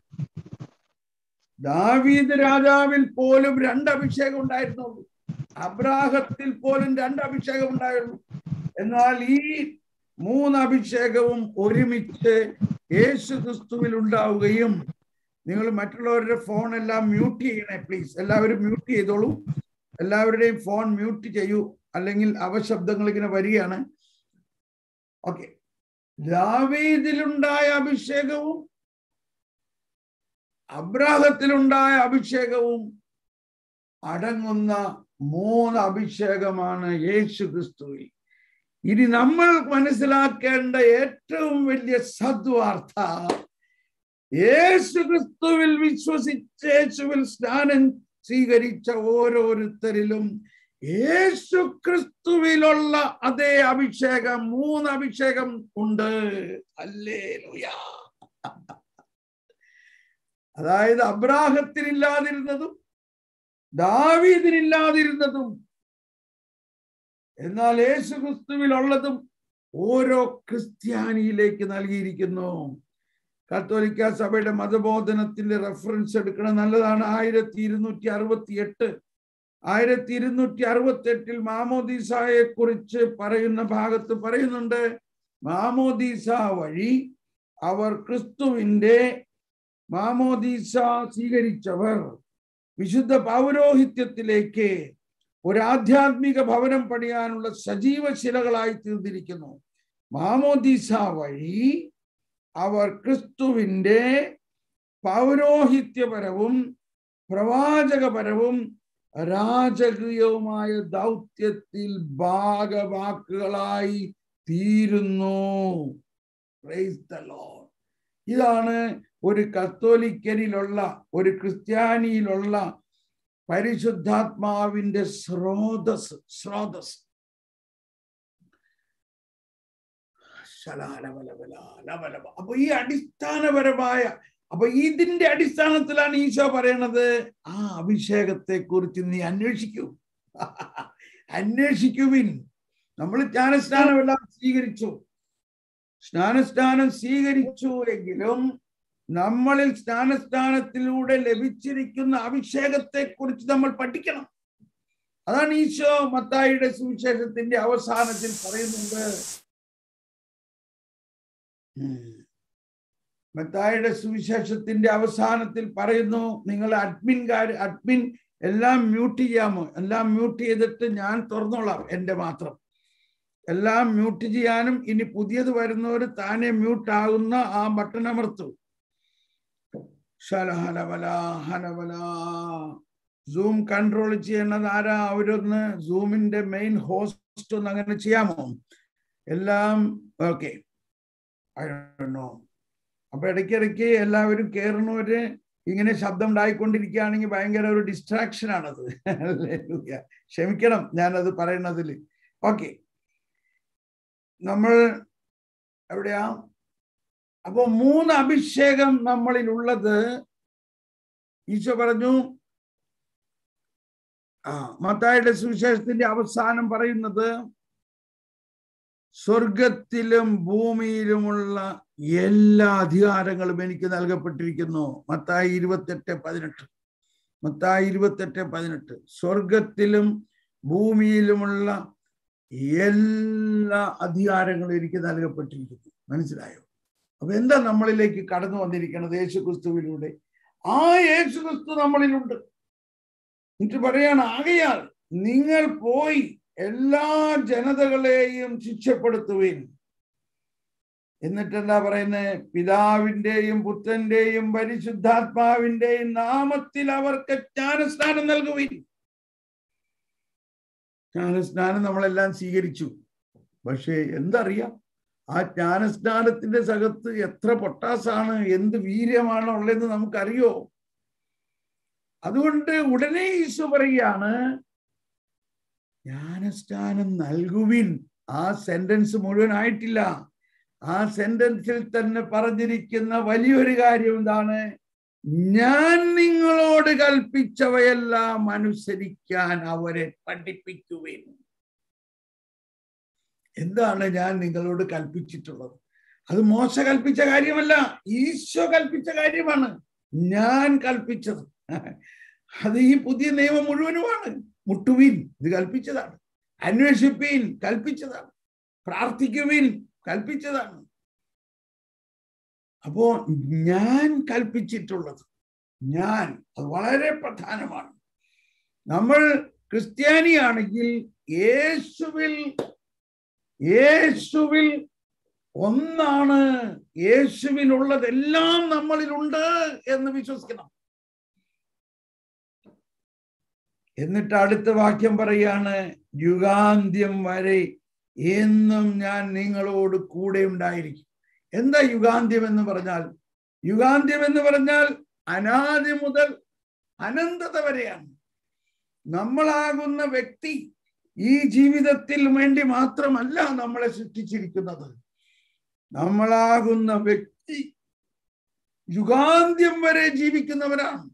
ദാവീദ് രാജാവിൽ പോലും രണ്ട് അഭിഷേകം ഉണ്ടായിരുന്നുള്ളൂ അബ്രാഹത്തിൽ പോലും രണ്ട് അഭിഷേകം ഉണ്ടായിരുന്നു എന്നാൽ ഈ മൂന്ന് അഭിഷേകവും ഒരുമിച്ച് യേശു ക്രിസ്തുവിൽ ഉണ്ടാവുകയും നിങ്ങൾ മറ്റുള്ളവരുടെ ഫോൺ എല്ലാം മ്യൂട്ട് ചെയ്യണേ പ്ലീസ് എല്ലാവരും മ്യൂട്ട് ചെയ്തോളൂ എല്ലാവരുടെയും ഫോൺ മ്യൂട്ട് ചെയ്യൂ അല്ലെങ്കിൽ അവശബ്ദങ്ങൾ ഇങ്ങനെ വരികയാണ് ഓക്കെ ദാവീദിലുണ്ടായ അഭിഷേകവും അബ്രാഹത്തിലുണ്ടായ അഭിഷേകവും അടങ്ങുന്ന മൂന്ന് അഭിഷേകമാണ് യേശു ക്രിസ്തുവിൽ ഇനി നമ്മൾ മനസ്സിലാക്കേണ്ട ഏറ്റവും വലിയ സദ്വാർത്ത യേശു ക്രിസ്തുവിൽ വിശ്വസിച്ച് യേശുവിൽ സ്നാനം സ്വീകരിച്ച ഓരോരുത്തരിലും യേശു ക്രിസ്തുവിലുള്ള അതേ അഭിഷേകം മൂന്ന് അഭിഷേകം ഉണ്ട് അല്ലേ അതായത് അബ്രാഹത്തിനില്ലാതിരുന്നതും ദാവീദിനില്ലാതിരുന്നതും എന്നാൽ യേശു ക്രിസ്തുവിലുള്ളതും ഓരോ ക്രിസ്ത്യാനിയിലേക്ക് നൽകിയിരിക്കുന്നു കത്തോലിക്ക സഭയുടെ മതബോധനത്തിന്റെ റെഫറൻസ് എടുക്കണം നല്ലതാണ് ആയിരത്തി ഇരുന്നൂറ്റി അറുപത്തി എട്ട് ആയിരത്തി ഇരുന്നൂറ്റി അറുപത്തി എട്ടിൽ മാമോദീസായെ കുറിച്ച് പറയുന്ന ഭാഗത്ത് പറയുന്നുണ്ട് മാമോദീസ വഴി അവർ ക്രിസ്തുവിന്റെ മാമോദീസ സ്വീകരിച്ചവർ വിശുദ്ധ പൗരോഹിത്യത്തിലേക്ക് ഒരു ആധ്യാത്മിക ഭവനം പണിയാനുള്ള സജീവ ശിലകളായി തീർന്നിരിക്കുന്നു മാമോദീസ വഴി അവർ ക്രിസ്തുവിന്റെ പൗരോഹിത്യപരവും പ്രവാചകപരവും രാജകീയവുമായ ദൗത്യത്തിൽ ഭാഗവാക്കുകളായി തീരുന്നു ഇതാണ് ഒരു കത്തോലിക്കനിലുള്ള ഒരു ക്രിസ്ത്യാനിയിലുള്ള പരിശുദ്ധാത്മാവിന്റെ സ്രോതസ് സ്രോതസ് അപ്പൊ ഈ അടിസ്ഥാനപരമായ അപ്പൊ ഇതിന്റെ അടിസ്ഥാനത്തിലാണ് ഈശോ പറയണത് ആ അഭിഷേകത്തെ കുറിച്ച് നീ അന്വേഷിക്കൂ അന്വേഷിക്കുവിൻ നമ്മൾ ജ്ഞാനസ്നാനമെല്ലാം സ്വീകരിച്ചു സ്നാനസ്നാനം സ്വീകരിച്ചു എങ്കിലും നമ്മളിൽ സ്നാനസ്നാനത്തിലൂടെ ലഭിച്ചിരിക്കുന്ന അഭിഷേകത്തെ കുറിച്ച് നമ്മൾ പഠിക്കണം അതാണ് ഈശോ മത്തായിയുടെ സുവിശേഷത്തിന്റെ അവസാനത്തിൽ പറയുന്നുണ്ട് മത്തായിയുടെ സുവിശേഷത്തിന്റെ അവസാനത്തിൽ പറയുന്നു നിങ്ങൾ അഡ്മിൻകാർ അഡ്മിൻ എല്ലാം മ്യൂട്ട് ചെയ്യാമോ എല്ലാം മ്യൂട്ട് ചെയ്തിട്ട് ഞാൻ തുറന്നോളാം എൻ്റെ മാത്രം എല്ലാം മ്യൂട്ട് ചെയ്യാനും ഇനി പുതിയത് വരുന്നവർ താനെ മ്യൂട്ട് ആകുന്ന ആ ബട്ടൺ അമർത്തു ശലഹലവല ഹലവല സൂം കൺട്രോൾ ചെയ്യണത് ആരാ അവരൊന്ന് സൂമിന്റെ മെയിൻ ഹോസ്റ്റ് ഒന്ന് അങ്ങനെ ചെയ്യാമോ എല്ലാം ഓക്കെ നോ അപ്പൊ ഇടയ്ക്കിടയ്ക്ക് എല്ലാവരും കയറുന്നവര് ഇങ്ങനെ ശബ്ദം ഉണ്ടായിക്കൊണ്ടിരിക്കുകയാണെങ്കിൽ ഭയങ്കര ഒരു ഡിസ്ട്രാക്ഷൻ ആണത് ഹല്ലേലൂയ. ക്ഷമിക്കണം ഞാനത് പറയുന്നതിൽ ഓക്കെ നമ്മൾ എവിടെയാ അപ്പൊ മൂന്ന് അഭിഷേകം നമ്മളിൽ ഉള്ളത് ഈശോ പറഞ്ഞു ആ മത്തായുടെ സുവിശേഷത്തിന്റെ അവസാനം പറയുന്നത് സ്വർഗത്തിലും ഭൂമിയിലുമുള്ള എല്ലാ അധികാരങ്ങളും എനിക്ക് നൽകപ്പെട്ടിരിക്കുന്നു മത്തായി ഇരുപത്തെട്ട് പതിനെട്ട് മത്തായി ഇരുപത്തെട്ട് പതിനെട്ട് സ്വർഗത്തിലും ഭൂമിയിലുമുള്ള എല്ലാ അധികാരങ്ങളും എനിക്ക് നൽകപ്പെട്ടിരിക്കുന്നു മനസ്സിലായോ അപ്പൊ എന്താ നമ്മളിലേക്ക് കടന്നു വന്നിരിക്കുന്നത് യേശു ക്രിസ്തുവിലൂടെ ആ യേശു ക്രിസ്തു നമ്മളിലുണ്ട് എന്നിട്ട് പറയാണ് ആകയാൽ നിങ്ങൾ പോയി എല്ലാ ജനതകളെയും ശിക്ഷപ്പെടുത്തുവിൻ എന്നിട്ട് എന്താ പറയുന്നത് പിതാവിന്റെയും പുത്രന്റെയും പരിശുദ്ധാത്മാവിന്റെയും നാമത്തിൽ അവർക്ക് ജ്ഞാനസ്നാനം നൽകുവിൻ ജ്ഞാനസ്നാനം നമ്മളെല്ലാം സ്വീകരിച്ചു പക്ഷേ എന്തറിയാം ആ ജ്ഞാനസ്നാനത്തിന്റെ സകത്ത് എത്ര പൊട്ടാസാണ് എന്ത് വീര്യമാണ് ഉള്ളതെന്ന് നമുക്കറിയോ അതുകൊണ്ട് ഉടനെ ഈശോ പറയുകയാണ് ജ്ഞാനസ്നാനം നൽകുവിൻ ആ സെന്റൻസ് മുഴുവൻ ആയിട്ടില്ല ആ സെന്റൻസിൽ തന്നെ പറഞ്ഞിരിക്കുന്ന വലിയൊരു കാര്യം എന്താണ് ഞാൻ നിങ്ങളോട് കൽപ്പിച്ചവയെല്ലാം അനുസരിക്കാൻ അവരെ പഠിപ്പിക്കുവിൻ എന്താണ് ഞാൻ നിങ്ങളോട് കൽപ്പിച്ചിട്ടുള്ളത് അത് മോശ കൽപ്പിച്ച കാര്യമല്ല ഈശോ കൽപ്പിച്ച കാര്യമാണ് ഞാൻ കൽപ്പിച്ചത് അത് ഈ പുതിയ നിയമം മുഴുവനുമാണ് മുട്ടുവിൻ ഇത് കൽപ്പിച്ചതാണ് അന്വേഷിപ്പീൻ കൽപ്പിച്ചതാണ് പ്രാർത്ഥിക്കുവിൻ കൽപ്പിച്ചതാണ് അപ്പോ ഞാൻ കൽപ്പിച്ചിട്ടുള്ളത് ഞാൻ അത് വളരെ പ്രധാനമാണ് നമ്മൾ ക്രിസ്ത്യാനിയാണെങ്കിൽ യേശുവിൽ യേശുവിൽ ഒന്നാണ് യേശുവിനുള്ളതെല്ലാം നമ്മളിലുണ്ട് എന്ന് വിശ്വസിക്കണം എന്നിട്ട് അടുത്ത വാക്യം പറയാണ് യുഗാന്ത്യം വരെ എന്നും ഞാൻ നിങ്ങളോട് കൂടെ ഉണ്ടായിരിക്കും എന്താ യുഗാന്ത്യം എന്ന് പറഞ്ഞാൽ യുഗാന്ത്യം എന്ന് പറഞ്ഞാൽ അനാദി മുതൽ അനന്തത വരെയാണ് നമ്മളാകുന്ന വ്യക്തി ഈ ജീവിതത്തിൽ വേണ്ടി മാത്രമല്ല നമ്മളെ സൃഷ്ടിച്ചിരിക്കുന്നത് നമ്മളാകുന്ന വ്യക്തി യുഗാന്ത്യം വരെ ജീവിക്കുന്നവരാണ്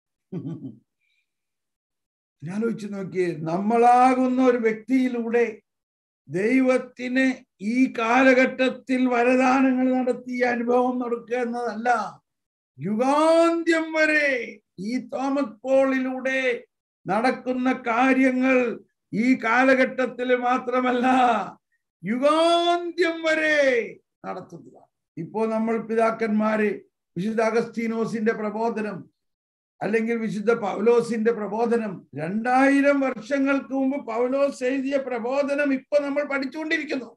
ആലോചിച്ച് നോക്കിയേ നമ്മളാകുന്ന ഒരു വ്യക്തിയിലൂടെ ദൈവത്തിന് ഈ കാലഘട്ടത്തിൽ വരദാനങ്ങൾ നടത്തിയ അനുഭവം നടക്കുക എന്നതല്ല യുഗാന്ത്യം വരെ ഈ തോമസ് പോളിലൂടെ നടക്കുന്ന കാര്യങ്ങൾ ഈ കാലഘട്ടത്തിൽ മാത്രമല്ല യുഗാന്ത്യം വരെ നടത്തുന്നതാണ് ഇപ്പോ നമ്മൾ പിതാക്കന്മാര് വിശുദ്ധ അഗസ്തീനോസിന്റെ പ്രബോധനം അല്ലെങ്കിൽ വിശുദ്ധ പൗലോസിന്റെ പ്രബോധനം രണ്ടായിരം വർഷങ്ങൾക്ക് മുമ്പ് പൗലോസ് എഴുതിയ പ്രബോധനം ഇപ്പൊ നമ്മൾ പഠിച്ചുകൊണ്ടിരിക്കുന്നു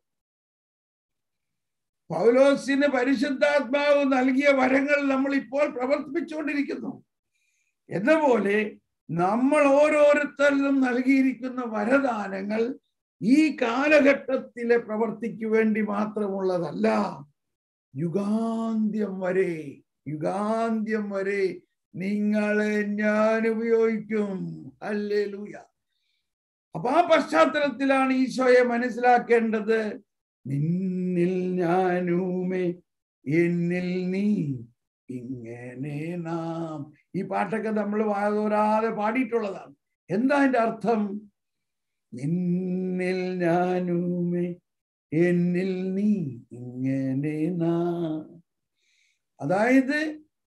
പൗലോസിന് പരിശുദ്ധാത്മാവ് നൽകിയ വരങ്ങൾ നമ്മൾ ഇപ്പോൾ പ്രവർത്തിപ്പിച്ചുകൊണ്ടിരിക്കുന്നു എന്ന പോലെ നമ്മൾ ഓരോരുത്തരിലും നൽകിയിരിക്കുന്ന വരദാനങ്ങൾ ഈ കാലഘട്ടത്തിലെ പ്രവർത്തിക്ക് വേണ്ടി മാത്രമുള്ളതല്ല യുഗാന്ത്യം വരെ യുഗാന്ത്യം വരെ നിങ്ങളെ ഞാൻ ഉപയോഗിക്കും അല്ലേ ലൂയ അപ്പൊ ആ പശ്ചാത്തലത്തിലാണ് ഈശോയെ മനസ്സിലാക്കേണ്ടത് നിന്നിൽ ഞാനുമേ എന്നിൽ നീ ഇങ്ങനെ നാം ഈ പാട്ടൊക്കെ നമ്മൾ വാതോരാതെ പാടിയിട്ടുള്ളതാണ് എന്താ അതിന്റെ അർത്ഥം നിന്നിൽ ഞാനുമേ എന്നിൽ നീ ഇങ്ങനെ നാം അതായത്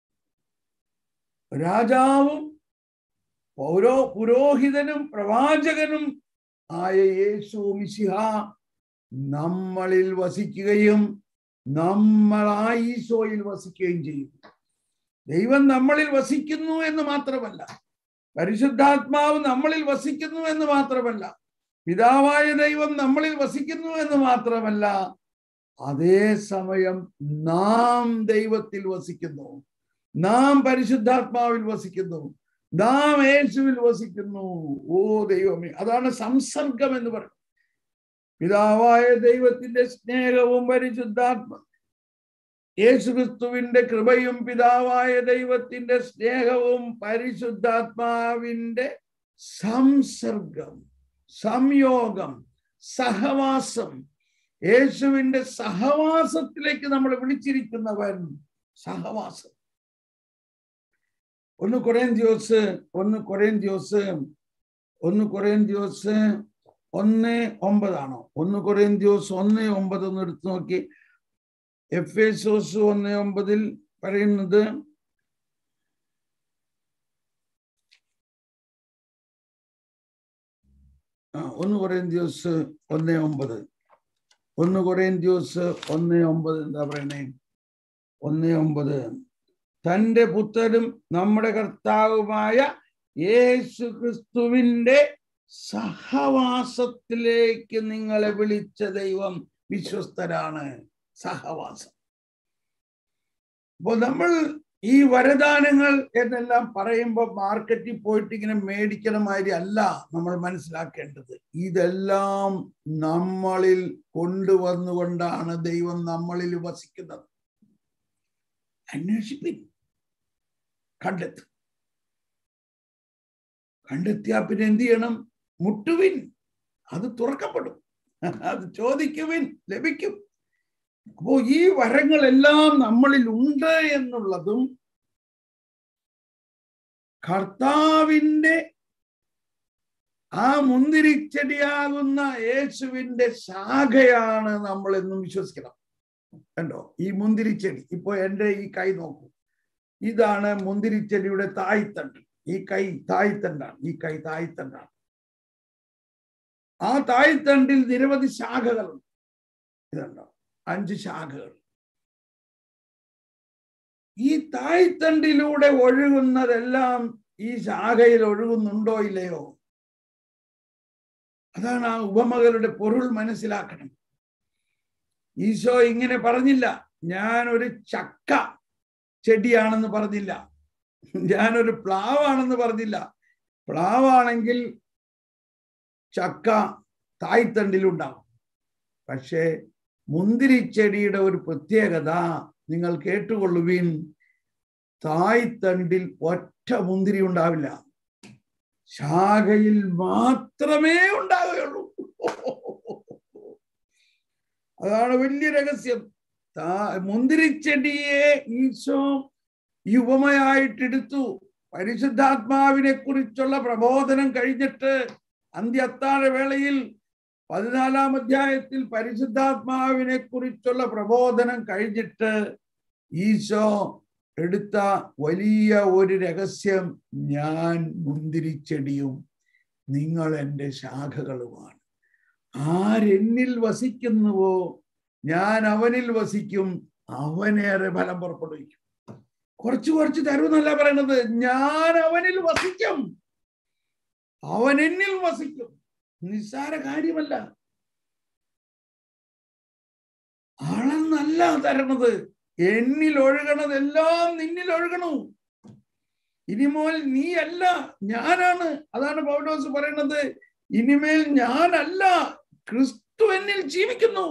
രാജാവും പൗരോ പുരോഹിതനും പ്രവാചകനും ആയ യേശു മിശിഹ നമ്മളിൽ വസിക്കുകയും നമ്മൾ ആ ഈശോയിൽ വസിക്കുകയും ചെയ്യും ദൈവം നമ്മളിൽ വസിക്കുന്നു എന്ന് മാത്രമല്ല പരിശുദ്ധാത്മാവ് നമ്മളിൽ വസിക്കുന്നു എന്ന് മാത്രമല്ല പിതാവായ ദൈവം നമ്മളിൽ വസിക്കുന്നു എന്ന് മാത്രമല്ല അതേ സമയം നാം ദൈവത്തിൽ വസിക്കുന്നു നാം പരിശുദ്ധാത്മാവിൽ വസിക്കുന്നു നാം യേശുവിൽ വസിക്കുന്നു ഓ ദൈവമേ അതാണ് സംസർഗം എന്ന് പറയുന്നത് പിതാവായ ദൈവത്തിന്റെ സ്നേഹവും പരിശുദ്ധാത്മ യേശുക്രിസ്തുവിന്റെ കൃപയും പിതാവായ ദൈവത്തിന്റെ സ്നേഹവും പരിശുദ്ധാത്മാവിന്റെ സംസർഗം സംയോഗം സഹവാസം യേശുവിന്റെ സഹവാസത്തിലേക്ക് നമ്മൾ വിളിച്ചിരിക്കുന്നവൻ സഹവാസം ഒന്ന് കൊറേന്ത്യോസ് ഒന്ന് കൊറേന്ത്യോസ് ഒന്ന് കൊറേന്ത്യോസ് ഒന്ന് ഒമ്പതാണോ ഒന്ന് കൊറേന്ത്യോസ് ഒന്ന് ഒമ്പത് ഒന്ന് എടുത്തു നോക്കി എഫ് എസോസ് ഒന്ന് ഒമ്പതിൽ പറയുന്നത് ആ ഒന്ന് കൊറേന്ത്യോസ് ഒന്ന് ഒമ്പത് ഒന്ന് കൊറേന്ത്യോസ് ഒന്ന് ഒമ്പത് എന്താ പറയണേ ഒന്ന് ഒമ്പത് തന്റെ പുത്രനും നമ്മുടെ കർത്താവുമായ യേശു ക്രിസ്തുവിന്റെ സഹവാസത്തിലേക്ക് നിങ്ങളെ വിളിച്ച ദൈവം വിശ്വസ്തരാണ് സഹവാസം അപ്പോൾ നമ്മൾ ഈ വരദാനങ്ങൾ എന്നെല്ലാം പറയുമ്പോൾ മാർക്കറ്റിൽ പോയിട്ട് ഇങ്ങനെ മേടിക്കണ മാതിരി അല്ല നമ്മൾ മനസ്സിലാക്കേണ്ടത് ഇതെല്ലാം നമ്മളിൽ കൊണ്ടുവന്നുകൊണ്ടാണ് ദൈവം നമ്മളിൽ വസിക്കുന്നത് അന്വേഷിപ്പിൻ കണ്ടെത്തും കണ്ടെത്തിയാ പിന്നെ എന്ത് ചെയ്യണം മുട്ടുവിൻ അത് തുറക്കപ്പെടും അത് ചോദിക്കുവിൻ ലഭിക്കും അപ്പോ ഈ വരങ്ങളെല്ലാം നമ്മളിൽ ഉണ്ട് എന്നുള്ളതും കർത്താവിന്റെ ആ മുന്തിരിച്ചെടിയാകുന്ന യേശുവിന്റെ ശാഖയാണ് നമ്മൾ എന്നും വിശ്വസിക്കണം കണ്ടോ ഈ മുന്തിരിച്ചെടി ഇപ്പൊ എൻ്റെ ഈ കൈ നോക്കൂ ഇതാണ് മുന്തിരിച്ചെടിയുടെ തായ്തണ്ട് ഈ കൈ തായ്തണ്ടാണ് ഈ കൈ തായ്തണ്ടാണ് ആ തായ്തണ്ടിൽ നിരവധി ശാഖകളുണ്ട് ഇതുണ്ടോ അഞ്ച് ശാഖകൾ ഈ തായ്തണ്ടിലൂടെ ഒഴുകുന്നതെല്ലാം ഈ ശാഖയിൽ ഒഴുകുന്നുണ്ടോ ഇല്ലയോ അതാണ് ആ ഉപമകളുടെ പൊരുൾ മനസ്സിലാക്കണം ഈശോ ഇങ്ങനെ പറഞ്ഞില്ല ഞാൻ ഒരു ചക്ക ചെടിയാണെന്ന് പറഞ്ഞില്ല ഞാനൊരു പ്ലാവാണെന്ന് പറഞ്ഞില്ല പ്ലാവാണെങ്കിൽ ചക്ക തായ്തണ്ടിലുണ്ടാവും പക്ഷേ മുന്തിരിച്ചെടിയുടെ ഒരു പ്രത്യേകത നിങ്ങൾ കേട്ടുകൊള്ളുവിൻ തായ്തണ്ടിൽ ഒറ്റ മുന്തിരി ഉണ്ടാവില്ല ശാഖയിൽ മാത്രമേ ഉണ്ടാവുകയുള്ളൂ അതാണ് വലിയ രഹസ്യം താ മുന്തിരിച്ചെടിയെ ഈശോ ഈ ഉപമയായിട്ടെടുത്തു പരിശുദ്ധാത്മാവിനെ കുറിച്ചുള്ള പ്രബോധനം കഴിഞ്ഞിട്ട് അന്ത്യത്താഴ വേളയിൽ പതിനാലാം അധ്യായത്തിൽ പരിശുദ്ധാത്മാവിനെ കുറിച്ചുള്ള പ്രബോധനം കഴിഞ്ഞിട്ട് ഈശോ എടുത്ത വലിയ ഒരു രഹസ്യം ഞാൻ മുന്തിരിച്ചെടിയും നിങ്ങൾ എൻ്റെ ശാഖകളുമാണ് ആരെന്നിൽ വസിക്കുന്നുവോ ഞാൻ അവനിൽ വസിക്കും അവനേറെ ഫലം പുറപ്പെടുവിക്കും കുറച്ച് കുറച്ച് തരുമെന്നല്ല പറയണത് ഞാൻ അവനിൽ വസിക്കും അവൻ എന്നിൽ വസിക്കും നിസ്സാര കാര്യമല്ല ആളെന്നല്ല തരണത് എന്നിൽ ഒഴുകണതെല്ലാം നിന്നിൽ ഒഴുകണു ഇനിമോൽ നീ അല്ല ഞാനാണ് അതാണ് പൗലോസ് പറയുന്നത് ഇനിമേൽ ഞാനല്ല ക്രിസ്തു എന്നിൽ ജീവിക്കുന്നു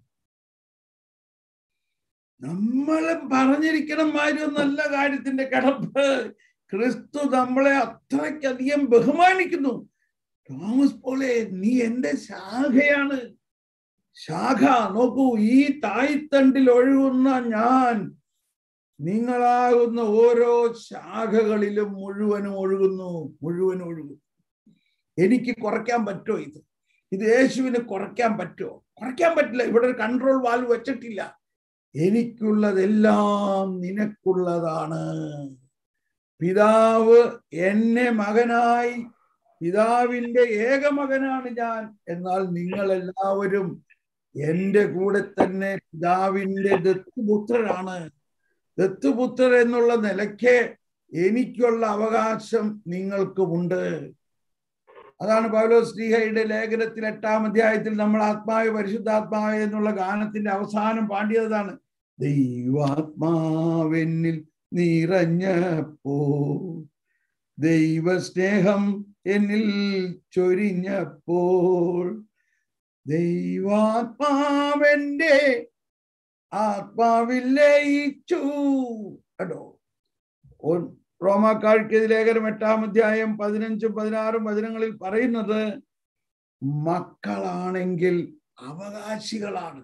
നമ്മൾ പറഞ്ഞിരിക്കണം മാതിരിയൊന്നല്ല കാര്യത്തിന്റെ കിടപ്പ് ക്രിസ്തു നമ്മളെ അത്രയ്ക്കധികം ബഹുമാനിക്കുന്നു തോമസ് പോലെ നീ എന്റെ ശാഖയാണ് ശാഖ നോക്കൂ ഈ തായ്തണ്ടിൽ ഒഴുകുന്ന ഞാൻ നിങ്ങളാകുന്ന ഓരോ ശാഖകളിലും മുഴുവനും ഒഴുകുന്നു മുഴുവനും ഒഴുകുന്നു എനിക്ക് കുറയ്ക്കാൻ പറ്റുമോ ഇത് ഇത് യേശുവിന് കുറയ്ക്കാൻ പറ്റുമോ കുറയ്ക്കാൻ പറ്റില്ല ഇവിടെ ഒരു കൺട്രോൾ വാൽവ് വെച്ചിട്ടില്ല എനിക്കുള്ളതെല്ലാം നിനക്കുള്ളതാണ് പിതാവ് എന്നെ മകനായി പിതാവിന്റെ ഏകമകനാണ് ഞാൻ എന്നാൽ നിങ്ങൾ എല്ലാവരും എന്റെ കൂടെ തന്നെ പിതാവിന്റെ ദത്തുപുത്രരാണ് ദത്തുപുത്രർ എന്നുള്ള നിലയ്ക്ക് എനിക്കുള്ള അവകാശം നിങ്ങൾക്കുമുണ്ട് അതാണ് പൗലോസ് ശ്രീഹയുടെ ലേഖനത്തിൽ എട്ടാം അധ്യായത്തിൽ നമ്മൾ ആത്മാവ് പരിശുദ്ധാത്മാവ് എന്നുള്ള ഗാനത്തിന്റെ അവസാനം പാടിയതാണ് ദൈവാത്മാവെന്നിൽ നിറഞ്ഞപ്പോ ദൈവസ്നേഹം എന്നിൽ ചൊരിഞ്ഞപ്പോൾ ദൈവാത്മാവെന്റെ ആത്മാവിൽ ലയിച്ചു കേട്ടോ ഓ- റോമാക്കാർക്ക് ലേഖനം എട്ടാം അധ്യായം പതിനഞ്ചും പതിനാറും വചനങ്ങളിൽ പറയുന്നത് മക്കളാണെങ്കിൽ അവകാശികളാണ്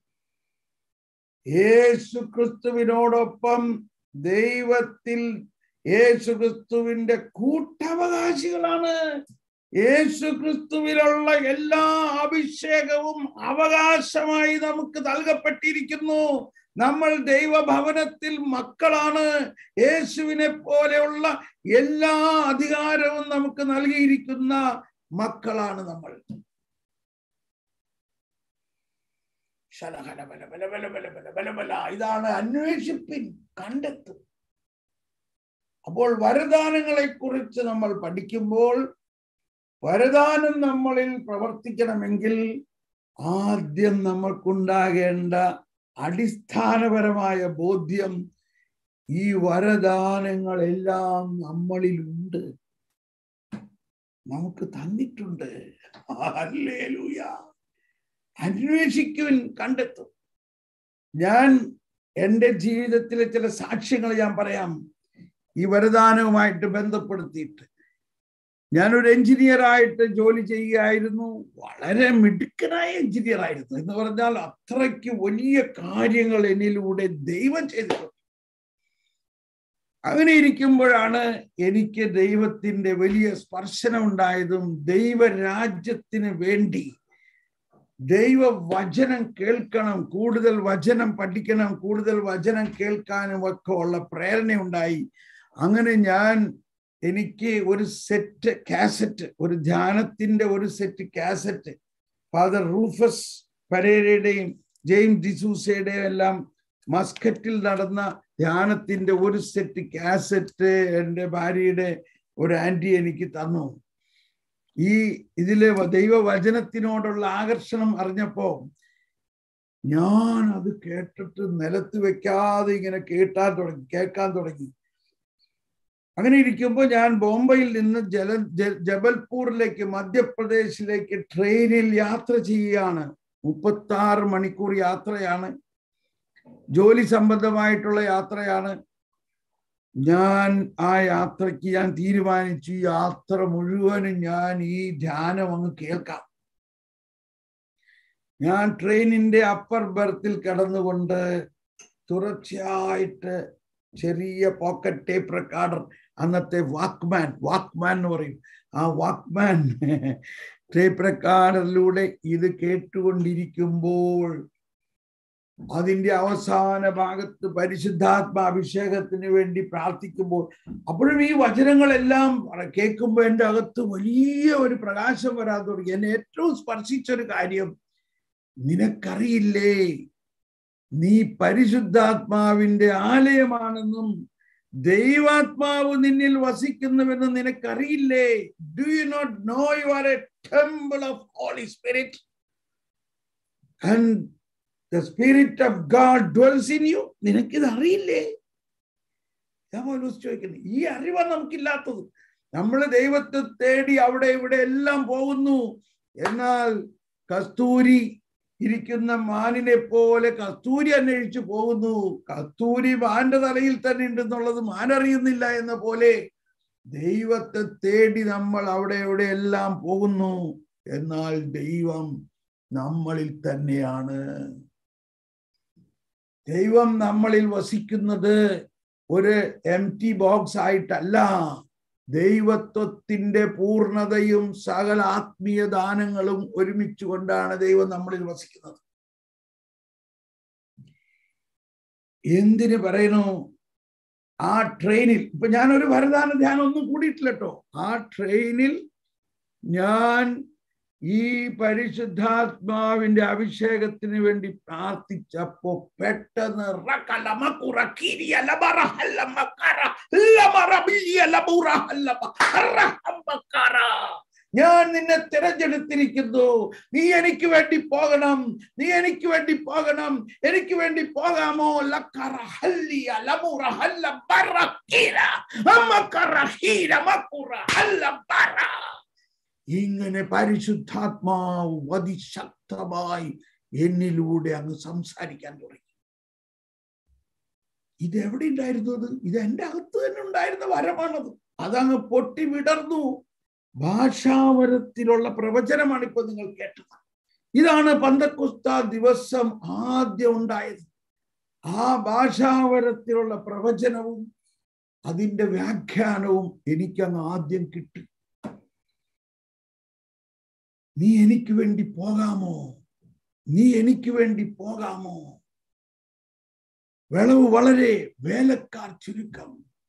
യേശു ക്രിസ്തുവിനോടൊപ്പം ദൈവത്തിൽ യേശു ക്രിസ്തുവിന്റെ കൂട്ടവകാശികളാണ് യേശു ക്രിസ്തുവിലുള്ള എല്ലാ അഭിഷേകവും അവകാശമായി നമുക്ക് നൽകപ്പെട്ടിരിക്കുന്നു നമ്മൾ ദൈവഭവനത്തിൽ മക്കളാണ് യേശുവിനെ പോലെയുള്ള എല്ലാ അധികാരവും നമുക്ക് നൽകിയിരിക്കുന്ന മക്കളാണ് നമ്മൾ ശലഹല ബല ബല ബല ബല ബല ബല ബല. ഇതാണ് അന്വേഷിപ്പിൻ കണ്ടെത്തും അപ്പോൾ വരദാനങ്ങളെ കുറിച്ച് നമ്മൾ പഠിക്കുമ്പോൾ വരദാനം നമ്മളിൽ പ്രവർത്തിക്കണമെങ്കിൽ ആദ്യം നമ്മൾക്കുണ്ടാകേണ്ട അടിസ്ഥാനപരമായ ബോധ്യം ഈ വരദാനങ്ങളെല്ലാം നമ്മളിലുണ്ട് നമുക്ക് തന്നിട്ടുണ്ട് ഹല്ലേലൂയ അന്വേഷിക്കുവിൻ കണ്ടെത്തും ഞാൻ എൻ്റെ ജീവിതത്തിലെ ചില സാക്ഷ്യങ്ങൾ ഞാൻ പറയാം ഈ വരദാനവുമായിട്ട് ബന്ധപ്പെടുത്തിയിട്ട് ഞാനൊരു എഞ്ചിനീയർ ആയിട്ട് ജോലി ചെയ്യുകയായിരുന്നു വളരെ മിടുക്കനായ എഞ്ചിനീയർ ആയിരുന്നു എന്ന് പറഞ്ഞാൽ അത്രയ്ക്ക് വലിയ കാര്യങ്ങൾ എന്നിലൂടെ ദൈവം ചെയ്തിട്ടുണ്ട് അങ്ങനെ ഇരിക്കുമ്പോഴാണ് എനിക്ക് ദൈവത്തിന്റെ വലിയ സ്പർശനം ഉണ്ടായതും ദൈവരാജ്യത്തിന് വേണ്ടി ദൈവവചനം കേൾക്കണം കൂടുതൽ വചനം പഠിക്കണം കൂടുതൽ വചനം കേൾക്കാനും ഒക്കെ ഉള്ള പ്രേരണയുണ്ടായി അങ്ങനെ ഞാൻ എനിക്ക് ഒരു സെറ്റ് കാസറ്റ് ഒരു ധ്യാനത്തിന്റെ ഒരു സെറ്റ് കാസറ്റ് ഫാദർ റൂഫസ് പരേരയുടെയും ജെയിംസ് ഡിസൂസയുടെയും എല്ലാം മസ്കറ്റിൽ നടന്ന ധ്യാനത്തിന്റെ ഒരു സെറ്റ് കാസറ്റ് എൻ്റെ ഭാര്യയുടെ ഒരു ആന്റി എനിക്ക് തന്നു ഈ ഇതിലെ വ- ദൈവവചനത്തിനോടുള്ള ആകർഷണം അറിഞ്ഞപ്പോ ഞാൻ അത് കേട്ടിട്ട് നിലത്ത് വെക്കാതെ ഇങ്ങനെ കേട്ടാൻ തുടങ്ങി കേൾക്കാൻ തുടങ്ങി അങ്ങനെ ഇരിക്കുമ്പോൾ ഞാൻ ബോംബെയിൽ നിന്ന് ജല ജ- ജബൽപൂരിലേക്ക് മധ്യപ്രദേശിലേക്ക് ട്രെയിനിൽ യാത്ര ചെയ്യുകയാണ് മുപ്പത്തി ആറ് മണിക്കൂർ യാത്രയാണ് ജോലി സംബന്ധമായിട്ടുള്ള യാത്രയാണ് ഞാൻ ആ യാത്രയ്ക്ക് ഞാൻ തീരുമാനിച്ചു ഈ യാത്ര മുഴുവനും ഞാൻ ഈ ധ്യാനം അങ്ങ് കേൾക്കാം ഞാൻ ട്രെയിനിന്റെ അപ്പർ ബർത്തിൽ കിടന്നുകൊണ്ട് തുടർച്ചയായിട്ട് ചെറിയ പോക്കറ്റ് ടേപ്പ് റെക്കോർഡർ അന്നത്തെ വാക്മാൻ വാക്മാൻ എന്ന് പറയും ആ വാക്മാൻ ടേപ്പ് റെക്കോർഡറിലൂടെ ഇത് കേട്ടുകൊണ്ടിരിക്കുമ്പോൾ അതിന്റെ അവസാന ഭാഗത്ത് പരിശുദ്ധാത്മ അഭിഷേകത്തിന് വേണ്ടി പ്രാർത്ഥിക്കുമ്പോൾ അപ്പോഴും ഈ വചനങ്ങളെല്ലാം കേൾക്കുമ്പോൾ എൻ്റെ അകത്ത് വലിയ ഒരു പ്രകാശം വരാൻ തുടങ്ങി എന്നെ ഏറ്റവും സ്പർശിച്ച ഒരു കാര്യം നിനക്കറിയില്ലേ നീ പരിശുദ്ധാത്മാവിന്റെ ആലയമാണെന്നും ദൈവാത്മാവ് നിന്നിൽ വസിക്കുന്നുവെന്ന് നിനക്കറിയില്ലേ do you not know you are a temple of holy spirit and the spirit of God dwells in you നിനക്കിത് അറിയില്ലേ ഞാൻ പൗലോസ് ചോദിക്കുന്നത് ഈ അറിവാണ് നമുക്കില്ലാത്തത് നമ്മൾ ദൈവത്തെ തേടി അവിടെ ഇവിടെ എല്ലാം പോകുന്നു എന്നാൽ കസ്തൂരി ഇരിക്കുന്ന മാനിനെ പോലെ കസ്തൂരി അന്വേഷിച്ചു പോകുന്നു കസ്തൂരി മാന്റെ തലയിൽ തന്നെ ഉണ്ടെന്നുള്ളത് മാൻ അറിയുന്നില്ല എന്ന പോലെ ദൈവത്തെ തേടി നമ്മൾ അവിടെ ഇവിടെ എല്ലാം പോകുന്നു എന്നാൽ ദൈവം നമ്മളിൽ തന്നെയാണ് ദൈവം നമ്മളിൽ വസിക്കുന്നത് ഒരു എം ടി ബോക്സ് ആയിട്ടല്ല ദൈവത്വത്തിന്റെ പൂർണ്ണതയും സകല ആത്മീയ ദാനങ്ങളും ഒരുമിച്ച് കൊണ്ടാണ് ദൈവം നമ്മളിൽ വസിക്കുന്നത് എന്തിന് പറയണു ആ ട്രെയിനിൽ ഇപ്പൊ ഞാൻ ഒരു ഭരതാന ധ്യാനം ഒന്നും കൂടിയിട്ടില്ല കേട്ടോ ആ ട്രെയിനിൽ ഞാൻ ഈ പരിശുദ്ധാത്മാവിന്റെ അഭിഷേകത്തിന് വേണ്ടി പ്രാർത്ഥിച്ചപ്പോ പെട്ടെന്ന് റകലമകുറ കിരിയലബറ ഹല്ലമക്കറ ലമറ ബിയലബുറ ഹല്ലമ റഹമക്കറ. ഞാൻ നിന്നെ തിരഞ്ഞെടുത്തിരിക്കുന്നു നീ എനിക്ക് വേണ്ടി പോകണം നീ എനിക്ക് വേണ്ടി പോകണം എനിക്ക് വേണ്ടി പോകാമോ ലക്കറ ഹല്ലിയ ലമുറ ഹല്ല ബറക്കീര അമ്മക്കറ ഹീര മക്കുറ ഹല്ല ബറ ഇങ്ങനെ പരിശുദ്ധാത്മാവ് അതിശക്തമായി എന്നിലൂടെ അങ്ങ് സംസാരിക്കാൻ തുടങ്ങി ഇത് എവിടെ ഉണ്ടായിരുന്നത് ഇത് എന്റെ അകത്ത് തന്നെ ഉണ്ടായിരുന്ന വരമാണത് അതങ്ങ് പൊട്ടി വിടർന്നു ഭാഷാവരത്തിലുള്ള പ്രവചനമാണ് ഇപ്പൊ നിങ്ങൾ കേട്ടത് ഇതാണ് പന്തക്കുസ്ത ദിവസം ആദ്യം ഉണ്ടായത് ആ ഭാഷാവരത്തിലുള്ള പ്രവചനവും അതിന്റെ വ്യാഖ്യാനവും എനിക്കങ്ങ് ആദ്യം കിട്ടി നീ എനിക്ക് വേണ്ടി പോകാമോ നീ എനിക്ക് വേണ്ടി പോകാമോ വിളവ് വളരെ വേലക്കാർ ചുരുക്കം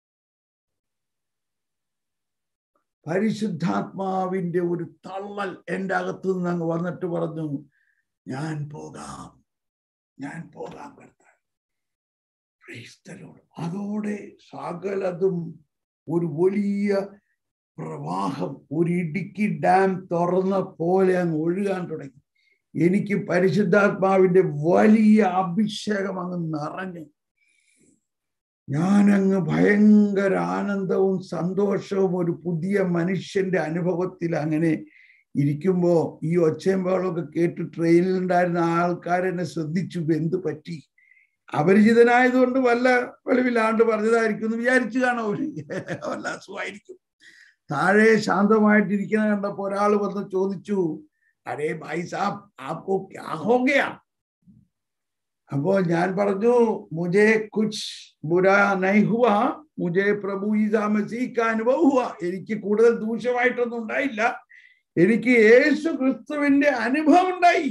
പരിശുദ്ധാത്മാവിന്റെ ഒരു തള്ളൽ എൻ്റെ അകത്തു നിന്ന് അങ്ങ് വന്നിട്ട് പറഞ്ഞു ഞാൻ പോകാം ഞാൻ പോകാം കർത്താവ് Praise the Lord. അതോടെ സകലതും ഒരു വലിയ പ്രവാഹം ഒരു ഇടുക്കി ഡാം തുറന്ന പോലെ അങ്ങ് ഒഴുകാൻ തുടങ്ങി എനിക്ക് പരിശുദ്ധാത്മാവിന്റെ വലിയ അഭിഷേകം അങ്ങ് നിറഞ്ഞു ഞാനങ്ങ് ഭയങ്കര ആനന്ദവും സന്തോഷവും ഒരു പുതിയ മനുഷ്യന്റെ അനുഭവത്തിൽ അങ്ങനെ ഇരിക്കുമ്പോ ഈ ഒച്ചയും ബഹളമൊക്കെ കേട്ട് ട്രെയിനിൽ ഉണ്ടായിരുന്ന ആൾക്കാരെന്നെ ശ്രദ്ധിച്ചു എന്ത് പറ്റി അപരിചിതനായതുകൊണ്ട് വല്ല വെളിവിലാണ്ട് പറഞ്ഞതായിരിക്കും എന്ന് വിചാരിച്ചു കാണോ വല്ല അസുഖമായിരിക്കും താഴെ ശാന്തമായിട്ടിരിക്കുന്ന കണ്ടപ്പോ ഒരാൾ വന്ന് ചോദിച്ചു അരേ ഭായ് സാബ് ആപ്കോ ക്യാ ഹോ ഗയാ അപ്പോ ഞാൻ പറഞ്ഞു മുജെ കുച്ച് ബുരാ നൈ ഹുവ മുജെ പ്രഭു ഈസാ മസീഹ് കാ അനുഭവ ഹുവ എനിക്ക് കൂടുതൽ ദൂഷ്യമായിട്ടൊന്നും ഉണ്ടായില്ല എനിക്ക് യേശു ക്രിസ്തുവിന്റെ അനുഭവം ഉണ്ടായി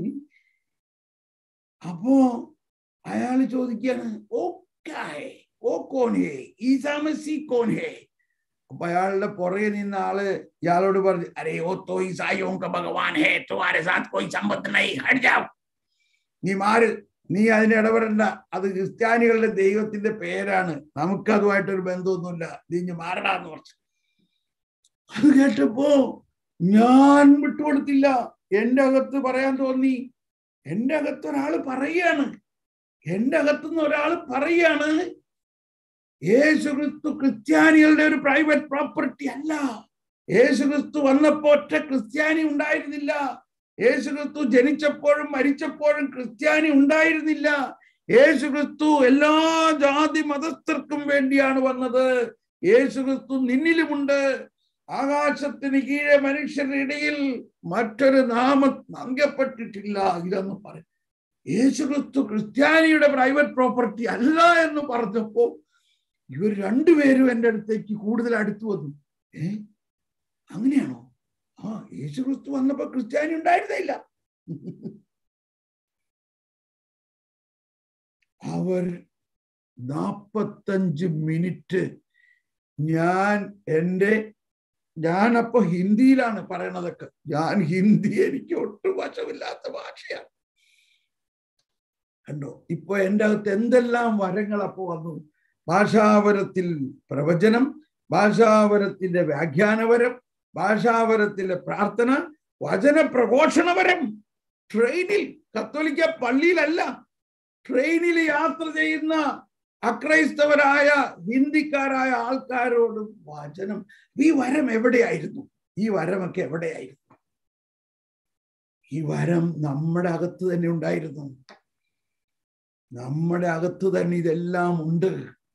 അപ്പോ അയാൾ ചോദിക്കാണ് ഓ കായ് ഓ കോൻ ഹേ ഈസാ മസീഹ് കോൻ ഹേ അപ്പൊ അയാളുടെ പുറകെ നിന്ന ആള് ഇയാളോട് പറഞ്ഞു അരേ ഓ തോ ഈസായോ ഭഗവാൻ ഹേ തുമാരെ സാത്ത് കോയി സമ്പത്ത് നൈ ഹട്ട് ജാവ് നീ മാറ് നീ അതിന് ഇടപെടണ്ട അത് ക്രിസ്ത്യാനികളുടെ ദൈവത്തിന്റെ പേരാണ് നമുക്ക് അതുമായിട്ടൊരു ബന്ധമൊന്നുമില്ല നീ ഇഞ്ഞ് മാറടാന്ന് പറഞ്ഞു അത് കേട്ടപ്പോ ഞാൻ വിട്ടുകൊടുത്തില്ല എന്റെ അകത്ത് പറയാൻ തോന്നി എന്റെ അകത്ത് ഒരാള് പറയാണ് എന്റെ അകത്തുനിന്ന് ഒരാൾ പറയാണ് യേശു ക്രിസ്തു ക്രിസ്ത്യാനികളുടെ ഒരു പ്രൈവറ്റ് പ്രോപ്പർട്ടി അല്ല യേശു ക്രിസ്തു വന്നപ്പോ ഒറ്റ ക്രിസ്ത്യാനി ഉണ്ടായിരുന്നില്ല യേശു ക്രിസ്തു ജനിച്ചപ്പോഴും മരിച്ചപ്പോഴും ക്രിസ്ത്യാനി ഉണ്ടായിരുന്നില്ല യേശു ക്രിസ്തു എല്ലാ ജാതി മതസ്ഥർക്കും വേണ്ടിയാണ് വന്നത് യേശു ക്രിസ്തു നിന്നിലുമുണ്ട് ആകാശത്തിന് കീഴെ മനുഷ്യരുടെ ഇടയിൽ മറ്റൊരു നാമം നൽകപ്പെട്ടിട്ടില്ല ഇതെന്ന് പറയും യേശു ക്രിസ്തു ക്രിസ്ത്യാനിയുടെ പ്രൈവറ്റ് പ്രോപ്പർട്ടി അല്ല എന്ന് പറഞ്ഞപ്പോ ഇവർ രണ്ടുപേരും എൻ്റെ അടുത്തേക്ക് കൂടുതൽ അടുത്തു വന്നു ഏ അങ്ങനെയാണോ ആ യേശു ക്രിസ്തു വന്നപ്പോ ക്രിസ്ത്യാനി ഉണ്ടായിരുന്നില്ല അവർ നാപ്പത്തഞ്ച് മിനിറ്റ് ഞാൻ എൻ്റെ ഞാനപ്പോ ഹിന്ദിയിലാണ് പറയണതൊക്കെ ഞാൻ ഹിന്ദി എനിക്ക് ഒട്ടും വശമില്ലാത്ത ഭാഷയാണ് കണ്ടോ ഇപ്പൊ എൻ്റെ അകത്ത് എന്തെല്ലാം വരങ്ങൾ അപ്പോ വന്നു ഭാഷാവരത്തിൽ പ്രവചനം ഭാഷാവരത്തിന്റെ വ്യാഖ്യാനവരം ഭാഷാവരത്തിലെ പ്രാർത്ഥന വചന പ്രഘോഷണവരം ട്രെയിനിൽ കത്തോലിക്ക പള്ളിയിലല്ല ട്രെയിനിൽ യാത്ര ചെയ്യുന്ന അക്രൈസ്തവരായ ഹിന്ദിക്കാരായ ആൾക്കാരോടും വചനം ഈ വരം എവിടെയായിരുന്നു ഈ വരമൊക്കെ എവിടെയായിരുന്നു ഈ വരം നമ്മുടെ അകത്ത് തന്നെ ഉണ്ടായിരുന്നു നമ്മുടെ അകത്ത് തന്നെ ഇതെല്ലാം ഉണ്ട്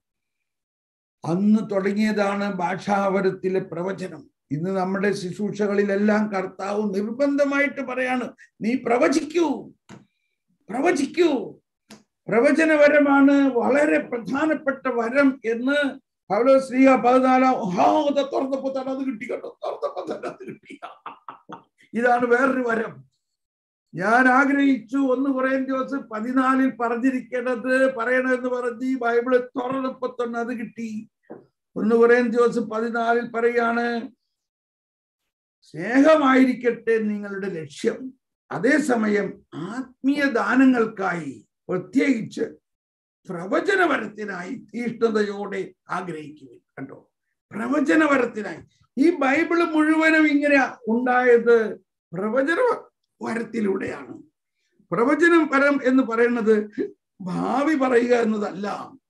അന്ന് തുടങ്ങിയതാണ് ഭാഷാവരത്തിലെ പ്രവചനം ഇന്ന് നമ്മുടെ ശുശ്രൂഷകളിലെല്ലാം കർത്താവ് നിർബന്ധമായിട്ട് പറയാണ് നീ പ്രവചിക്കൂ പ്രവചിക്കൂ പ്രവചനവരമാണ് വളരെ പ്രധാനപ്പെട്ട വരം എന്ന് പൗലോ ശ്രീഹ പതിനാലാം ഹാത തുറന്നപ്പോ തന്നെ അത് കിട്ടി കേട്ടോ തുറന്നപ്പോ തന്നെ അത് കിട്ടി ഇതാണ് വേറൊരു വരം ഞാൻ ആഗ്രഹിച്ചു ഒന്ന് കുറേ ദിവസം പതിനാലിൽ പറഞ്ഞിരിക്കേണ്ടത് പറയണമെന്ന് പറഞ്ഞ് ബൈബിള് തുറന്നപ്പോ തന്നെ അത് കിട്ടി ഒന്ന് കുറേ ദിവസം പതിനാലിൽ പറയാണ് സ്നേഹമായിരിക്കട്ടെ നിങ്ങളുടെ ലക്ഷ്യം അതേസമയം ആത്മീയ ദാനങ്ങൾക്കായി പ്രത്യേകിച്ച് പ്രവചനപരത്തിനായി തീഷ്ണതയോടെ ആഗ്രഹിക്കുവിൻ കണ്ടോ പ്രവചനപരത്തിനായി ഈ ബൈബിള് മുഴുവനും ഇങ്ങനെ ഉണ്ടായത് പ്രവചന വരത്തിലൂടെയാണ് പ്രവചനം പരം എന്ന് പറയുന്നത് ഭാവി പറയുക എന്നതല്ല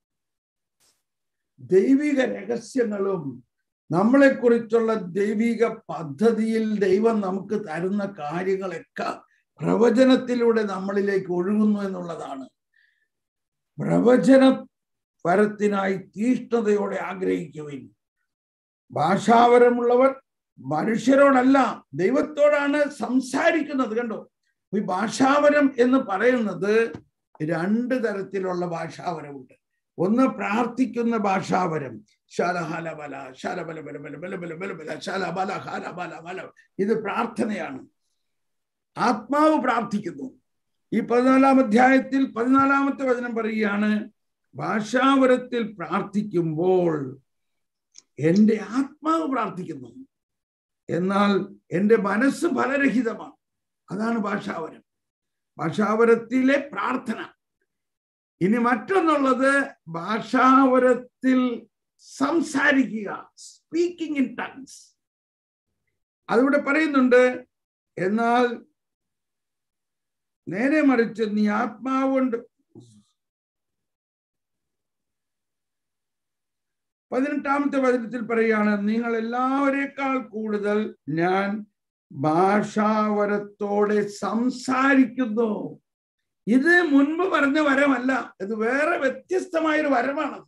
ദൈവിക രഹസ്യങ്ങളും നമ്മളെക്കുറിച്ചുള്ള ദൈവിക പദ്ധതിയിൽ ദൈവം നമുക്ക് തരുന്ന കാര്യങ്ങളൊക്കെ പ്രവചനത്തിലൂടെ നമ്മളിലേക്ക് ഒഴുകുന്നു എന്നുള്ളതാണ് പ്രവചന പരത്തിനായി തീഷ്ണതയോടെ ആഗ്രഹിക്കുവിൻ ഭാഷാപരമുള്ളവർ മനുഷ്യരോടല്ല ദൈവത്തോടാണ് സംസാരിക്കുന്നത് കണ്ടോ ഈ ഭാഷാപരം എന്ന് പറയുന്നത് രണ്ട് തരത്തിലുള്ള ഭാഷാപരമുണ്ട് ഒന്ന് പ്രാർത്ഥിക്കുന്ന ഭാഷാപരം ശലഹലബല ശലബല ബല ബല ബല ബല ബല ബല ശലബല ഹലബല ബല ഇത് പ്രാർത്ഥനയാണ് ആത്മാവ് പ്രാർത്ഥിക്കുന്നു ഈ പതിനാലാം അധ്യായത്തിൽ പതിനാലാമത്തെ വചനം പറയുകയാണ് ഭാഷാപരത്തിൽ പ്രാർത്ഥിക്കുമ്പോൾ എൻ്റെ ആത്മാവ് പ്രാർത്ഥിക്കുന്നു എന്നാൽ എൻ്റെ മനസ്സ് ഫലരഹിതമാണ് അതാണ് ഭാഷാവരം ഭാഷാവരത്തിലെ പ്രാർത്ഥന ഇനി മറ്റൊന്നുള്ളത് ഭാഷാവരത്തിൽ സംസാരിക്കുക സ്പീക്കിംഗ് ഇൻ ടങ്സ് അതിവിടെ പറയുന്നുണ്ട് എന്നാൽ നേരെ മറിച്ച് നീ ആത്മാവ് കൊണ്ട് പതിനെട്ടാമത്തെ വചനത്തിൽ പറയുകയാണ് നിങ്ങൾ എല്ലാവരേക്കാൾ കൂടുതൽ ഞാൻ ഭാഷാവരത്തോടെ സംസാരിക്കുന്നു ഇത് മുൻപ് പറഞ്ഞ വരമല്ല ഇത് വേറെ വ്യത്യസ്തമായൊരു വരമാണത്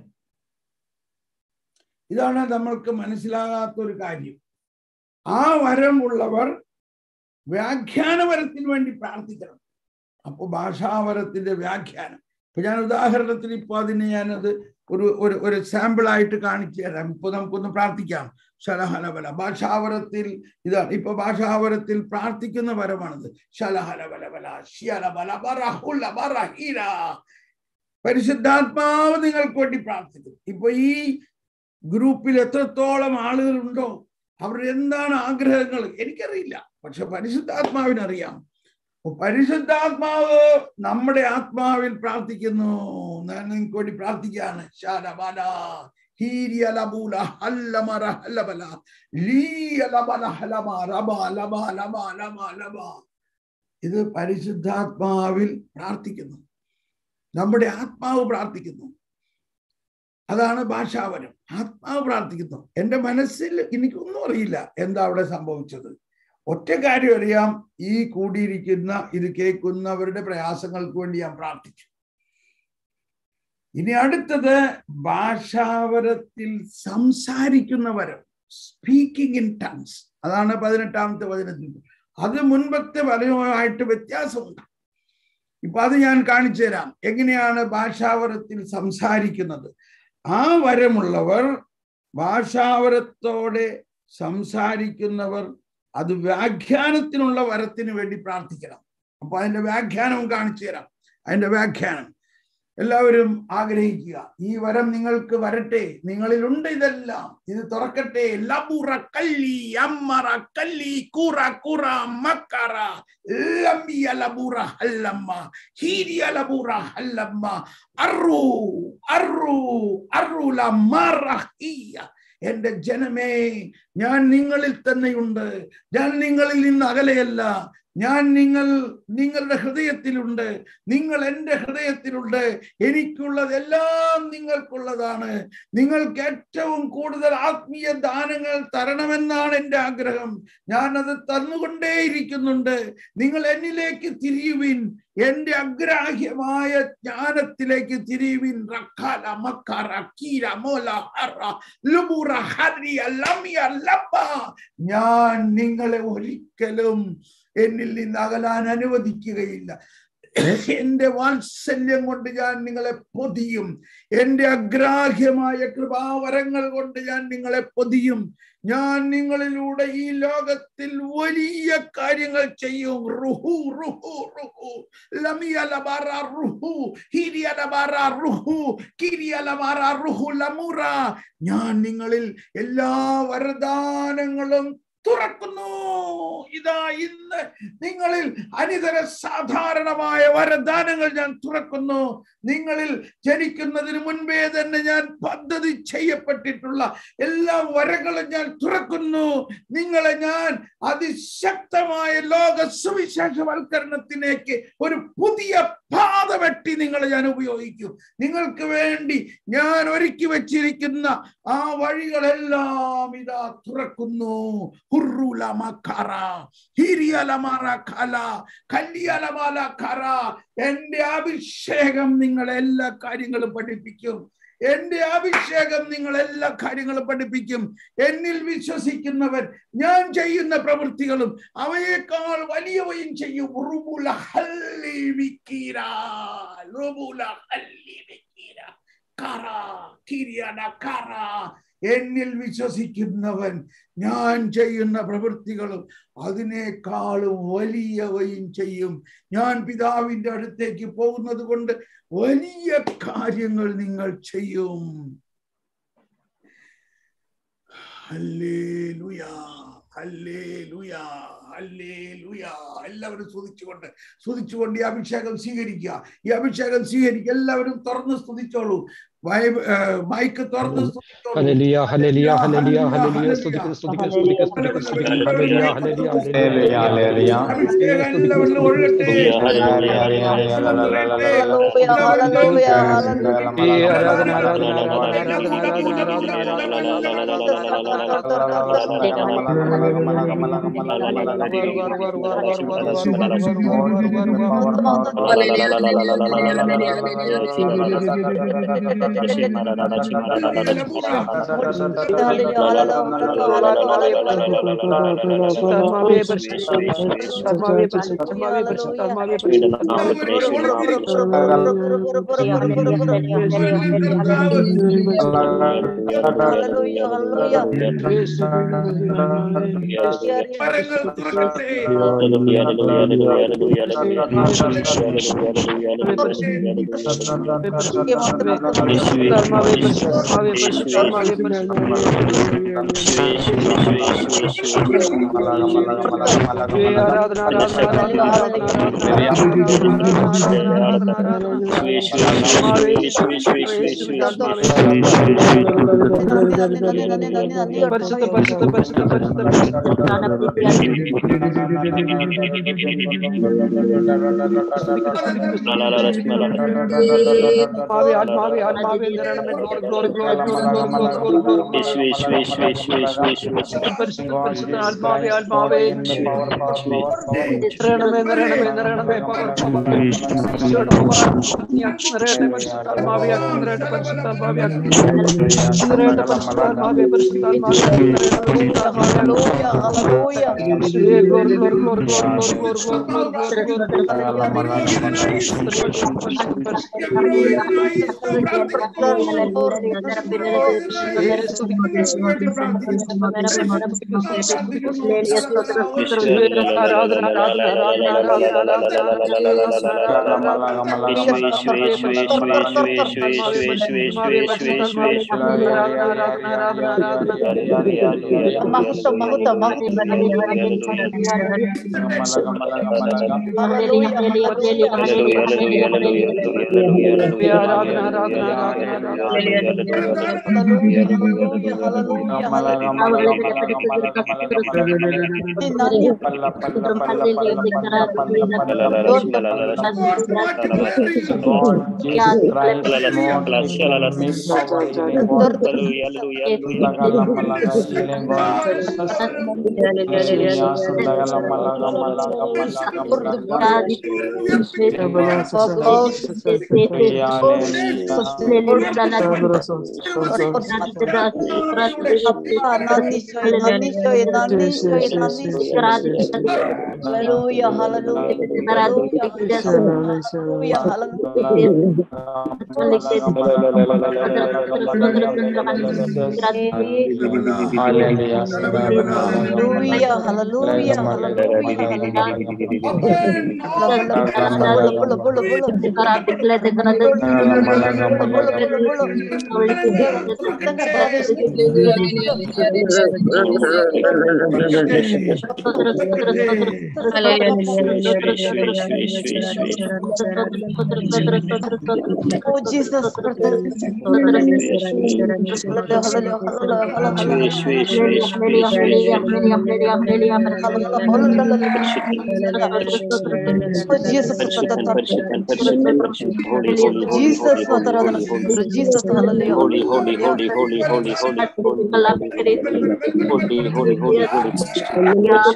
ഇതാണ് നമ്മൾക്ക് മനസ്സിലാകാത്ത ഒരു കാര്യം ആ വരം ഉള്ളവർ വ്യാഖ്യാനവരത്തിന് വേണ്ടി പ്രാർത്ഥിക്കണം അപ്പോൾ ഭാഷാവരത്തിന്റെ വ്യാഖ്യാനം ഇപ്പൊ ഞാൻ ഉദാഹരണത്തിന് ഇപ്പൊ അതിനെ ഞാനത് ഒരു ഒരു ഒരു സാമ്പിൾ ആയിട്ട് കാണിച്ചു തരാം ഇപ്പൊ നമുക്കൊന്ന് പ്രാർത്ഥിക്കാം ശലഹലബല ഭാഷാവരത്തിൽ ഇതാണ് ഇപ്പൊ ഭാഷാവരത്തിൽ പ്രാർത്ഥിക്കുന്ന വരമാണത് ശലഹലബലബല ശിയലബല ബറഹുല ബറഹീര പരിശുദ്ധാത്മാവ് നിങ്ങൾക്ക് വേണ്ടി പ്രാർത്ഥിക്കും ഇപ്പൊ ഈ ഗ്രൂപ്പിൽ എത്രത്തോളം ആളുകളുണ്ടോ അവരുടെ എന്താണ് ആഗ്രഹങ്ങൾ എനിക്കറിയില്ല പക്ഷെ പരിശുദ്ധാത്മാവിനറിയാം പരിശുദ്ധാത്മാവ് നമ്മുടെ ആത്മാവിൽ പ്രാർത്ഥിക്കുന്നു ഞാൻ നിങ്ങൾക്ക് വേണ്ടി പ്രാർത്ഥിക്കുകയാണ് ശാലബല ഹീരിയലബൂല ഹല്ലമറ ഹല്ലബല ലീയലബല ഹലമ റബ ലബ ലബ ലബ ലബ ഇത് പരിശുദ്ധാത്മാവിൽ പ്രാർത്ഥിക്കുന്നു നമ്മുടെ ആത്മാവ് പ്രാർത്ഥിക്കുന്നു അതാണ് ഭാഷാവരം ആത്മാവ് പ്രാർത്ഥിക്കുന്നു എൻ്റെ മനസ്സിൽ എനിക്കൊന്നും അറിയില്ല എന്താ അവിടെ സംഭവിച്ചത് ഒറ്റ കാര്യം അറിയാം ഈ കൂടിയിരിക്കുന്ന ഇത് കേൾക്കുന്നവരുടെ പ്രയാസങ്ങൾക്ക് വേണ്ടി ഞാൻ പ്രാർത്ഥിച്ചു ഇനി അടുത്തത് ഭാഷാവരത്തിൽ സംസാരിക്കുന്ന വരം സ്പീക്കിംഗ് ഇൻ ടങ്സ് അതാണ് പതിനെട്ടാമത്തെ വചനത്തിൽ അത് മുൻപത്തെ വരവുമായിട്ട് വ്യത്യാസമുണ്ട് ഇപ്പൊ അത് ഞാൻ കാണിച്ചു തരാം എങ്ങനെയാണ് ഭാഷാവരത്തിൽ സംസാരിക്കുന്നത് ആ വരമുള്ളവർ ഭാഷാവരത്തോടെ സംസാരിക്കുന്നവർ അത് വ്യാഖ്യാനത്തിനുള്ള വരത്തിന് വേണ്ടി പ്രാർത്ഥിക്കണം അപ്പൊ അതിന്റെ വ്യാഖ്യാനവും കാണിച്ചു തരാം അതിന്റെ വ്യാഖ്യാനം എല്ലാവരും ആഗ്രഹിക്കുക ഈ വരം നിങ്ങൾക്ക് വരട്ടെ നിങ്ങളിലുണ്ട് ഇതെല്ലാം ഇത് തുറക്കട്ടെ ലബുറ കല്ലി അമ്മറ കല്ലി കൂറ കൂറ മക്കറ ലംബിയ ലബുറ ഹല്ലമ്മ ഹീരിയ ലബുറ ഹല്ലമ്മ അറു അറു അറുല മറഹിയ എന്റെ ജനമേ ഞാൻ നിങ്ങളിൽ തന്നെയുണ്ട് ഞാൻ നിങ്ങളിൽ നിന്ന് അകലെയല്ല ഞാൻ നിങ്ങൾ നിങ്ങളുടെ ഹൃദയത്തിലുണ്ട് നിങ്ങൾ എൻ്റെ ഹൃദയത്തിലുണ്ട് എനിക്കുള്ളതെല്ലാം നിങ്ങൾക്കുള്ളതാണ് നിങ്ങൾക്ക് ഏറ്റവും കൂടുതൽ ആത്മീയ ദാനങ്ങൾ തരണമെന്നാണ് എൻ്റെ ആഗ്രഹം ഞാൻ അത് തന്നുകൊണ്ടേയിരിക്കുന്നുണ്ട് നിങ്ങൾ എന്നിലേക്ക് തിരിയുവിൻ എന്റെ അഗ്രാഹ്യമായ ജ്ഞാനത്തിലേക്ക് തിരിയുവിൻ റക്കാല മക്കറ കീര മോല ഹറ ലുബുറ ഹരിയ ലമിയ ലബ ഞാൻ നിങ്ങളെ ഒരിക്കലും എന്നിൽ നിന്ന് അകലാൻ അനുവദിക്കുകയില്ല എന്റെ വാത്സല്യം കൊണ്ട് ഞാൻ നിങ്ങളെ പൊതിയും എന്റെ അഗ്രാഹ്യമായ കൃപാവരങ്ങൾ കൊണ്ട് ഞാൻ നിങ്ങളെ പൊതിയും ഞാൻ നിങ്ങളിലൂടെ ഈ ലോകത്തിൽ വലിയ കാര്യങ്ങൾ ചെയ്യും റുഹു റുഹു റുഹു ലമിയലബാറ റുഹു ഹിരിയലബാറ റുഹു കിരിയലബാറ റുഹു ലമുറ ഞാൻ നിങ്ങളിൽ എല്ലാ വരദാനങ്ങളും തുറക്കുന്നു ഇതാ ഇന്ന് നിങ്ങളിൽ അനിതര സാധാരണമായ വരദാനങ്ങൾ ഞാൻ തുറക്കുന്നു നിങ്ങളിൽ ജനിക്കുന്നതിന് മുൻപേ തന്നെ ഞാൻ പദ്ധതി ചെയ്യപ്പെട്ടിട്ടുള്ള എല്ലാ വരങ്ങളും ഞാൻ തുറക്കുന്നു നിങ്ങളെ ഞാൻ അതിശക്തമായ ലോക സുവിശേഷവൽക്കരണത്തിലേക്ക് ഒരു പുതിയ പാത വെട്ടി നിങ്ങളെ ഞാൻ ഉപയോഗിക്കും നിങ്ങൾക്ക് വേണ്ടി ഞാൻ ഒരുക്കി വെച്ചിരിക്കുന്ന ആ വഴികളെല്ലാം ഇതാ തുറക്കുന്നു ഹുറുലമക്കറ, ഹിരിയലമറ കല, കല്ലിയലമല കറ. എന്റെ അഭിഷേകം നിങ്ങളെ എല്ലാ കാര്യങ്ങളും പഠിപ്പിക്കും എന്റെ അഭിഷേകം നിങ്ങൾ എല്ലാ കാര്യങ്ങളും പഠിപ്പിക്കും എന്നിൽ വിശ്വസിക്കുന്നവൻ ഞാൻ ചെയ്യുന്ന പ്രവൃത്തികളും അവയേക്കാൾ വലിയവയും ചെയ്യും റുബുല ഹല്ലി വിക്കീര. റുബുല ഹല്ലി വിക്കീര. കറ, കിരിയന കറ. എന്നിൽ വിശ്വസിക്കുന്നവൻ ഞാൻ ചെയ്യുന്ന പ്രവൃത്തികളും അതിനേക്കാളും വലിയവയും ചെയ്യും ഞാൻ പിതാവിന്റെ അടുത്തേക്ക് പോകുന്നത് കൊണ്ട് വലിയ കാര്യങ്ങൾ നിങ്ങൾ ചെയ്യും ഹല്ലേലൂയ ഹല്ലേലൂയ ഹല്ലേലൂയ എല്ലാവരും സ്തുതിച്ചുകൊണ്ട് സ്തുതിച്ചുകൊണ്ട് ഈ അഭിഷേകം സ്വീകരിക്കുക ഈ അഭിഷേകം സ്വീകരിക്കുക എല്ലാവരും തുറന്ന് സ്തുതിച്ചോളൂ വൈ- ഏ, മൈക്ക് തുറന്ന് സ്തുതിച്ചോളൂ ഹല്ലേലൂയ ഹല്ലേലൂയ ഹല്ലേലൂയ ഹല്ലേലൂയ സ്തുതിക്കുന്നു സ്തുതിക്കുന്നു സ്തുതിക്കുന്നു സ്തുതിക്കുന്നു സ്തുതിക്കുന്നു ഹല്ലേലൂയ ഹല്ലേലൂയ ഹല്ലേലൂയ ഹല്ലേലൂയ അഭിഷേകം എല്ലാവരിലും ഒഴുകട്ടെ ഹല്ലേലൂയ ഹല്ലേലൂയ ഈ ആരാധന ആരാധന ആരാധന ആരാധന ആരാധന പരിശുദ്ധാത്മാവേ പരിശുദ്ധാത്മാവേ പരിശുദ്ധാത്മാവേ പരിശുദ്ധാത്മാവേ മരങ്ങൾ തുറക്കട്ടെ പരിശുദ്ധാത്മാവേ പരിശുദ്ധാത്മാവേ പരിശുദ്ധാത്മാവേ പരിശുദ്ധാത്മാവേ ആരാധന ആരാധന പരിശുദ്ധ പരിശുദ്ധ പരിശുദ്ധ പരിശുദ്ധ ആത്മാവേ ആത്മാവേ ആത്മാവേ നിറയണമേ glory glory glory glory glory പരിശുദ്ധ പരിശുദ്ധ ആത്മാവേ ആത്മാവേ നിറയണമേ നിറയണമേ നിറയണമേ പവർ പവർ ഈശോയുടെ പവർ നിറയട്ടെ പരിശുദ്ധാത്മാവേ നിറയട്ടെ പരിശുദ്ധാത്മാവേ നിറയട്ടെ പരിശുദ്ധാത്മാവേ പരിശുദ്ധാത്മാവേ glory glory glory glory glory ആരാധന ആരാധന ആരാധന മഹത്വം മഹത്വം ആരാധന ആരാധന ആരാധന Hallelujah, hallelujah, hallelujah, hallelujah. Hallelujah, hallelujah, Oh Jesus, Jesus, Jesus, hallelujah. Holy, holy, holy, holy, holy, holy, holy, holy, holy, holy,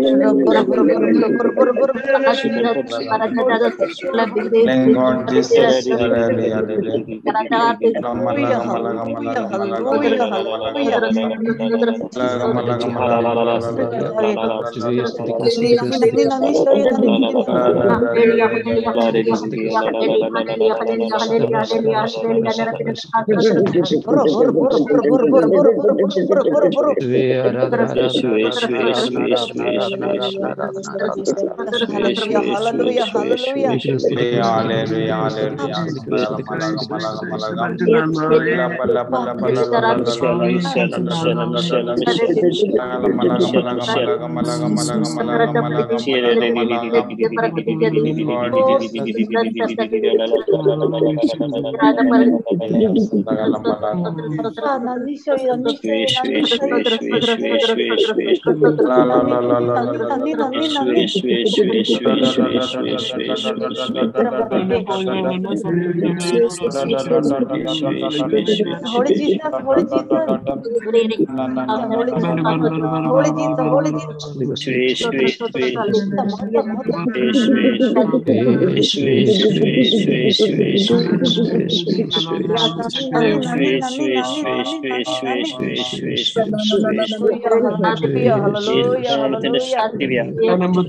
Thank God, Jesus. Hallelujah, hallelujah. Hallelujah, hallelujah. Hallelujah, hallelujah. Holy Jesus, Holy Jesus, Holy Jesus, Holy Jesus. Hallelujah, hallelujah, hallelujah.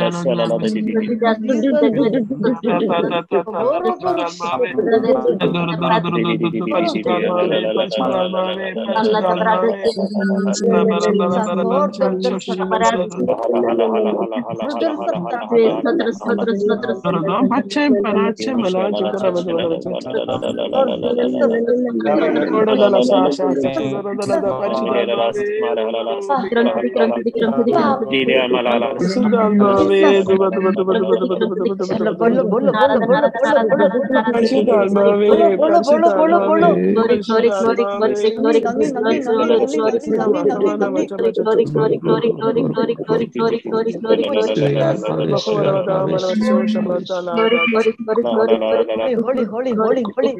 Holy, holy, holy, holy.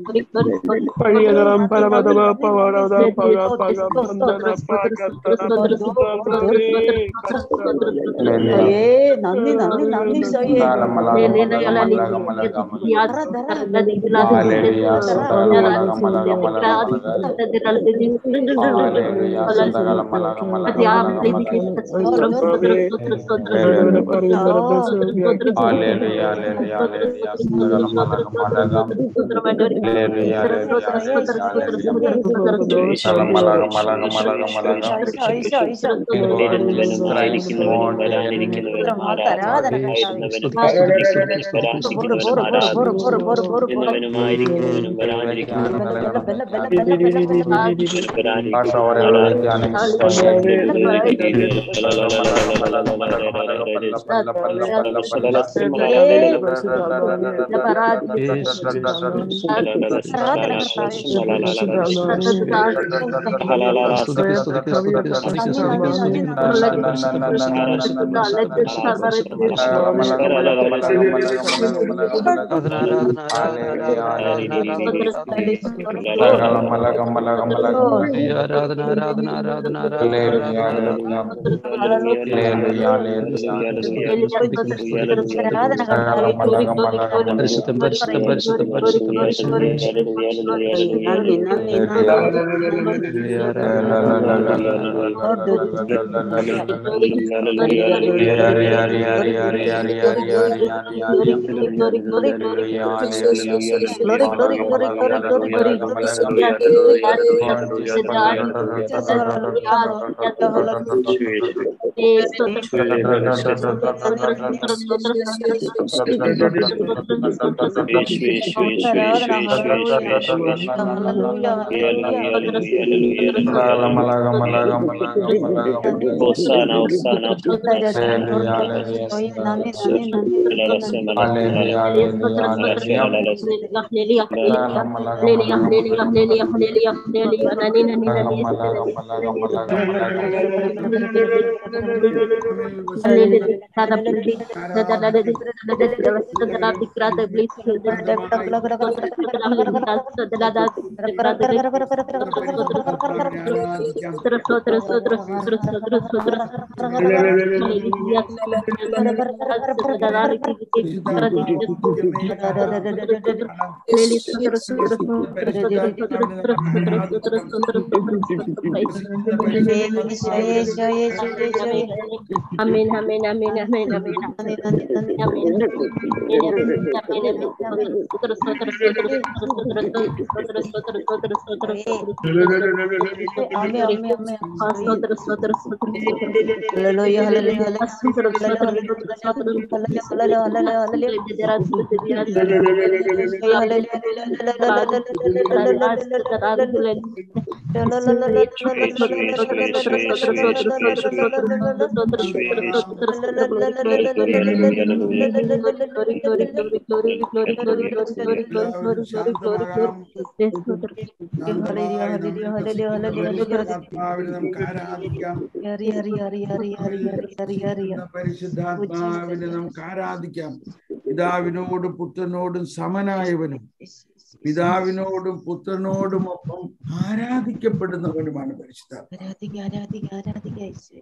അയ്യേ നന്ദി നന്ദി നന്ദി സോയേ ആരാധന ആരാധന ആരാധന പരിശുദ്ധം പരിശുദ്ധം പരിശുദ്ധം പരിശുദ്ധം Hosanna, Hosanna. Amin, amin, amin, amin, amin. Amin. Terus, terus, terus, terus, terus, terus, terus, terus, terus, terus, terus, Hallelujah, hallelujah, പരിശുദ്ധാത്മാവിനെ നമുക്ക് ആരാധിക്കാം പരിശുദ്ധാത്മാവിനെ നമുക്ക് ആരാധിക്കാം പിതാവിനോടും പുത്രനോടും സമനായവനും പിതാവിനോടും പുത്രനോടും ഒപ്പം ആരാധിക്കപ്പെടുന്നവനുമാണ് പരിശുദ്ധാത്മ ആരാധിക ആരാധിക ആരാധിക യേശുവേ.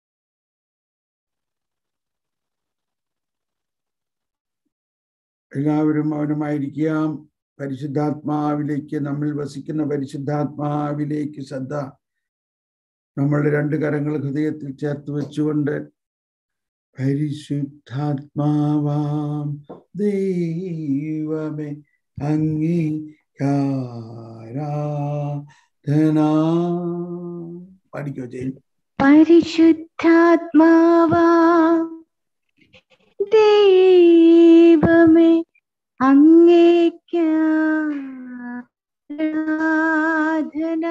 എല്ലാവരും മൗനമായിരിക്കാം പരിശുദ്ധാത്മാവിലേക്ക് നമ്മൾ വസിക്കുന്ന പരിശുദ്ധാത്മാവിലേക്ക് ശ്രദ്ധ നമ്മളുടെ രണ്ട് കരങ്ങൾ ഹൃദയത്തിൽ ചേർത്ത് വെച്ചുകൊണ്ട് പരിശുദ്ധാത്മാവാം ദൈവമേ അംഗീകാരാധന പഠിക്കോ ചെയ്യും പരിശുദ്ധാത്മാവാ ദൈവമേ അങ്ങേക്കാരാധന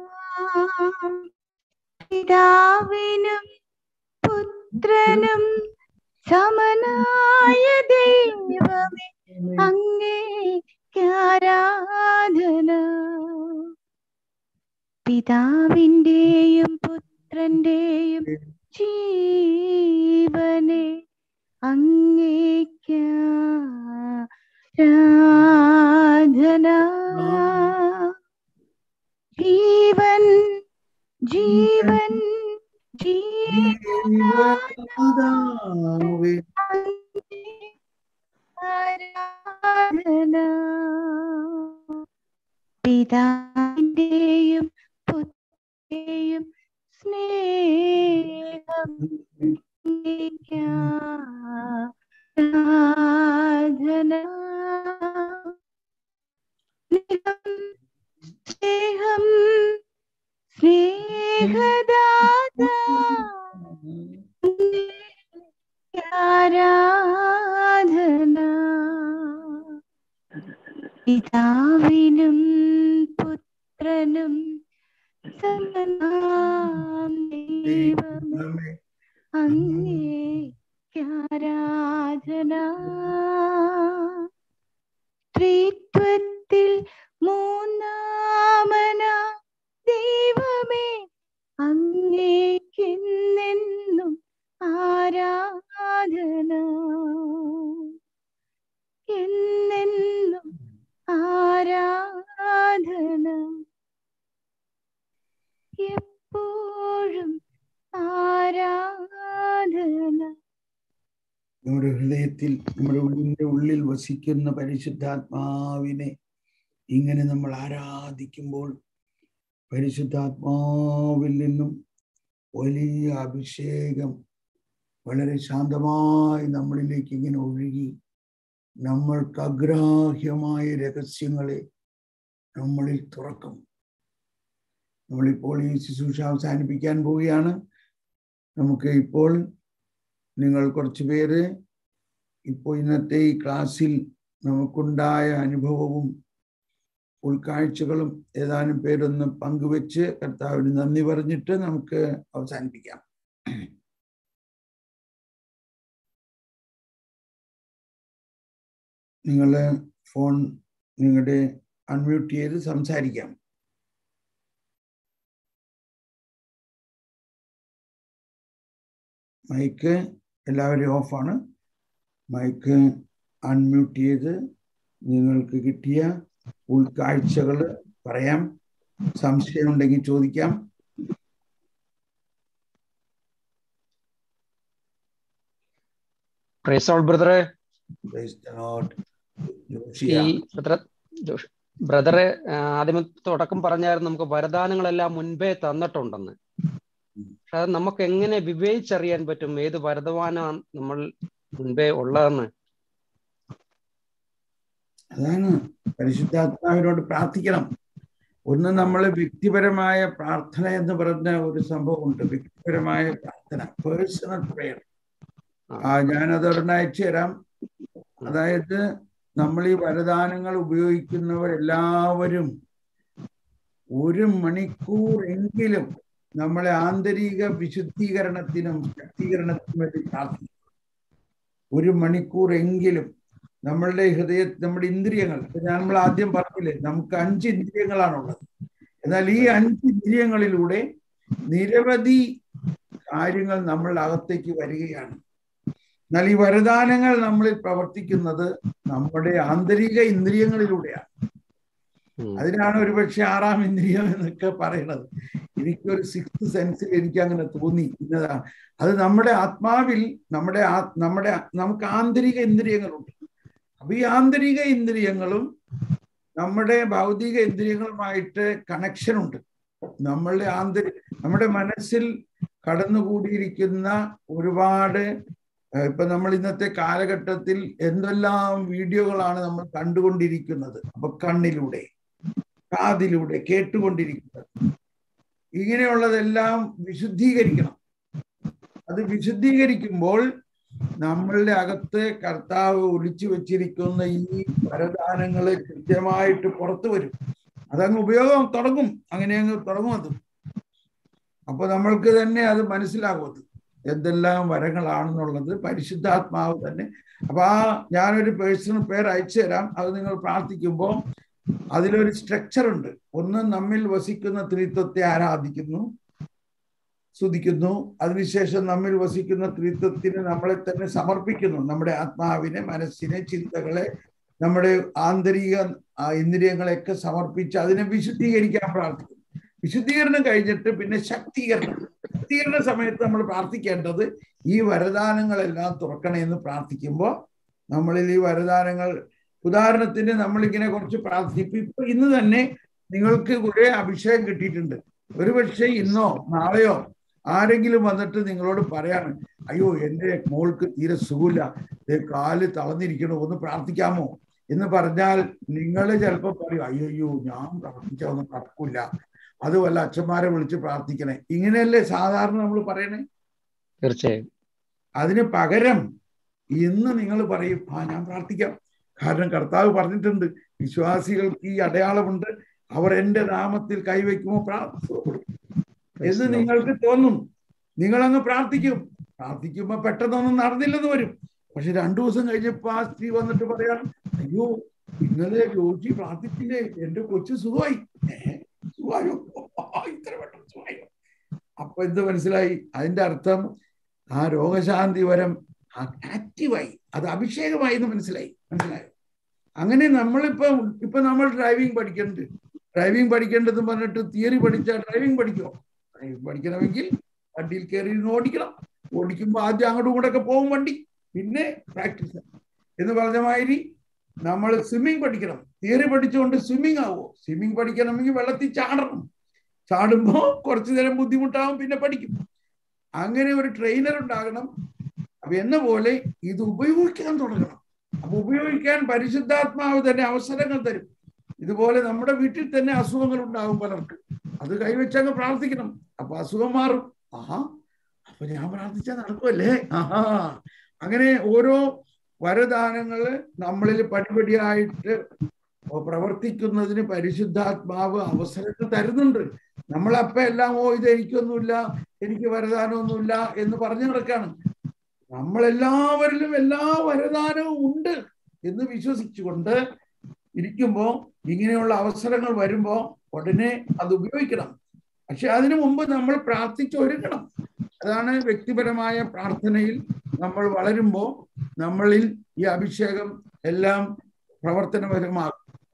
പിതാവിനും പുത്രനും സമനായ ദൈവമേ അങ്ങേക്കാരാധന പിതാവിൻ്റെയും പുത്രന്റെയും ജീവനെ അങ്ങേക്കാരാധന ജീവൻ ജീവൻ ജീവനാഥാവേ, ആരാധന പിതാവിൻ്റെയും പുത്രന്റെയും സ്നേഹം ആരാധന സ്നേഹം സ്നേഹദാത ആരാധന പിതാവിനും പുത്രനും സമനാം ദൈവമേ അങ്ങേക്കാരാധന ത്രിത്വത്തിൽ മൂന്നാമന ദൈവമേ അങ്ങേക്കെന്നെന്നും ആരാധന എന്നെന്നും ആരാധന എപ്പോഴും ആരാധന നമ്മുടെ ഹൃദയത്തിൽ നമ്മുടെ ഉള്ളിൻ്റെ ഉള്ളിൽ വസിക്കുന്ന പരിശുദ്ധാത്മാവിനെ ഇങ്ങനെ നമ്മൾ ആരാധിക്കുമ്പോൾ പരിശുദ്ധാത്മാവിൽ നിന്നും വലിയ അഭിഷേകം വളരെ ശാന്തമായി നമ്മളിലേക്ക് ഇങ്ങനെ ഒഴുകി നമ്മൾക്ക് അഗ്രാഹ്യമായ രഹസ്യങ്ങളെ നമ്മളിൽ തുറക്കും നമ്മളിപ്പോൾ ഈ ശുശ്രൂഷ അവസാനിപ്പിക്കാൻ പോവുകയാണ് നമുക്ക് ഇപ്പോൾ നിങ്ങൾ കുറച്ച് പേര് ഇപ്പോൾ ഇന്നത്തെ ഈ ക്ലാസ്സിൽ നമുക്കുണ്ടായ അനുഭവവും ഉൾക്കാഴ്ചകളും ഏതാനും പേരൊന്ന് പങ്കുവെച്ച് കർത്താവിന് നന്ദി പറഞ്ഞിട്ട് നമുക്ക് അവസാനിപ്പിക്കാം നിങ്ങൾ ഫോൺ നിങ്ങളുടെ അൺമ്യൂട്ട് ചെയ്ത് സംസാരിക്കാം മൈക്ക് എല്ലാവരും ഓഫാണ് മൈക്ക് അൺമ്യൂട്ട് ചെയ്ത് നിങ്ങൾക്ക് കിട്ടിയ ഉൾക്കാഴ്ചകൾ പറയാം സംശയമുണ്ടെങ്കിൽ ചോദിക്കാം പ്രൈസോൾ ബ്രദറെ Praise the Lord. ഈ ജോഷിയ ബ്രദറെ ജോഷ്- ബ്രദറെ ആ, ആദ്യം തുടക്കം പറഞ്ഞായിരുന്നു നമുക്ക് വരദാനങ്ങളെല്ലാം മുൻപേ തന്നിട്ടുണ്ടെന്ന് പക്ഷെ അത് നമുക്ക് എങ്ങനെ വിവേചിച്ചറിയാൻ പറ്റും ഏത് വരദവാനാണ് നമ്മൾ മുൻപേ ഉള്ളതെന്ന് അതാണ് പരിശുദ്ധാത്മാവിനോട് പ്രാർത്ഥിക്കണം ഒന്ന് നമ്മൾ വ്യക്തിപരമായ പ്രാർത്ഥന എന്ന് പറഞ്ഞ ഒരു സംഭവമുണ്ട് വ്യക്തിപരമായ പ്രാർത്ഥന പേഴ്സണൽ പ്രെയർ ആ ഞാനത് ഒരെണ്ണം അയച്ചു തരാം അതായത് നമ്മൾ ഈ വരദാനങ്ങൾ ഉപയോഗിക്കുന്നവരെല്ലാവരും ഒരു മണിക്കൂർ എങ്കിലും നമ്മളെ ആന്തരിക വിശുദ്ധീകരണത്തിനും ശക്തീകരണത്തിനും വേണ്ടി പ്രാർത്ഥിക്കും ഒരു മണിക്കൂർ എങ്കിലും നമ്മളുടെ ഹൃദയ നമ്മുടെ ഇന്ദ്രിയങ്ങൾ ഇപ്പൊ ഞാൻ നമ്മൾ ആദ്യം പറഞ്ഞില്ലേ നമുക്ക് അഞ്ച് ഇന്ദ്രിയങ്ങളാണുള്ളത് എന്നാൽ ഈ അഞ്ച് ഇന്ദ്രിയങ്ങളിലൂടെ നിരവധി കാര്യങ്ങൾ നമ്മളുടെ അകത്തേക്ക് വരികയാണ് എന്നാൽ ഈ വരദാനങ്ങൾ നമ്മളിൽ പ്രവർത്തിക്കുന്നത് നമ്മുടെ ആന്തരിക ഇന്ദ്രിയങ്ങളിലൂടെയാണ് അതിനാണ് ഒരുപക്ഷെ ആറാം ഇന്ദ്രിയം എന്നൊക്കെ പറയുന്നത് എനിക്കൊരു സിക്സ് സെൻസിൽ എനിക്ക് അങ്ങനെ തോന്നി ഇന്നതാണ് അത് നമ്മുടെ ആത്മാവിൽ നമ്മുടെ ആ- നമ്മുടെ നമുക്ക് ആന്തരിക ഇന്ദ്രിയങ്ങളുണ്ട് അപ്പൊ ഈ ആന്തരിക ഇന്ദ്രിയങ്ങളും നമ്മുടെ ഭൗതിക ഇന്ദ്രിയങ്ങളുമായിട്ട് കണക്ഷൻ ഉണ്ട് നമ്മളുടെ ആന്തരിക നമ്മുടെ മനസ്സിൽ കടന്നുകൂടിയിരിക്കുന്ന ഒരുപാട് ഏഹ് ഇപ്പൊ നമ്മൾ ഇന്നത്തെ കാലഘട്ടത്തിൽ എന്തെല്ലാം വീഡിയോകളാണ് നമ്മൾ കണ്ടുകൊണ്ടിരിക്കുന്നത് അപ്പൊ കണ്ണിലൂടെ കാതിലൂടെ കേട്ടുകൊണ്ടിരിക്കുന്നത് ഇങ്ങനെയുള്ളതെല്ലാം വിശുദ്ധീകരിക്കണം അത് വിശുദ്ധീകരിക്കുമ്പോൾ നമ്മളുടെ അകത്ത് കർത്താവ് ഒളിച്ചു വെച്ചിരിക്കുന്ന ഈ വരദാനങ്ങള് കൃത്യമായിട്ട് പുറത്തു വരും അതങ്ങ് ഉപയോഗം തുടങ്ങും അങ്ങനെ അങ്ങ് തുടങ്ങും അത് അപ്പൊ നമ്മൾക്ക് തന്നെ അത് മനസ്സിലാകും അത് എന്തെല്ലാം വരങ്ങളാണെന്നുള്ളത് പരിശുദ്ധാത്മാവ് തന്നെ അപ്പൊ ആ ഞാനൊരു പേഴ്സണൽ പേര് അയച്ചു തരാം അത് നിങ്ങൾ പ്രാർത്ഥിക്കുമ്പോൾ അതിലൊരു സ്ട്രക്ചർ ഉണ്ട് ഒന്ന് നമ്മിൽ വസിക്കുന്ന ത്രിത്വത്തെ ആരാധിക്കുന്നു സ്തുതിക്കുന്നു അതിനുശേഷം നമ്മിൽ വസിക്കുന്ന ത്രിത്വത്തിന് നമ്മളെ തന്നെ സമർപ്പിക്കുന്നു നമ്മുടെ ആത്മാവിനെ മനസ്സിനെ ചിന്തകളെ നമ്മുടെ ആന്തരിക ആ, ഇന്ദ്രിയങ്ങളെയൊക്കെ സമർപ്പിച്ച് അതിനെ വിശുദ്ധീകരിക്കാൻ പ്രാർത്ഥിക്കുന്നു വിശുദ്ധീകരണം കഴിഞ്ഞിട്ട് പിന്നെ ശക്തീകരണം ശക്തീകരണ സമയത്ത് നമ്മൾ പ്രാർത്ഥിക്കേണ്ടത് ഈ വരദാനങ്ങളെല്ലാം തുറക്കണേ എന്ന് പ്രാർത്ഥിക്കുമ്പോൾ നമ്മളിൽ ഈ വരദാനങ്ങൾ ഉദാഹരണത്തിന് നമ്മളിങ്ങനെ കുറച്ച് പ്രാർത്ഥിക്കും ഇപ്പൊ ഇന്ന് തന്നെ നിങ്ങൾക്ക് കുറെ അഭിഷേകം കിട്ടിയിട്ടുണ്ട് ഒരുപക്ഷെ ഇന്നോ നാളെയോ ആരെങ്കിലും വന്നിട്ട് നിങ്ങളോട് പറയാണ് അയ്യോ എൻ്റെ മോൾക്ക് തീരെ സുഖമില്ല ദേ കാല് തളർന്നിരിക്കണോ ഒന്ന് പ്രാർത്ഥിക്കാമോ എന്ന് പറഞ്ഞാൽ നിങ്ങൾ ചിലപ്പോൾ പറയും അയ്യോ ഞാൻ പ്രാർത്ഥിച്ചാ ഒന്നും നടക്കില്ല അത് വല്ല അച്ഛന്മാരെ വിളിച്ച് പ്രാർത്ഥിക്കണേ ഇങ്ങനെയല്ലേ സാധാരണ നമ്മൾ പറയണേ തീർച്ചയായും അതിന് പകരം ഇന്ന് നിങ്ങൾ പറയും ആ ഞാൻ പ്രാർത്ഥിക്കാം കാരണം കർത്താവ് പറഞ്ഞിട്ടുണ്ട് വിശ്വാസികൾക്ക് ഈ അടയാളമുണ്ട് അവർ എൻ്റെ നാമത്തിൽ കൈവയ്ക്കുമോ പ്രാർത്ഥിക്കും എന്ന് നിങ്ങൾക്ക് തോന്നും നിങ്ങളങ്ങ് പ്രാർത്ഥിക്കും പ്രാർത്ഥിക്കുമ്പോ പെട്ടെന്നൊന്നും നടന്നില്ലെന്ന് വരും പക്ഷെ രണ്ടു ദിവസം കഴിഞ്ഞപ്പോ ആ സ്ത്രീ വന്നിട്ട് പറയാണ് അയ്യോ ഇന്നലെ ജോജി പ്രാർത്ഥിച്ചില്ലേ എന്റെ കൊച്ചു സുഖമായി ഏ, സുഖമായോ ഇത്ര പെട്ടെന്ന് സുഖമായോ അപ്പൊ എന്ത് മനസ്സിലായി അതിന്റെ അർത്ഥം ആ രോഗശാന്തി വരം ആക്റ്റീവായി അത് അഭിഷേകമായി എന്ന് മനസ്സിലായി മനസ്സിലായോ അങ്ങനെ നമ്മളിപ്പോ ഇപ്പൊ നമ്മൾ ഡ്രൈവിംഗ് പഠിക്കുന്നുണ്ട് ഡ്രൈവിംഗ് പഠിക്കേണ്ടതെന്ന് പറഞ്ഞിട്ട് തിയറി പഠിച്ചാൽ ഡ്രൈവിംഗ് പഠിക്കുമോ ഡ്രൈവിംഗ് പഠിക്കണമെങ്കിൽ വണ്ടിയിൽ കയറി ഇരുന്ന് ഓടിക്കണം ഓടിക്കുമ്പോൾ ആദ്യം അങ്ങോട്ടും ഇങ്ങോട്ടൊക്കെ പോകും വണ്ടി പിന്നെ പ്രാക്ടീസ് എന്ന് പറഞ്ഞ മാതിരി നമ്മൾ സ്വിമ്മിങ് പഠിക്കണം തിയറി പഠിച്ചുകൊണ്ട് സ്വിമ്മിങ് ആവുമോ സ്വിമ്മിങ് പഠിക്കണമെങ്കിൽ വെള്ളത്തിൽ ചാടണം ചാടുമ്പോൾ കുറച്ചു നേരം ബുദ്ധിമുട്ടാവും പിന്നെ പഠിക്കും അങ്ങനെ ഒരു ട്രെയിനർ ഉണ്ടാകണം അപ്പൊ എന്ന പോലെ ഇത് ഉപയോഗിക്കാൻ തുടങ്ങണം അപ്പൊ ഉപയോഗിക്കാൻ പരിശുദ്ധാത്മാവ് തന്നെ അവസരങ്ങൾ തരും ഇതുപോലെ നമ്മുടെ വീട്ടിൽ തന്നെ അസുഖങ്ങൾ ഉണ്ടാകും പലർക്ക് അത് കൈവച്ചങ്ങ് പ്രാർത്ഥിക്കണം അപ്പൊ അസുഖം മാറും ആഹാ അപ്പൊ ഞാൻ പ്രാർത്ഥിച്ചാൽ നടക്കുമല്ലേ ആഹാ അങ്ങനെ ഓരോ വരദാനങ്ങള് നമ്മളിൽ പടിപടിയായിട്ട് പ്രവർത്തിക്കുന്നതിന് പരിശുദ്ധാത്മാവ് അവസരങ്ങൾ തരുന്നുണ്ട് നമ്മളപ്പ എല്ലാം ഓ ഇത് എനിക്കൊന്നുമില്ല എനിക്ക് വരദാനമൊന്നുമില്ല എന്ന് പറഞ്ഞു നടക്കാണ് നമ്മളെല്ലാവരിലും എല്ലാ വരദാനവും ഉണ്ട് എന്ന് വിശ്വസിച്ചുകൊണ്ട് ഇരിക്കുമ്പോ ഇങ്ങനെയുള്ള അവസരങ്ങൾ വരുമ്പോ ഉടനെ അത് ഉപയോഗിക്കണം പക്ഷെ അതിനു മുമ്പ് നമ്മൾ പ്രാർത്ഥിച്ചൊരുക്കണം അതാണ് വ്യക്തിപരമായ പ്രാർത്ഥനയിൽ നമ്മൾ വളരുമ്പോൾ നമ്മളിൽ ഈ അഭിഷേകം എല്ലാം പ്രവർത്തനപരമാകും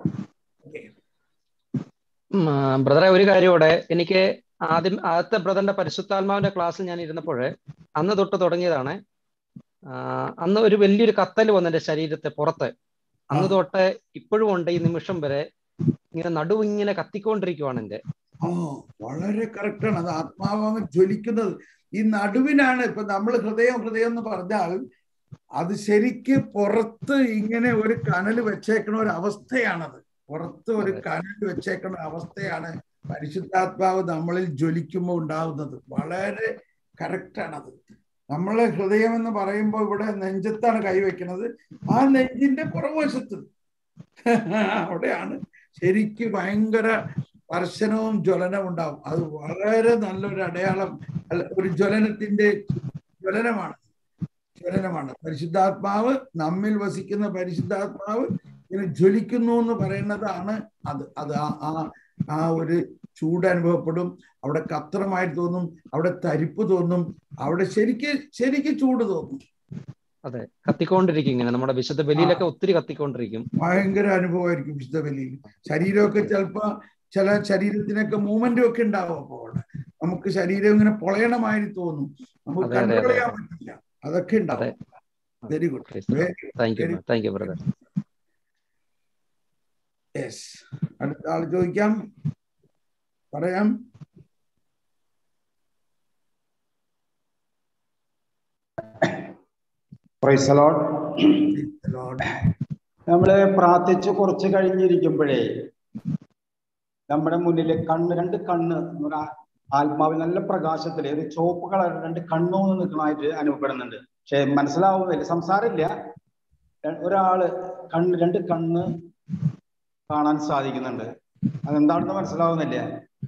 ബ്രദറെ ഒരു കാര്യം കൂടെ എനിക്ക് ആദ്യം ആദ്യത്തെ ബ്രദറിന്റെ പരിശുദ്ധാത്മാവിന്റെ ക്ലാസ്സിൽ ഞാൻ ഇരുന്നപ്പോൾ അന്ന് തൊട്ട് തുടങ്ങിയതാണ് അന്ന് ഒരു വലിയൊരു കത്തൽ വന്നു എന്റെ ശരീരത്തെ പുറത്ത് അന്ന് തൊട്ട് ഇപ്പോഴും ഉണ്ട് ഈ നിമിഷം വരെ ഇങ്ങനെ നടുവ് ഇങ്ങനെ കത്തിക്കൊണ്ടിരിക്കുവാണ് എന്റെ ആ വളരെ കറക്റ്റാണ് അത് ആത്മാവാണ് ജ്വലിക്കുന്നത് ഈ നടുവിനാണ് ഇപ്പൊ നമ്മൾ ഹൃദയം ഹൃദയം എന്ന് പറഞ്ഞാൽ അത് ശരിക്ക് പുറത്ത് ഇങ്ങനെ ഒരു കനൽ വെച്ചേക്കണ ഒരു അവസ്ഥയാണത് പുറത്ത് ഒരു കനൽ വെച്ചേക്കണ അവസ്ഥയാണ് പരിശുദ്ധാത്മാവ് നമ്മളിൽ ജ്വലിക്കുമ്പോൾ ഉണ്ടാകുന്നത് വളരെ കറക്റ്റാണത് നമ്മളെ ഹൃദയം എന്ന് പറയുമ്പോൾ ഇവിടെ നെഞ്ചത്താണ് കൈവയ്ക്കുന്നത് ആ നെഞ്ചിന്റെ പുറകുവശത്ത് അവിടെയാണ് ശരിക്ക് ഭയങ്കര സ്പർശനവും ജ്വലനവും ഉണ്ടാവും അത് വളരെ നല്ലൊരു അടയാളം അല്ല ഒരു ജ്വലനത്തിന്റെ ജ്വലനമാണ് ജ്വലനമാണ് പരിശുദ്ധാത്മാവ് നമ്മിൽ വസിക്കുന്ന പരിശുദ്ധാത്മാവ് ഇങ്ങനെ ജ്വലിക്കുന്നു എന്ന് പറയുന്നതാണ് അത് അത് ആ ആ ഒരു ചൂട് അനുഭവപ്പെടും അവിടെ കത്രമായിട്ട് തോന്നും അവിടെ തരിപ്പ് തോന്നും അവിടെ ശരിക്ക് ശരിക്ക് ചൂട് തോന്നും അതെ കത്തിക്കൊണ്ടിരിക്കും ഇങ്ങനെ നമ്മുടെ വിശുദ്ധ ബലിയിലൊക്കെ ഒത്തിരി കത്തിക്കൊണ്ടിരിക്കും ഭയങ്കര അനുഭവമായിരിക്കും വിശുദ്ധ ബലിയിൽ ശരീരമൊക്കെ ചിലപ്പോ ചില ശരീരത്തിനൊക്കെ മൂവ്മെന്റും ഒക്കെ ഉണ്ടാവും അപ്പോൾ നമുക്ക് ശരീരം ഇങ്ങനെ പൊളയണമായി തോന്നും നമുക്ക് കൺട്രോൾ ചെയ്യാൻ പറ്റില്ല അതൊക്കെ ഉണ്ടാവും very good thank you thank you brother yes അടുത്ത ആൾ ചോദിക്കാം പറയാം നമ്മള് പ്രാർത്ഥിച്ച് കുറച്ച് കഴിഞ്ഞിരിക്കുമ്പോഴേ നമ്മുടെ മുന്നിൽ കണ്ണ് രണ്ട് കണ്ണ് ആത്മാവിൽ നല്ല പ്രകാശത്തില് ഒരു ചുവപ്പ് കളർ രണ്ട് കണ്ണൂന്ന് നിൽക്കണമായിട്ട് അനുഭവപ്പെടുന്നുണ്ട് പക്ഷെ മനസ്സിലാവുന്നില്ല സംസാരമില്ല ഒരാള് കണ്ണ് രണ്ട് കണ്ണ് കാണാൻ സാധിക്കുന്നുണ്ട് അതെന്താണെന്ന് മനസ്സിലാവുന്നില്ല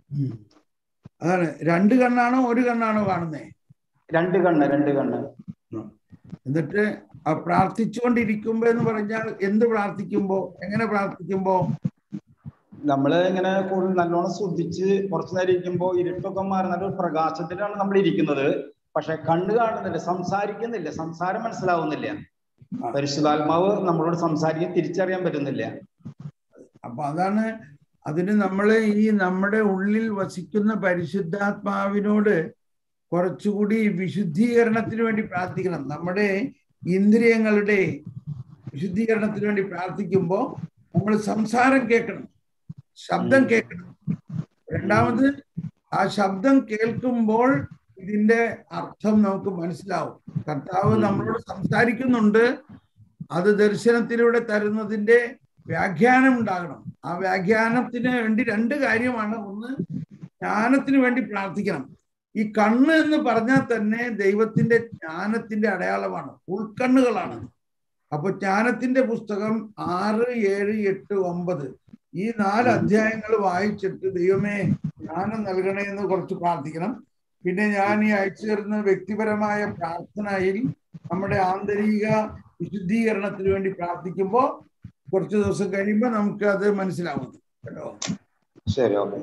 അതാണ് രണ്ട് കണ്ണാണോ ഒരു കണ്ണാണോ കാണുന്നേ രണ്ട് കണ്ണ് രണ്ട് കണ്ണ് എന്നിട്ട് പ്രാർത്ഥിച്ചുകൊണ്ടിരിക്കുമ്പോ എന്ന് പറഞ്ഞാൽ എന്ത് പ്രാർത്ഥിക്കുമ്പോ എങ്ങനെ പ്രാർത്ഥിക്കുമ്പോ നമ്മള് ഇങ്ങനെ കൂടുതൽ നല്ലോണം ശ്രദ്ധിച്ച് കുറച്ചു നേരം ഇരിക്കുമ്പോ ഇരുട്ടൊക്കെ മാറി നല്ലൊരു പ്രകാശത്തിലാണ് നമ്മൾ ഇരിക്കുന്നത് പക്ഷെ കണ്ണ് കാണുന്നില്ല സംസാരിക്കുന്നില്ല സംസാരം മനസ്സിലാവുന്നില്ല പരിശുദ്ധാത്മാവ് നമ്മളോട് സംസാരിക്കാൻ തിരിച്ചറിയാൻ പറ്റുന്നില്ല അപ്പൊ അതാണ് അതിന് നമ്മൾ ഈ നമ്മുടെ ഉള്ളിൽ വസിക്കുന്ന പരിശുദ്ധാത്മാവിനോട് കുറച്ചുകൂടി വിശുദ്ധീകരണത്തിന് വേണ്ടി പ്രാർത്ഥിക്കണം നമ്മുടെ ഇന്ദ്രിയങ്ങളുടെ വിശുദ്ധീകരണത്തിന് വേണ്ടി പ്രാർത്ഥിക്കുമ്പോൾ നമ്മൾ സംസാരം കേൾക്കണം ശബ്ദം കേൾക്കണം രണ്ടാമത് ആ ശബ്ദം കേൾക്കുമ്പോൾ ഇതിന്റെ അർത്ഥം നമുക്ക് മനസ്സിലാവും കർത്താവ് നമ്മളോട് സംസാരിക്കുന്നുണ്ട് അത് ദർശനത്തിലൂടെ തരുന്നതിന്റെ വ്യാഖ്യാനം ഉണ്ടാകണം ആ വ്യാഖ്യാനത്തിന് വേണ്ടി രണ്ട് കാര്യമാണ് ഒന്ന് ജ്ഞാനത്തിന് വേണ്ടി പ്രാർത്ഥിക്കണം ഈ കണ്ണ് എന്ന് പറഞ്ഞാൽ തന്നെ ദൈവത്തിന്റെ ജ്ഞാനത്തിന്റെ അടയാളമാണ് ഉൾക്കണ്ണുകളാണ് അപ്പൊ ജ്ഞാനത്തിന്റെ പുസ്തകം ആറ് ഏഴ് എട്ട് ഒമ്പത് ഈ നാല് അധ്യായങ്ങൾ വായിച്ചിട്ട് ദൈവമേ ജ്ഞാനം നൽകണേ എന്ന് കുറച്ച് പ്രാർത്ഥിക്കണം പിന്നെ ഞാൻ ഈ അയച്ചു തരുന്ന വ്യക്തിപരമായ പ്രാർത്ഥനയിൽ നമ്മുടെ ആന്തരിക വിശുദ്ധീകരണത്തിന് വേണ്ടി പ്രാർത്ഥിക്കുമ്പോൾ കുറച്ച് ദിവസം കഴിയുമ്പോൾ നമുക്ക് അത് മനസ്സിലാവും കേട്ടോ ശരി ഓക്കെ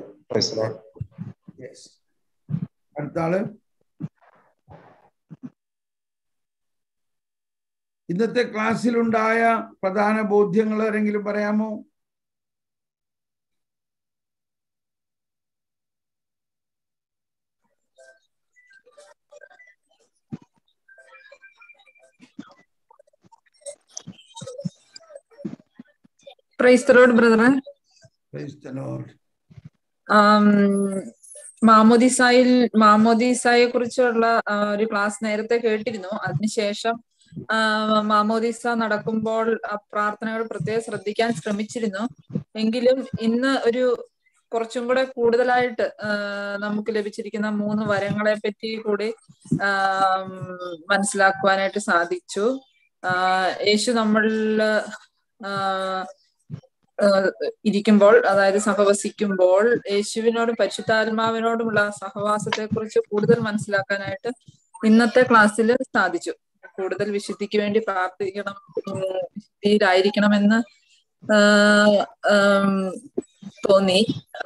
യെസ് അടുത്ത ആള് ഇന്നത്തെ ക്ലാസ്സിലുണ്ടായ പ്രധാന ബോധ്യങ്ങൾ ആരെങ്കിലും പറയാമോ പ്രൈസ് ലോഡ് ബ്രദറെ Praise the Lord. മാമോദിസായിൽ മാമോദിസായെ കുറിച്ചുള്ള ആ, ഒരു ക്ലാസ് നേരത്തെ കേട്ടിരുന്നു അതിനുശേഷം ആ, മാമോദിസ നടക്കുമ്പോൾ ആ പ്രാർത്ഥനകൾ പ്രത്യേകം ശ്രദ്ധിക്കാൻ ശ്രമിച്ചിരുന്നു എങ്കിലും ഇന്ന് ഒരു കുറച്ചും കൂടെ കൂടുതലായിട്ട് ആ, നമുക്ക് ലഭിച്ചിരിക്കുന്ന മൂന്ന് വരങ്ങളെ പറ്റി കൂടി ആ, ഉം, മനസ്സിലാക്കുവാനായിട്ട് സാധിച്ചു ആ, യേശു നമ്മളിൽ ആ, ആ, ഇരിക്കുമ്പോൾ അതായത് സഹവസിക്കുമ്പോൾ യേശുവിനോടും പരിശുദ്ധാത്മാവിനോടുമുള്ള സഹവാസത്തെ കുറിച്ച് കൂടുതൽ മനസ്സിലാക്കാനായിട്ട് ഇന്നത്തെ ക്ലാസ്സിൽ സാധിച്ചു കൂടുതൽ വിശുദ്ധിക്ക് വേണ്ടി പ്രാർത്ഥിക്കണം ഉം, വിശുദ്ധിയിലായിരിക്കണമെന്ന് ആ, ആം, തോന്നി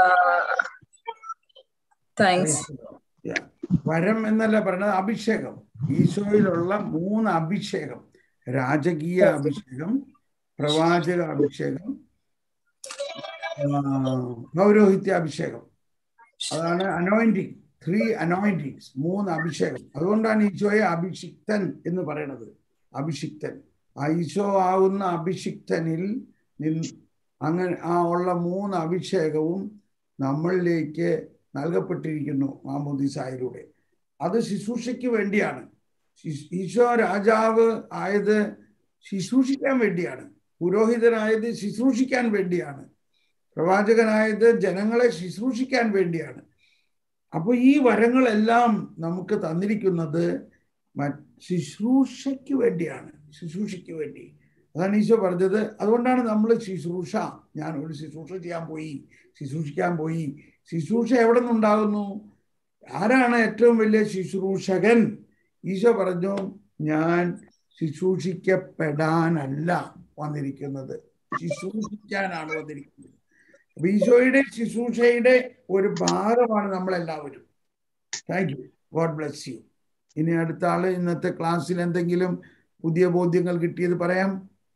താങ്ക്സ് Yeah. വരം എന്നല്ല പറയുന്നത് അഭിഷേകം ഈശോയിലുള്ള മൂന്ന് അഭിഷേകം രാജകീയ അഭിഷേകം പ്രവാചക അഭിഷേകം ആ, പൗരോഹിത്യ അഭിഷേകം അതാണ് അനോയിന്റിങ് ത്രീ അനോയിന്റിങ്സ് മൂന്ന് അഭിഷേകം അതുകൊണ്ടാണ് ഈശോയെ അഭിഷിക്തൻ എന്ന് പറയുന്നത് അഭിഷിക്തൻ ആ ഈശോ ആവുന്ന അഭിഷിക്തനിൽ നിന്ന് അങ്ങനെ ആ ഉള്ള മൂന്ന് അഭിഷേകവും നമ്മളിലേക്ക് നൽകപ്പെട്ടിരിക്കുന്നു മാമോദിസായിലൂടെ അത് ശുശ്രൂഷയ്ക്ക് വേണ്ടിയാണ് ശിശ്- ഈശോ രാജാവ് ആയത് ശുശ്രൂഷിക്കാൻ വേണ്ടിയാണ് പുരോഹിതനായത് ശുശ്രൂഷിക്കാൻ വേണ്ടിയാണ് പ്രവാചകനായത് ജനങ്ങളെ ശുശ്രൂഷിക്കാൻ വേണ്ടിയാണ് അപ്പോൾ ഈ വരങ്ങളെല്ലാം നമുക്ക് തന്നിരിക്കുന്നത് മറ്റ് ശുശ്രൂഷയ്ക്ക് വേണ്ടിയാണ് ശുശ്രൂഷയ്ക്ക് വേണ്ടി അതാണ് ഈശോ പറഞ്ഞത് അതുകൊണ്ടാണ് നമ്മൾ ശുശ്രൂഷ ഞാൻ ഒരു ശുശ്രൂഷ ചെയ്യാൻ പോയി ശുശ്രൂഷിക്കാൻ പോയി ശുശ്രൂഷ എവിടെ നിന്നുണ്ടാകുന്നു ആരാണ് ഏറ്റവും വലിയ ശുശ്രൂഷകൻ ഈശോ പറഞ്ഞു ഞാൻ ശുശ്രൂഷിക്കപ്പെടാനല്ല വന്നിരിക്കുന്നത് ശുശ്രൂഷിക്കാനാണ് വന്നിരിക്കുന്നത് അപ്പൊ ഈശോയുടെ ശുശ്രൂഷയുടെ ഒരു ഭാഗമാണ് നമ്മളെല്ലാവരും thank you God bless you ഇനി അടുത്ത ആള് ഇന്നത്തെ ക്ലാസ്സിൽ എന്തെങ്കിലും പുതിയ ബോധ്യങ്ങൾ കിട്ടിയത് പറയാം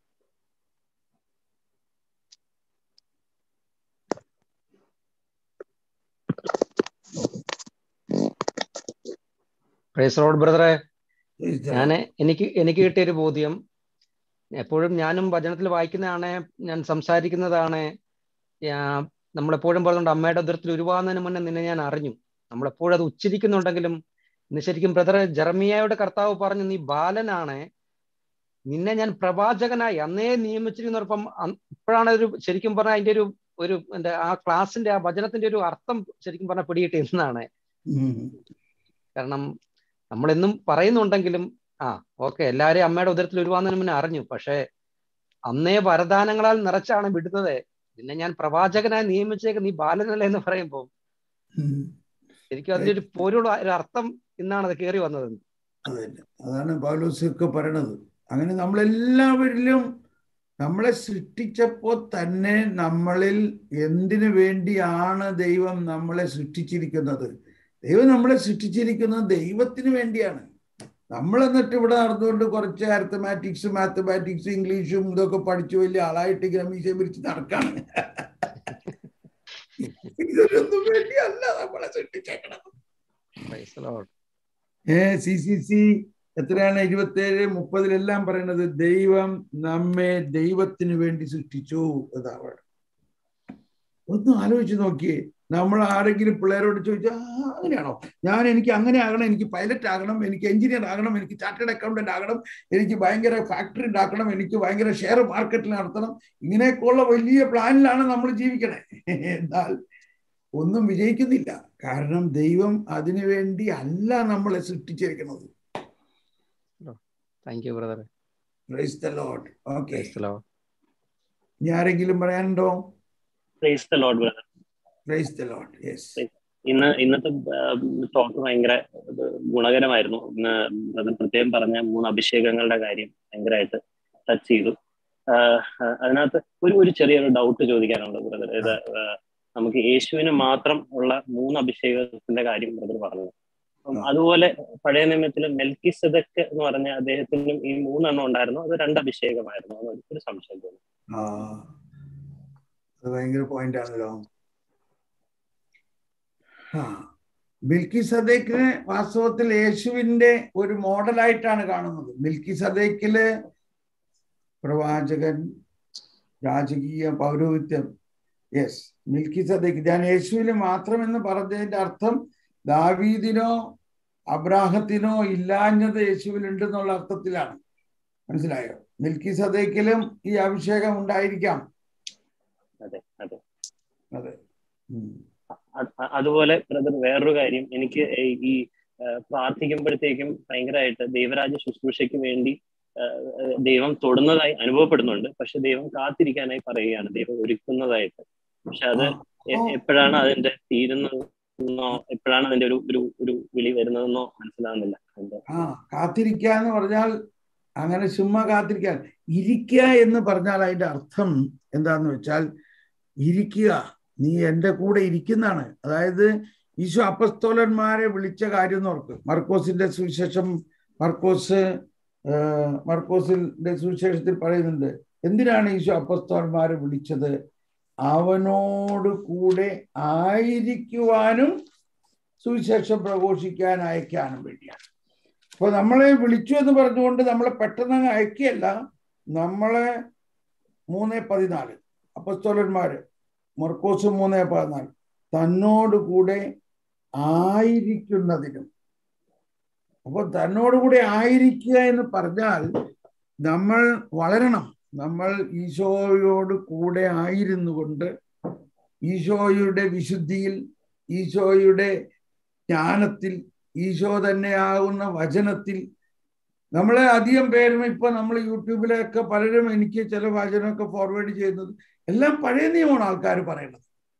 പ്രൈസ് റോഡ് ബ്രദറെ Praise the ഞാൻ എനിക്ക് എനിക്ക് കിട്ടിയ ഒരു ബോധ്യം എപ്പോഴും ഞാനും വചനത്തിൽ വായിക്കുന്നതാണ് ഞാൻ സംസാരിക്കുന്നതാണ് ഞാൻ- നമ്മളെപ്പോഴും പറയുന്നുണ്ട് അമ്മയുടെ ഉദരത്തിൽ ഉരുവാകുന്നതിന് മുന്നേ നിന്നെ ഞാൻ അറിഞ്ഞു നമ്മളെപ്പോഴും അത് ഉച്ചരിക്കുന്നുണ്ടെങ്കിലും ഇന്ന് ശരിക്കും ബ്രദറെ ജർമിയായുടെ കർത്താവ് പറഞ്ഞു നീ ബാലനാണ് നിന്നെ ഞാൻ പ്രവാചകനായി അന്നേ നിയമിച്ചിരുന്നപ്പം ഇപ്പോഴാണ് ഒരു ശരിക്കും പറഞ്ഞാൽ അതിന്റെ ഒരു ഒരു എന്താ ആ ക്ലാസിന്റെ ആ വചനത്തിന്റെ ഒരു അർത്ഥം ശരിക്കും പറഞ്ഞാൽ പിടികിട്ടി എന്നാണ് ഉം. കാരണം നമ്മളെന്നും പറയുന്നുണ്ടെങ്കിലും ആ ഓക്കെ എല്ലാരെയും അമ്മയുടെ ഉദരത്തിൽ ഉരുവാന്നതിന് മുന്നേ അറിഞ്ഞു പക്ഷെ അന്നേ വരദാനങ്ങളാൽ നിറച്ചാണ് വിടുന്നത് പിന്നെ ഞാൻ പ്രവാചകനായി നിയമിച്ചേക്ക് നീ ബാലനല്ല എന്ന് പറയുമ്പോ ഉം. ശരിക്കും അതിന്റെ ഒരു പോലുള്ള ഒരു അർത്ഥം ഇന്നാണ് അത് കയറി വന്നത് അതന്നെ അതാണ് പൗലോസൊക്കെ പറയണത് അങ്ങനെ നമ്മളെല്ലാവരിലും നമ്മളെ സൃഷ്ടിച്ചപ്പോൾ തന്നെ നമ്മളിൽ എന്തിനു വേണ്ടിയാണ് ദൈവം നമ്മളെ സൃഷ്ടിച്ചിരിക്കുന്നത് ദൈവം നമ്മളെ സൃഷ്ടിച്ചിരിക്കുന്നത് ദൈവത്തിന് വേണ്ടിയാണ് നമ്മൾ എന്നിട്ട് ഇവിടെ നടന്നുകൊണ്ട് കുറച്ച് അർത്ഥമാറ്റിക്സ് മാത്തമാറ്റിക്സ് ഇംഗ്ലീഷും ഇതൊക്കെ പഠിച്ചു വലിയ ആളായിട്ട് ഇങ്ങനെ മീശ പിരിച്ച് നടക്കാണ് ഇതിനൊന്നും വേണ്ടിയല്ല നമ്മളെ സൃഷ്ടിച്ചേക്കണത് Praise the Lord. A C C C എത്രയാണ് ഇരുപത്തേഴ് മുപ്പതിലെല്ലാം പറയുന്നത് ദൈവം നമ്മെ ദൈവത്തിന് വേണ്ടി സൃഷ്ടിച്ചു അതാണ് ഒന്ന് ആലോചിച്ച് നോക്കിയേ നമ്മൾ ആരെങ്കിലും പിള്ളേരോട് ചോദിച്ചാൽ "ആ, അങ്ങനെയാണോ ഞാൻ എനിക്ക് അങ്ങനെ ആകണം എനിക്ക് പൈലറ്റ് ആകണം എനിക്ക് എഞ്ചിനീയർ ആകണം എനിക്ക് ചാർട്ടേഡ് അക്കൗണ്ടന്റ് ആകണം എനിക്ക് ഭയങ്കര ഫാക്ടറി ഉണ്ടാക്കണം എനിക്ക് ഭയങ്കര ഷെയർ മാർക്കറ്റിൽ നടത്തണം ഇങ്ങനെയൊക്കെയുള്ള വലിയ പ്ലാനിലാണ് നമ്മൾ ജീവിക്കണേ എന്നാൽ ഒന്നും വിജയിക്കുന്നില്ല കാരണം ദൈവം അതിനു വേണ്ടി അല്ല നമ്മളെ സൃഷ്ടിച്ചിരിക്കുന്നത് thank you brother praise the Lord okay Praise the Lord. ഇനി ആരെങ്കിലും പറയാനുണ്ടോ praise the Lord brother praise the Lord yes ഇന്ന് ഇന്നത്തെ ടോക്ക് ഭയങ്കര ഇത് ഗുണകരമായിരുന്നു ഇന്ന് ബ്രദർ പ്രത്യേകം പറഞ്ഞ മൂന്ന് അഭിഷേകങ്ങളുടെ കാര്യം ഭയങ്കരമായിട്ട് ടച്ച് ചെയ്തു ആഹ് ആഹ് അതിനകത്ത് ഒരു ഒരു ചെറിയൊരു ഡൗട്ട് ചോദിക്കാനുണ്ട് ബ്രദർ ഇത് ആഹ് നമുക്ക് യേശുവിന് മാത്രം ഉള്ള മൂന്ന് അഭിഷേകത്തിന്റെ കാര്യം ബ്രദർ പറഞ്ഞു അപ്പം അതുപോലെ പഴയ നിയമത്തിൽ മെൽക്കി സെദക്ക് എന്ന് പറഞ്ഞ അദ്ദേഹത്തിനും ഈ മൂന്നെണ്ണം ഉണ്ടായിരുന്നു അത് രണ്ട് അഭിഷേകമായിരുന്നു എന്ന് ഒരു സംശയം തോന്നി ആ അത് ഭയങ്കര പോയിന്റ് ആണല്ലോ ആ മിൽക്കി സദേക്കിന് വാസ്തവത്തിൽ യേശുവിന്റെ ഒരു മോഡലായിട്ടാണ് കാണുന്നത് മിൽക്കി സദേക്കില് പ്രവാചകൻ രാജകീയ പൗരോഹിത്യം യെസ് മിൽക്കി സദേക്ക് ഞാൻ യേശുവിൽ മാത്രമെന്ന് പറഞ്ഞതിന്റെ അർത്ഥം ദാവീദിനോ അബ്രാഹത്തിനോ ഇല്ലാഞ്ഞത് യേശുവിൽ ഉണ്ടെന്നുള്ള അർത്ഥത്തിലാണ് മനസ്സിലായോ മിൽക്കി സദേക്കിലും ഈ അഭിഷേകം ഉണ്ടായിരിക്കാം അതെ അതെ അതെ അ- അ- അതുപോലെ ബ്രദർ വേറൊരു കാര്യം എനിക്ക് ഈ- ഈ ആ, പ്രാർത്ഥിക്കുമ്പോഴത്തേക്കും ഭയങ്കരമായിട്ട് ദൈവരാജ്യ ശുശ്രൂഷയ്ക്ക് വേണ്ടി ആ, ആ, ദൈവം തൊടുന്നതായി അനുഭവപ്പെടുന്നുണ്ട് പക്ഷെ ദൈവം കാത്തിരിക്കാനായി പറയുകയാണ് ദൈവം ഒരുക്കുന്നതായിട്ട് പക്ഷെ അത് എ- എപ്പോഴാണ് അതിന്റെ തീരുന്നതെന്നോ എപ്പോഴാണ് അതിന്റെ ഒരു ഒരു ഒരു വിളി വരുന്നതെന്നോ മനസ്സിലാവുന്നില്ല എന്താ ആ കാത്തിരിക്കുക എന്ന് പറഞ്ഞാൽ അങ്ങനെ ചുമ്മാ കാത്തിരിക്കാൻ ഇരിക്കുക എന്ന് പറഞ്ഞാൽ അതിന്റെ അർത്ഥം എന്താന്ന് വെച്ചാൽ ഇരിക്കുക നീ എൻ്റെ കൂടെ ഇരിക്കുന്നതാണ് അതായത് ഈശോ അപ്പസ്തോലന്മാരെ വിളിച്ച കാര്യം എന്ന് ഓർക്ക് മർക്കോസിന്റെ സുവിശേഷം മർക്കോസ് ആ, മർക്കോസിന്റെ സുവിശേഷത്തിൽ പറയുന്നുണ്ട് എന്തിനാണ് ഈശോ അപ്പസ്തോലന്മാരെ വിളിച്ചത് അവനോട് കൂടെ ആയിരിക്കുവാനും സുവിശേഷം പ്രഘോഷിക്കാൻ അയക്കാനും വേണ്ടിയാണ് അപ്പൊ നമ്മളെ വിളിച്ചു എന്ന് പറഞ്ഞുകൊണ്ട് നമ്മളെ പെട്ടെന്ന് അങ്ങ് അയക്കുകയല്ല നമ്മളെ മൂന്ന് പതിനാല് അപ്പസ്തോലന്മാര് മർക്കോസ് മൂന്ന് പതിനാല് തന്നോട് കൂടെ ആയിരിക്കുന്നതിനും അപ്പൊ തന്നോട് കൂടെ ആയിരിക്കുക എന്ന് പറഞ്ഞാൽ നമ്മൾ വളരണം നമ്മൾ ഈശോയോട് കൂടെ ആയിരുന്നു കൊണ്ട് ഈശോയുടെ വിശുദ്ധിയിൽ ഈശോയുടെ ജ്ഞാനത്തിൽ ഈശോ തന്നെയാകുന്ന വചനത്തിൽ നമ്മളെ അധികം പേരും ഇപ്പൊ നമ്മൾ യൂട്യൂബിലൊക്കെ പലരും എനിക്ക് ചില വചനമൊക്കെ ഫോർവേഡ് ചെയ്യുന്നത് എല്ലാം പഴയ നിയമമാണ് ആൾക്കാർ പറയുന്നത്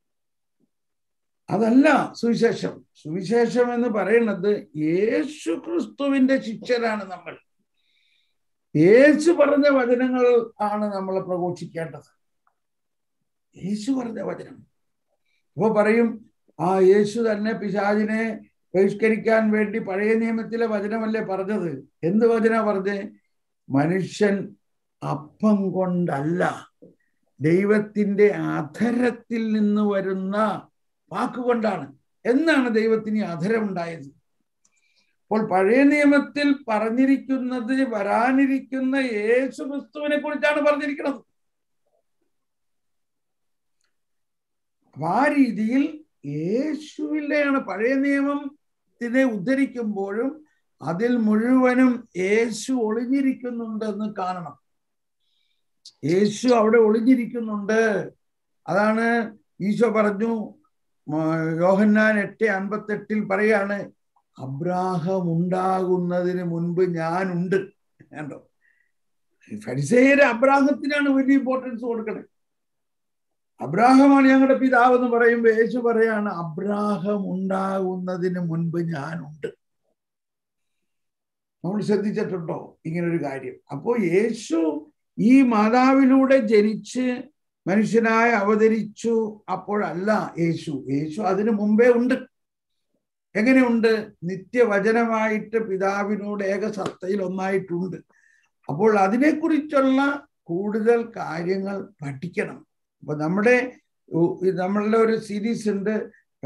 അതല്ല സുവിശേഷം സുവിശേഷം എന്ന് പറയുന്നത് യേശു ക്രിസ്തുവിന്റെ ശിഷ്യരാണ് നമ്മൾ യേശു പറഞ്ഞ വചനങ്ങൾ ആണ് നമ്മൾ പ്രഘോഷിക്കേണ്ടത് യേശു പറഞ്ഞ വചനം അപ്പൊ പറയും ആ യേശു തന്നെ പിശാചിനെ ബഹിഷ്കരിക്കാൻ വേണ്ടി പഴയ നിയമത്തിലെ വചനമല്ലേ പറഞ്ഞത് എന്ത് വചന പറഞ്ഞേ മനുഷ്യൻ അപ്പം കൊണ്ടല്ല ദൈവത്തിന്റെ അധരത്തിൽ നിന്ന് വരുന്ന വാക്കുകൊണ്ടാണ് എന്നാണ് ദൈവത്തിന് ഈ അധരം ഉണ്ടായത് അപ്പോൾ പഴയ നിയമത്തിൽ പറഞ്ഞിരിക്കുന്നത് വരാനിരിക്കുന്ന യേശു ക്രിസ്തുവിനെ കുറിച്ചാണ് പറഞ്ഞിരിക്കുന്നത് അപ്പൊ ആ രീതിയിൽ യേശുവിൻ്റെയാണ് പഴയ നിയമത്തിനെ ഉദ്ധരിക്കുമ്പോഴും അതിൽ മുഴുവനും യേശു ഒളിഞ്ഞിരിക്കുന്നുണ്ടെന്ന് കാണണം യേശു അവിടെ ഒളിഞ്ഞിരിക്കുന്നുണ്ട് അതാണ് ഈശോ പറഞ്ഞു യോഹന്നാൻ എട്ട് അൻപത്തെട്ടിൽ പറയാണ് അബ്രാഹം ഉണ്ടാകുന്നതിന് മുൻപ് ഞാനുണ്ട് കണ്ടോ ഫരിസേയര് അബ്രാഹത്തിനാണ് വലിയ ഇമ്പോർട്ടൻസ് കൊടുക്കണേ അബ്രാഹമാണ് ഞങ്ങളുടെ പിതാവ് എന്ന് പറയുമ്പോൾ യേശു പറയാണ് അബ്രാഹം ഉണ്ടാകുന്നതിന് മുൻപ് ഞാനുണ്ട് നമ്മൾ ശ്രദ്ധിച്ചിട്ടുണ്ടോ ഇങ്ങനൊരു കാര്യം അപ്പോൾ യേശു ഈ മാതാവിലൂടെ ജനിച്ച് മനുഷ്യനായി അവതരിച്ചു അപ്പോഴല്ല യേശു യേശു അതിനു മുമ്പേ ഉണ്ട് എങ്ങനെയുണ്ട് നിത്യവചനമായിട്ട് പിതാവിനോട് ഏകസത്തയിൽ ഒന്നായിട്ടുണ്ട് അപ്പോൾ അതിനെക്കുറിച്ചുള്ള കൂടുതൽ കാര്യങ്ങൾ പഠിക്കണം അപ്പൊ നമ്മുടെ നമ്മളുടെ ഒരു സീരീസ് ഉണ്ട്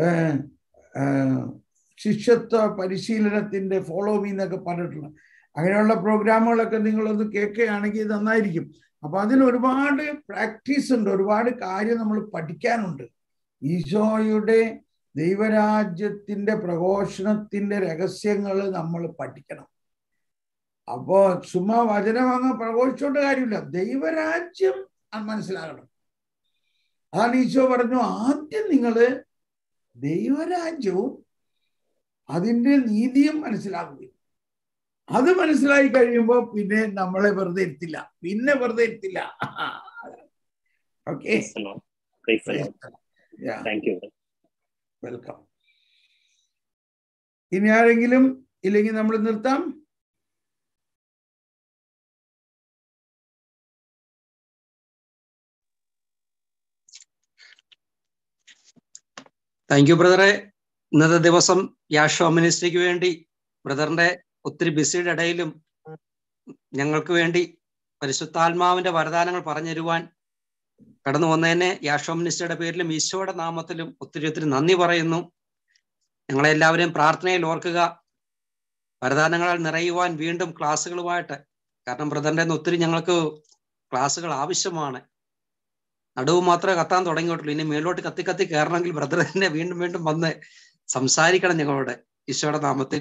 ശിഷ്യത്വ പരിശീലനത്തിന്റെ ഫോളോ മീ എന്നൊക്കെ പറഞ്ഞിട്ടുള്ള അങ്ങനെയുള്ള പ്രോഗ്രാമുകളൊക്കെ നിങ്ങളൊന്ന് കേൾക്കുകയാണെങ്കിൽ നന്നായിരിക്കും അപ്പൊ അതിൽ ഒരുപാട് പ്രാക്ടീസ് ഉണ്ട് ഒരുപാട് കാര്യം നമ്മൾ പഠിക്കാനുണ്ട് ഈശോയുടെ ദൈവരാജ്യത്തിന്റെ പ്രഘോഷണത്തിന്റെ രഹസ്യങ്ങൾ നമ്മൾ പഠിക്കണം അപ്പോ ചുമ്മാ വചനം അങ്ങ് പ്രഘോഷിച്ചോണ്ട് കാര്യമില്ല ദൈവരാജ്യം മനസ്സിലാകണം അതാണ് ഈശോ പറഞ്ഞു ആദ്യം നിങ്ങൾ ദൈവരാജ്യവും അതിൻ്റെ നീതിയും മനസ്സിലാക്കുകയും അത് മനസ്സിലായി കഴിയുമ്പോൾ പിന്നെ നമ്മളെ വെറുതെ ഇരുത്തില്ല പിന്നെ വെറുതെ ഇരുത്തില്ല ഓക്കെ വെൽക്കം ഇനി ആരെങ്കിലും ഇല്ലെങ്കിൽ നമ്മൾ നിർത്താം താങ്ക് യു ബ്രദറെ ഇന്നത്തെ ദിവസം യാഷോ മിനിസ്ട്രിക്ക് വേണ്ടി ബ്രദറിന്റെ ഒത്തിരി ബിസിയുടെ ഇടയിലും ഞങ്ങൾക്ക് വേണ്ടി പരിശുദ്ധാത്മാവിന്റെ വരദാനങ്ങൾ പറഞ്ഞു തരുവാൻ കടന്നു വന്നതിനെ യാഷോ മിനിസ്ട്രിയുടെ പേരിലും ഈശോയുടെ നാമത്തിലും ഒത്തിരി ഒത്തിരി നന്ദി പറയുന്നു ഞങ്ങളെ എല്ലാവരെയും പ്രാർത്ഥനയിൽ ഓർക്കുക വരദാനങ്ങളാൽ നിറയുവാൻ വീണ്ടും ക്ലാസ്സുകളുമായിട്ട് കാരണം ബ്രദറിന്റെ ഒത്തിരി ഞങ്ങൾക്ക് ക്ലാസ്സുകൾ ആവശ്യമാണ് നടുവ് മാത്രമേ കത്താൻ തുടങ്ങിയിട്ടുള്ളൂ ഇനി മേലോട്ട് കത്തി കത്തി കയറണമെങ്കിൽ ബ്രദർ തന്നെ വീണ്ടും വീണ്ടും വന്ന് സംസാരിക്കണം ഞങ്ങളോട് ഈശോയുടെ നാമത്തിൽ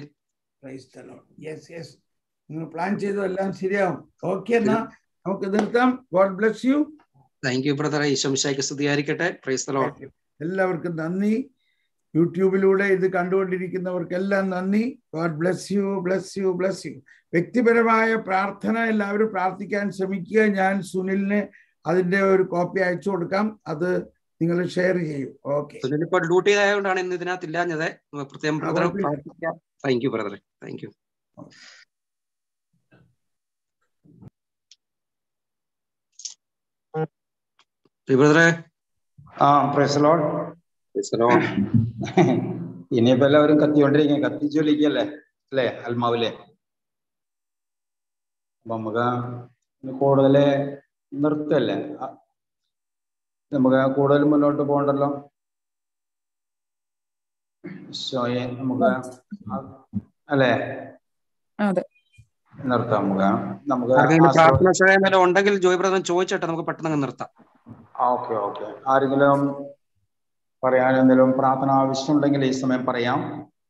നിങ്ങൾ പ്ലാൻ ചെയ്തതെല്ലാം ശരിയാവും ഓക്കെ എന്നാ നമുക്ക് നിർത്താം God bless you thank you brother ഈശോ മിശായിക്ക് സ്തുതിയായിരിക്കട്ടെ പ്രൈസ് ദ ലോർഡ് എല്ലാവർക്കും നന്ദി യൂട്യൂബിലൂടെ ഇത് കണ്ടുകൊണ്ടിരിക്കുന്നവർക്കെല്ലാം നന്ദി God bless you bless you bless you വ്യക്തിപരമായ പ്രാർത്ഥന എല്ലാവരും പ്രാർത്ഥിക്കാൻ ശ്രമിക്കുക ഞാൻ സുനിലിന് അതിന്റെ ഒരു കോപ്പി അയച്ചു കൊടുക്കാം അത് നിങ്ങൾ ഷെയർ ചെയ്യൂ ഓക്കെ സുനിലിപ്പോ ഡ്യൂട്ടി ആയതുകൊണ്ടാണ് ഇന്ന് ഇതിനകത്ത് ഇല്ലാഞ്ഞത് പ്രത്യേകം ബ്രദർ കുഴപ്പമില്ല. പ്രാർത്ഥിക്കാം താങ്ക് യു ബ്രദറെ താങ്ക് യു ബ്രദറെ ആ പ്രൈസ് ലോഡ് ഇനിയിപ്പോ എല്ലാവരും കത്തിക്കൊണ്ടിരിക്കുക കത്തിച്ചൊലിക്കല്ലേ അല്ലേ ആത്മാവിലെ അപ്പൊ നമുക്ക് ഇനി കൂടുതല് നിർത്തല്ലേ അ- നമുക്ക് കൂടുതൽ മുന്നോട്ട് പോകണ്ടല്ലോ ഈശോയെ നമുക്ക് അ- അല്ലേ അതെ നിർത്താം നമുക്ക് നമുക്ക് ആർക്കെങ്കിലും ആശ്രവ- പ്രാർത്ഥന സഹായം വല്ലതും ഉണ്ടെങ്കിൽ ജോയ് ബ്രദർ ചോദിച്ചിട്ട് നമുക്ക് പെട്ടെന്ന് അങ്ങ് നിർത്താം ആ ഓക്കെ ഓക്കെ ആരെങ്കിലും പറയാൻ എന്തെങ്കിലും പ്രാർത്ഥന ആവശ്യമുണ്ടെങ്കിൽ ഈ സമയം പറയാം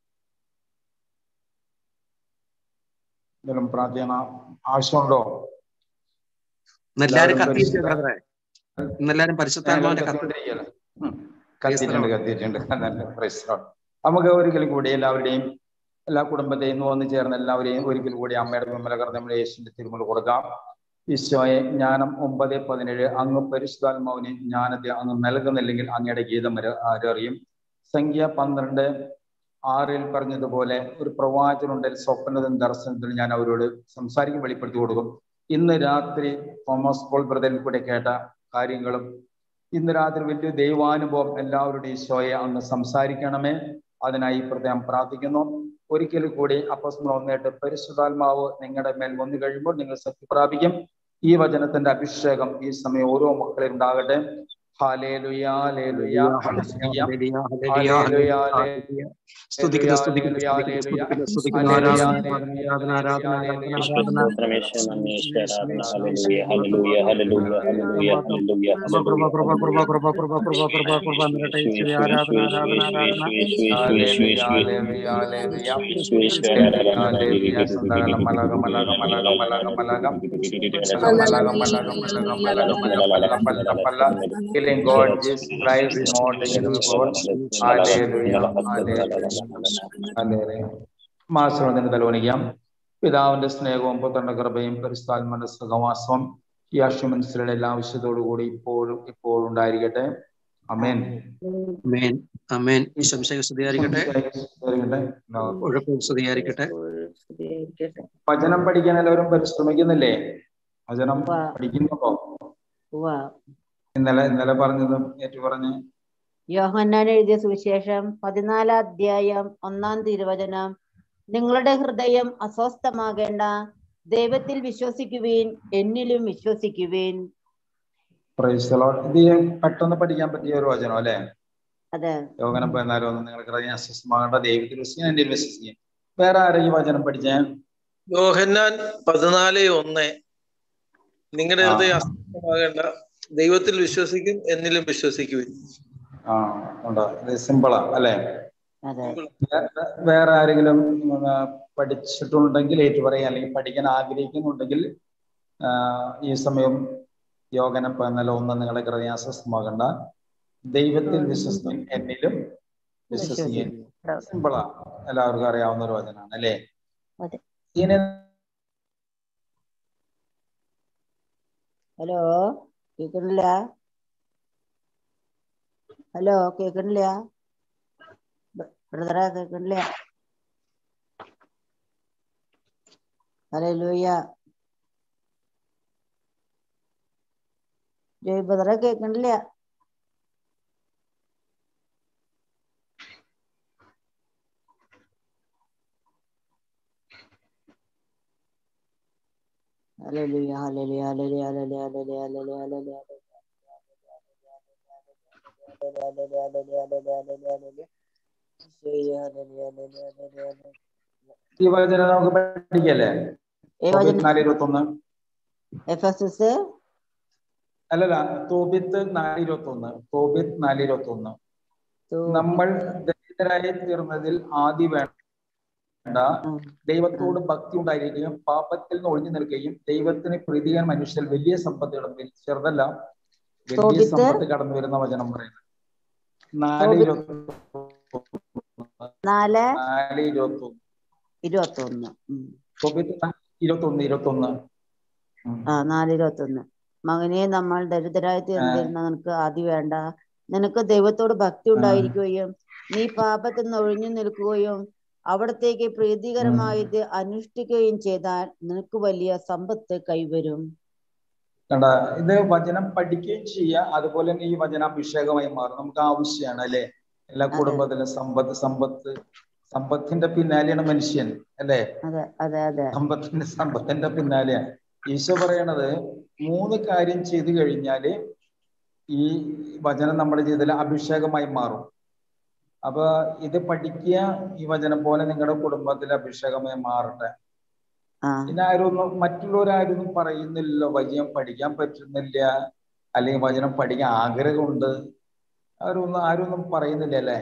എന്തെങ്കിലും പ്രാർത്ഥന ആവശ്യമുണ്ടോ ഇന്നെല്ലാരും എല്ലാവരും കത്തിയിരിക്കുക പരിശുദ്ധ- ബ്രദറെ ഇന്നെല്ലാരും പരിശുദ്ധാത്മാവിന്റെ കത്തി കത്തിക്കൊണ്ടിരിക്കുകയല്ലേ? ഉം. കത്തിയിട്ടുണ്ട് കത്തിയിട്ടുണ്ട് നല്ല praise God. നമുക്ക് ഒരിക്കൽ കൂടി എല്ലാവരുടെയും എല്ലാ കുടുംബത്തെയും ഇന്ന് വന്നു ചേർന്ന എല്ലാവരെയും ഒരിക്കൽ കൂടി അമ്മയുടെ വിമലകർ നമ്മുടെ യേശുവിന്റെ തിരുമുൽ കൊടുക്കാം ഈശോയെ ജ്ഞാനം ഒമ്പത് പതിനേഴ് അങ്ങ് പരിശുദ്ധാത്മാവിന് ജ്ഞാനത്തെ അങ്ങ് നൽകുന്നില്ലെങ്കിൽ അങ്ങയുടെ ഗീതം ആര് ആരറിയും സംഖ്യ പന്ത്രണ്ട് ആറിൽ പറഞ്ഞതുപോലെ ഒരു പ്രവാചനുണ്ട് സ്വപ്നത്തിലും ദർശനത്തിലും ഞാൻ അവരോട് സംസാരിക്കും വെളിപ്പെടുത്തി കൊടുക്കും ഇന്ന് രാത്രി തോമസ് പോൾ ബ്രദറിൽ കൂടെ കേട്ട കാര്യങ്ങളും ഇന്ന് രാത്രി വലിയ ദൈവാനുഭവം എല്ലാവരുടെയും ഈശോയെ അങ്ങ് സംസാരിക്കണമേ അതിനായി പ്രത്യേകം പ്രാർത്ഥിക്കുന്നു ഒരിക്കൽ കൂടി അപ്പസ്മ ഒന്നേട്ട് പരിശുദ്ധാത്മാവ് നിങ്ങളുടെ മേൽ വന്നു കഴിയുമ്പോൾ നിങ്ങൾ ശക്തി പ്രാപിക്കും ഈ വചനത്തിന്റെ അഭിഷേകം ഈ സമയം ഓരോ മക്കളിൽ ഉണ്ടാകട്ടെ ഹാലേലുയാ ലേലുയാ ഹല്ലേലൂയ ഹല്ലേലൂയ ഹല്ലേലൂയ സ്തുതിക്കുന്നു സ്തുതിക്കുന്നു സ്തുതിക്കുന്നു സ്തുതിക്കുന്നു ആരാധന ആരാധന ആരാധന ആരാധന രമേശ് നന്ദി ആരാധന hallelujah hallelujah hallelujah hallelujah hallelujah കൃപ കൃപ കൃപ കൃപ കൃപ കൃപ കൃപ കൃപ കൃപ നിരട്ടെ ഈശ്വരി ആരാധന ആരാധന ആരാധന ഹല്ലേലൂയ ഹല്ലേലൂയ ഹല്ലേലൂയ ഹല്ലേലൂയ സന്താന മലക മലക മലക മലക മലക മലക മലക മലക മലക മലക പല്ല പല്ല killing God Jesus Christ more than before hallelujah hallelujah hallelujah മാസത്തിന് തലോണിക്കാം പിതാവിന്റെ സ്നേഹവും പുത്രന്റെ കൃപയും പരിസ്ഥാത്മന്റെ സഹവാസവും ഈ അശ്വമനസ്സിലുള്ള എല്ലാ ആവശ്യത്തോടു കൂടി ഇപ്പോഴും ഇപ്പോഴും ഉണ്ടായിരിക്കട്ടെ അമേൻ അമേൻ അമേൻ ഈ സംശയ സ്തുതിയായിരിക്കട്ടെ ഒഴുക്കും സ്തുതിയായിരിക്കട്ടെ വചനം പഠിക്കാൻ എല്ലാവരും പരിശ്രമിക്കുന്നില്ലേ വചനം പഠിക്കുന്നുണ്ടോ ഇന്നലെ ഇന്നലെ പറഞ്ഞതും ഏറ്റു പറഞ്ഞ് യോഹന്നാൻ എഴുതിയ സുവിശേഷം പതിനാലാം അധ്യായം ഒന്നാം തിരുവചനം നിങ്ങളുടെ ഹൃദയം അസ്വസ്ഥമാകേണ്ട ദൈവത്തിൽ വിശ്വസിക്കുവീൻ എന്നിലും വിശ്വസിക്കുവീൻ പ്രൈസ് the Lord. ഇത് പെട്ടെന്ന് പഠിക്കാൻ പറ്റിയ ഒരു വചനം അല്ലെ അതെ യോഗനം പോയെന്നാലും ഒന്ന് നിങ്ങൾക്ക് ഹൃദയം അസ്വസ്ഥമാകേണ്ട ദൈവത്തിൽ വിശ്വസിക്കാൻ എന്റെ വിശ്വസിക്കുക വേറെ ആരും ഈ വചനം പഠിച്ചേ യോഹന്നാൻ പതിനാല് ഒന്ന് നിങ്ങളുടെ ആ. ഹൃദയം അസ്വസ്ഥമാകേണ്ട ദൈവത്തിൽ വിശ്വസിക്കും എന്നിലും വിശ്വസിക്കുവിൻ ആ ഉണ്ടോ ഇത് സിമ്പിളാ അല്ലെ അതെ വേ- വേറെ ആരെങ്കിലും ഉം, ആ, പഠിച്ചിട്ടുണ്ടെങ്കിൽ ഏറ്റു പറയാം അല്ലെങ്കിൽ പഠിക്കാൻ ആഗ്രഹിക്കുന്നുണ്ടെങ്കിൽ ആ, ഈ സമയം യോഗനം എന്നല്ല ഒന്ന് നിങ്ങളുടെ ഹൃദയം അസ്വസ്ഥമാകണ്ട ദൈവത്തിൽ വിശ്വസിക്കും എന്നിലും വിശ്വസിക്കും സിമ്പിളാ എല്ലാവർക്കും അറിയാവുന്ന ഒരു വചനാണ് അല്ലേ അതെ ഇനി ഹലോ കേൾക്കണില്ല ഹലോ കേൾക്കണില്ല ബ്രദറെ കേൾക്കണില്ല ഹല്ലേലൂയ ജോയ് ബ്രദറെ കേൾക്കണില്ല hallelujah hallelujah hallelujah hallelujah hallelujah hallelujah hallelujah ഈ വചനം നമുക്ക് പഠിക്കല്ലേ ഏ വചനം? നാല് ഇരുപത്തി ഒന്ന് എഫ് എസ് എസ് അല്ലല്ല തോബിത്ത് നാല് ഇരുപത്തി ഒന്ന് തോബിത്ത് നാല് ഇരുപത്തി ഒന്ന് നമ്മൾ ദരിദ്രരായി തീർന്നതിൽ ആദ്യ വേണ്ട ദൈവത്തോട് ഭക്തി ഉണ്ടായിരിക്കുകയും പാപത്തിൽ നിന്ന് ഒഴിഞ്ഞു നിൽക്കുകയും ദൈവത്തിന് പ്രീതിയാൻ മനുഷ്യർ വലിയ സമ്പത്ത് കടന്നു ചെറുതല്ല വലിയ തോബിത്ത്? സമ്പത്ത് കടന്നു വരുന്ന വചനം പറയുന്നത് നാല് ടോബി ഇരുപത്തി നാല് നാല് ഇരുപത്തി ഒന്ന് ഇരുപത്തി ഒന്ന് ഇരുപത്തി ഒന്ന് ഇരുപത്തി ഒന്ന് ആ നാല് ഇരുപത്തി ഒന്ന് മകനെ നമ്മൾ ദരിദ്രരായി തീർന്നിരുന്ന നിനക്ക് ആദി വേണ്ട നിനക്ക് ദൈവത്തോട് ഭക്തി ഉണ്ടായിരിക്കുകയും നീ പാപത്തിൽ നിന്ന് ഒഴിഞ്ഞു നിൽക്കുകയും അവിടത്തേക്ക് പ്രീതികരമായത് അനുഷ്ഠിക്കുകയും ചെയ്താൽ നിനക്ക് വലിയ സമ്പത്ത് കൈവരും കണ്ട ഇത് വചനം പഠിക്കുകയും ചെയ്യുക അതുപോലെ തന്നെ ഈ വചന അഭിഷേകമായി മാറും നമുക്ക് ആവശ്യമാണ് അല്ലെ എല്ലാ കുടുംബത്തിലും സമ്പത്ത് സമ്പത്ത് സമ്പത്തിന്റെ പിന്നാലെയാണ് മനുഷ്യൻ അല്ലേ അതെ അതെ അതെ സമ്പത്തിന്റെ സമ്പത്തിന്റെ പിന്നാലെയാണ് ഈശോ പറയണത് മൂന്ന് കാര്യം ചെയ്തു കഴിഞ്ഞാല് ഈ വചനം നമ്മുടെ ജീവിതത്തിൽ അഭിഷേകമായി മാറും അപ്പൊ ഇത് പഠിക്കുക ഈ വചനം പോലെ നിങ്ങളുടെ കുടുംബത്തിൽ അഭിഷേകമായി മാറട്ടെ ആ പിന്നെ ആരൊന്നും മറ്റുള്ളവരാരൊന്നും പറയുന്നില്ലല്ലോ വചനം പഠിക്കാൻ പറ്റുന്നില്ല അല്ലെങ്കിൽ വചനം പഠിക്കാൻ ആഗ്രഹമുണ്ട് അവരൊന്നും ആരൊന്നും പറയുന്നില്ല അല്ലേ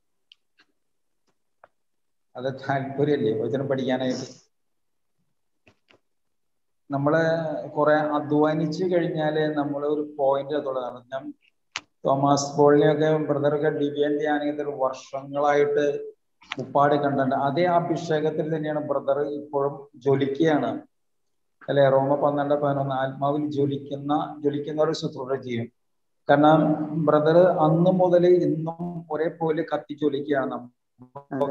അത് താല്പര്യമല്ലേ വചനം പഠിക്കാനായിട്ട് നമ്മള് കുറെ അധ്വാനിച്ചു കഴിഞ്ഞാല് നമ്മൾ ഒരു പോയിന്റ് അതുള്ളതാണ് ഞാൻ തോമസ് പോളിനെയൊക്കെ ബ്രദറൊക്കെ ഡിവിയൻ ധ്യാനത്തിൽ വർഷങ്ങളായിട്ട് മുപ്പാട് കണ്ടിട്ടുണ്ട് അതേ അഭിഷേകത്തിൽ തന്നെയാണ് ബ്രദർ ഇപ്പോഴും ജ്വലിക്കുകയാണ് അല്ലെ റോമ പന്ത്രണ്ട് പതിനൊന്ന് ആത്മാവിൽ ജ്വലിക്കുന്ന ജ്വലിക്കുന്ന ഒരു ശുശ്രൂഷ ചെയ്യും കാരണം ബ്രദർ അന്ന് മുതൽ ഇന്നും ഒരേപോലെ കത്തി ജ്വലിക്കുകയാണ് നമ്മൾ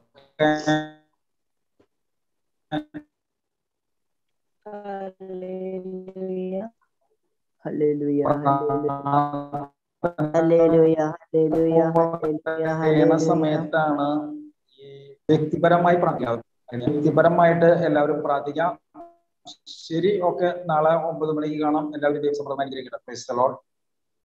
ഹല്ലേലൂയ ഹല്ലേലൂയ ഹല്ലേലൂയ ഹല്ലേലൂയ ചെയ്യണ ഹല്ലേലൂയ സമയത്താണ് ഈ വ്യക്തിപരമായി പ്രാർത്ഥിക്കാം വ്യക്തിപരമായിട്ട് എല്ലാവരും പ്രാർത്ഥിക്കാം ശരി ഓക്കെ നാളെ ഒമ്പത് മണിക്ക് കാണാം എല്ലാവരും ദൈവം സമൃദ്ധമായി അനുഗ്രഹിക്കട്ടെ Praise the Lord.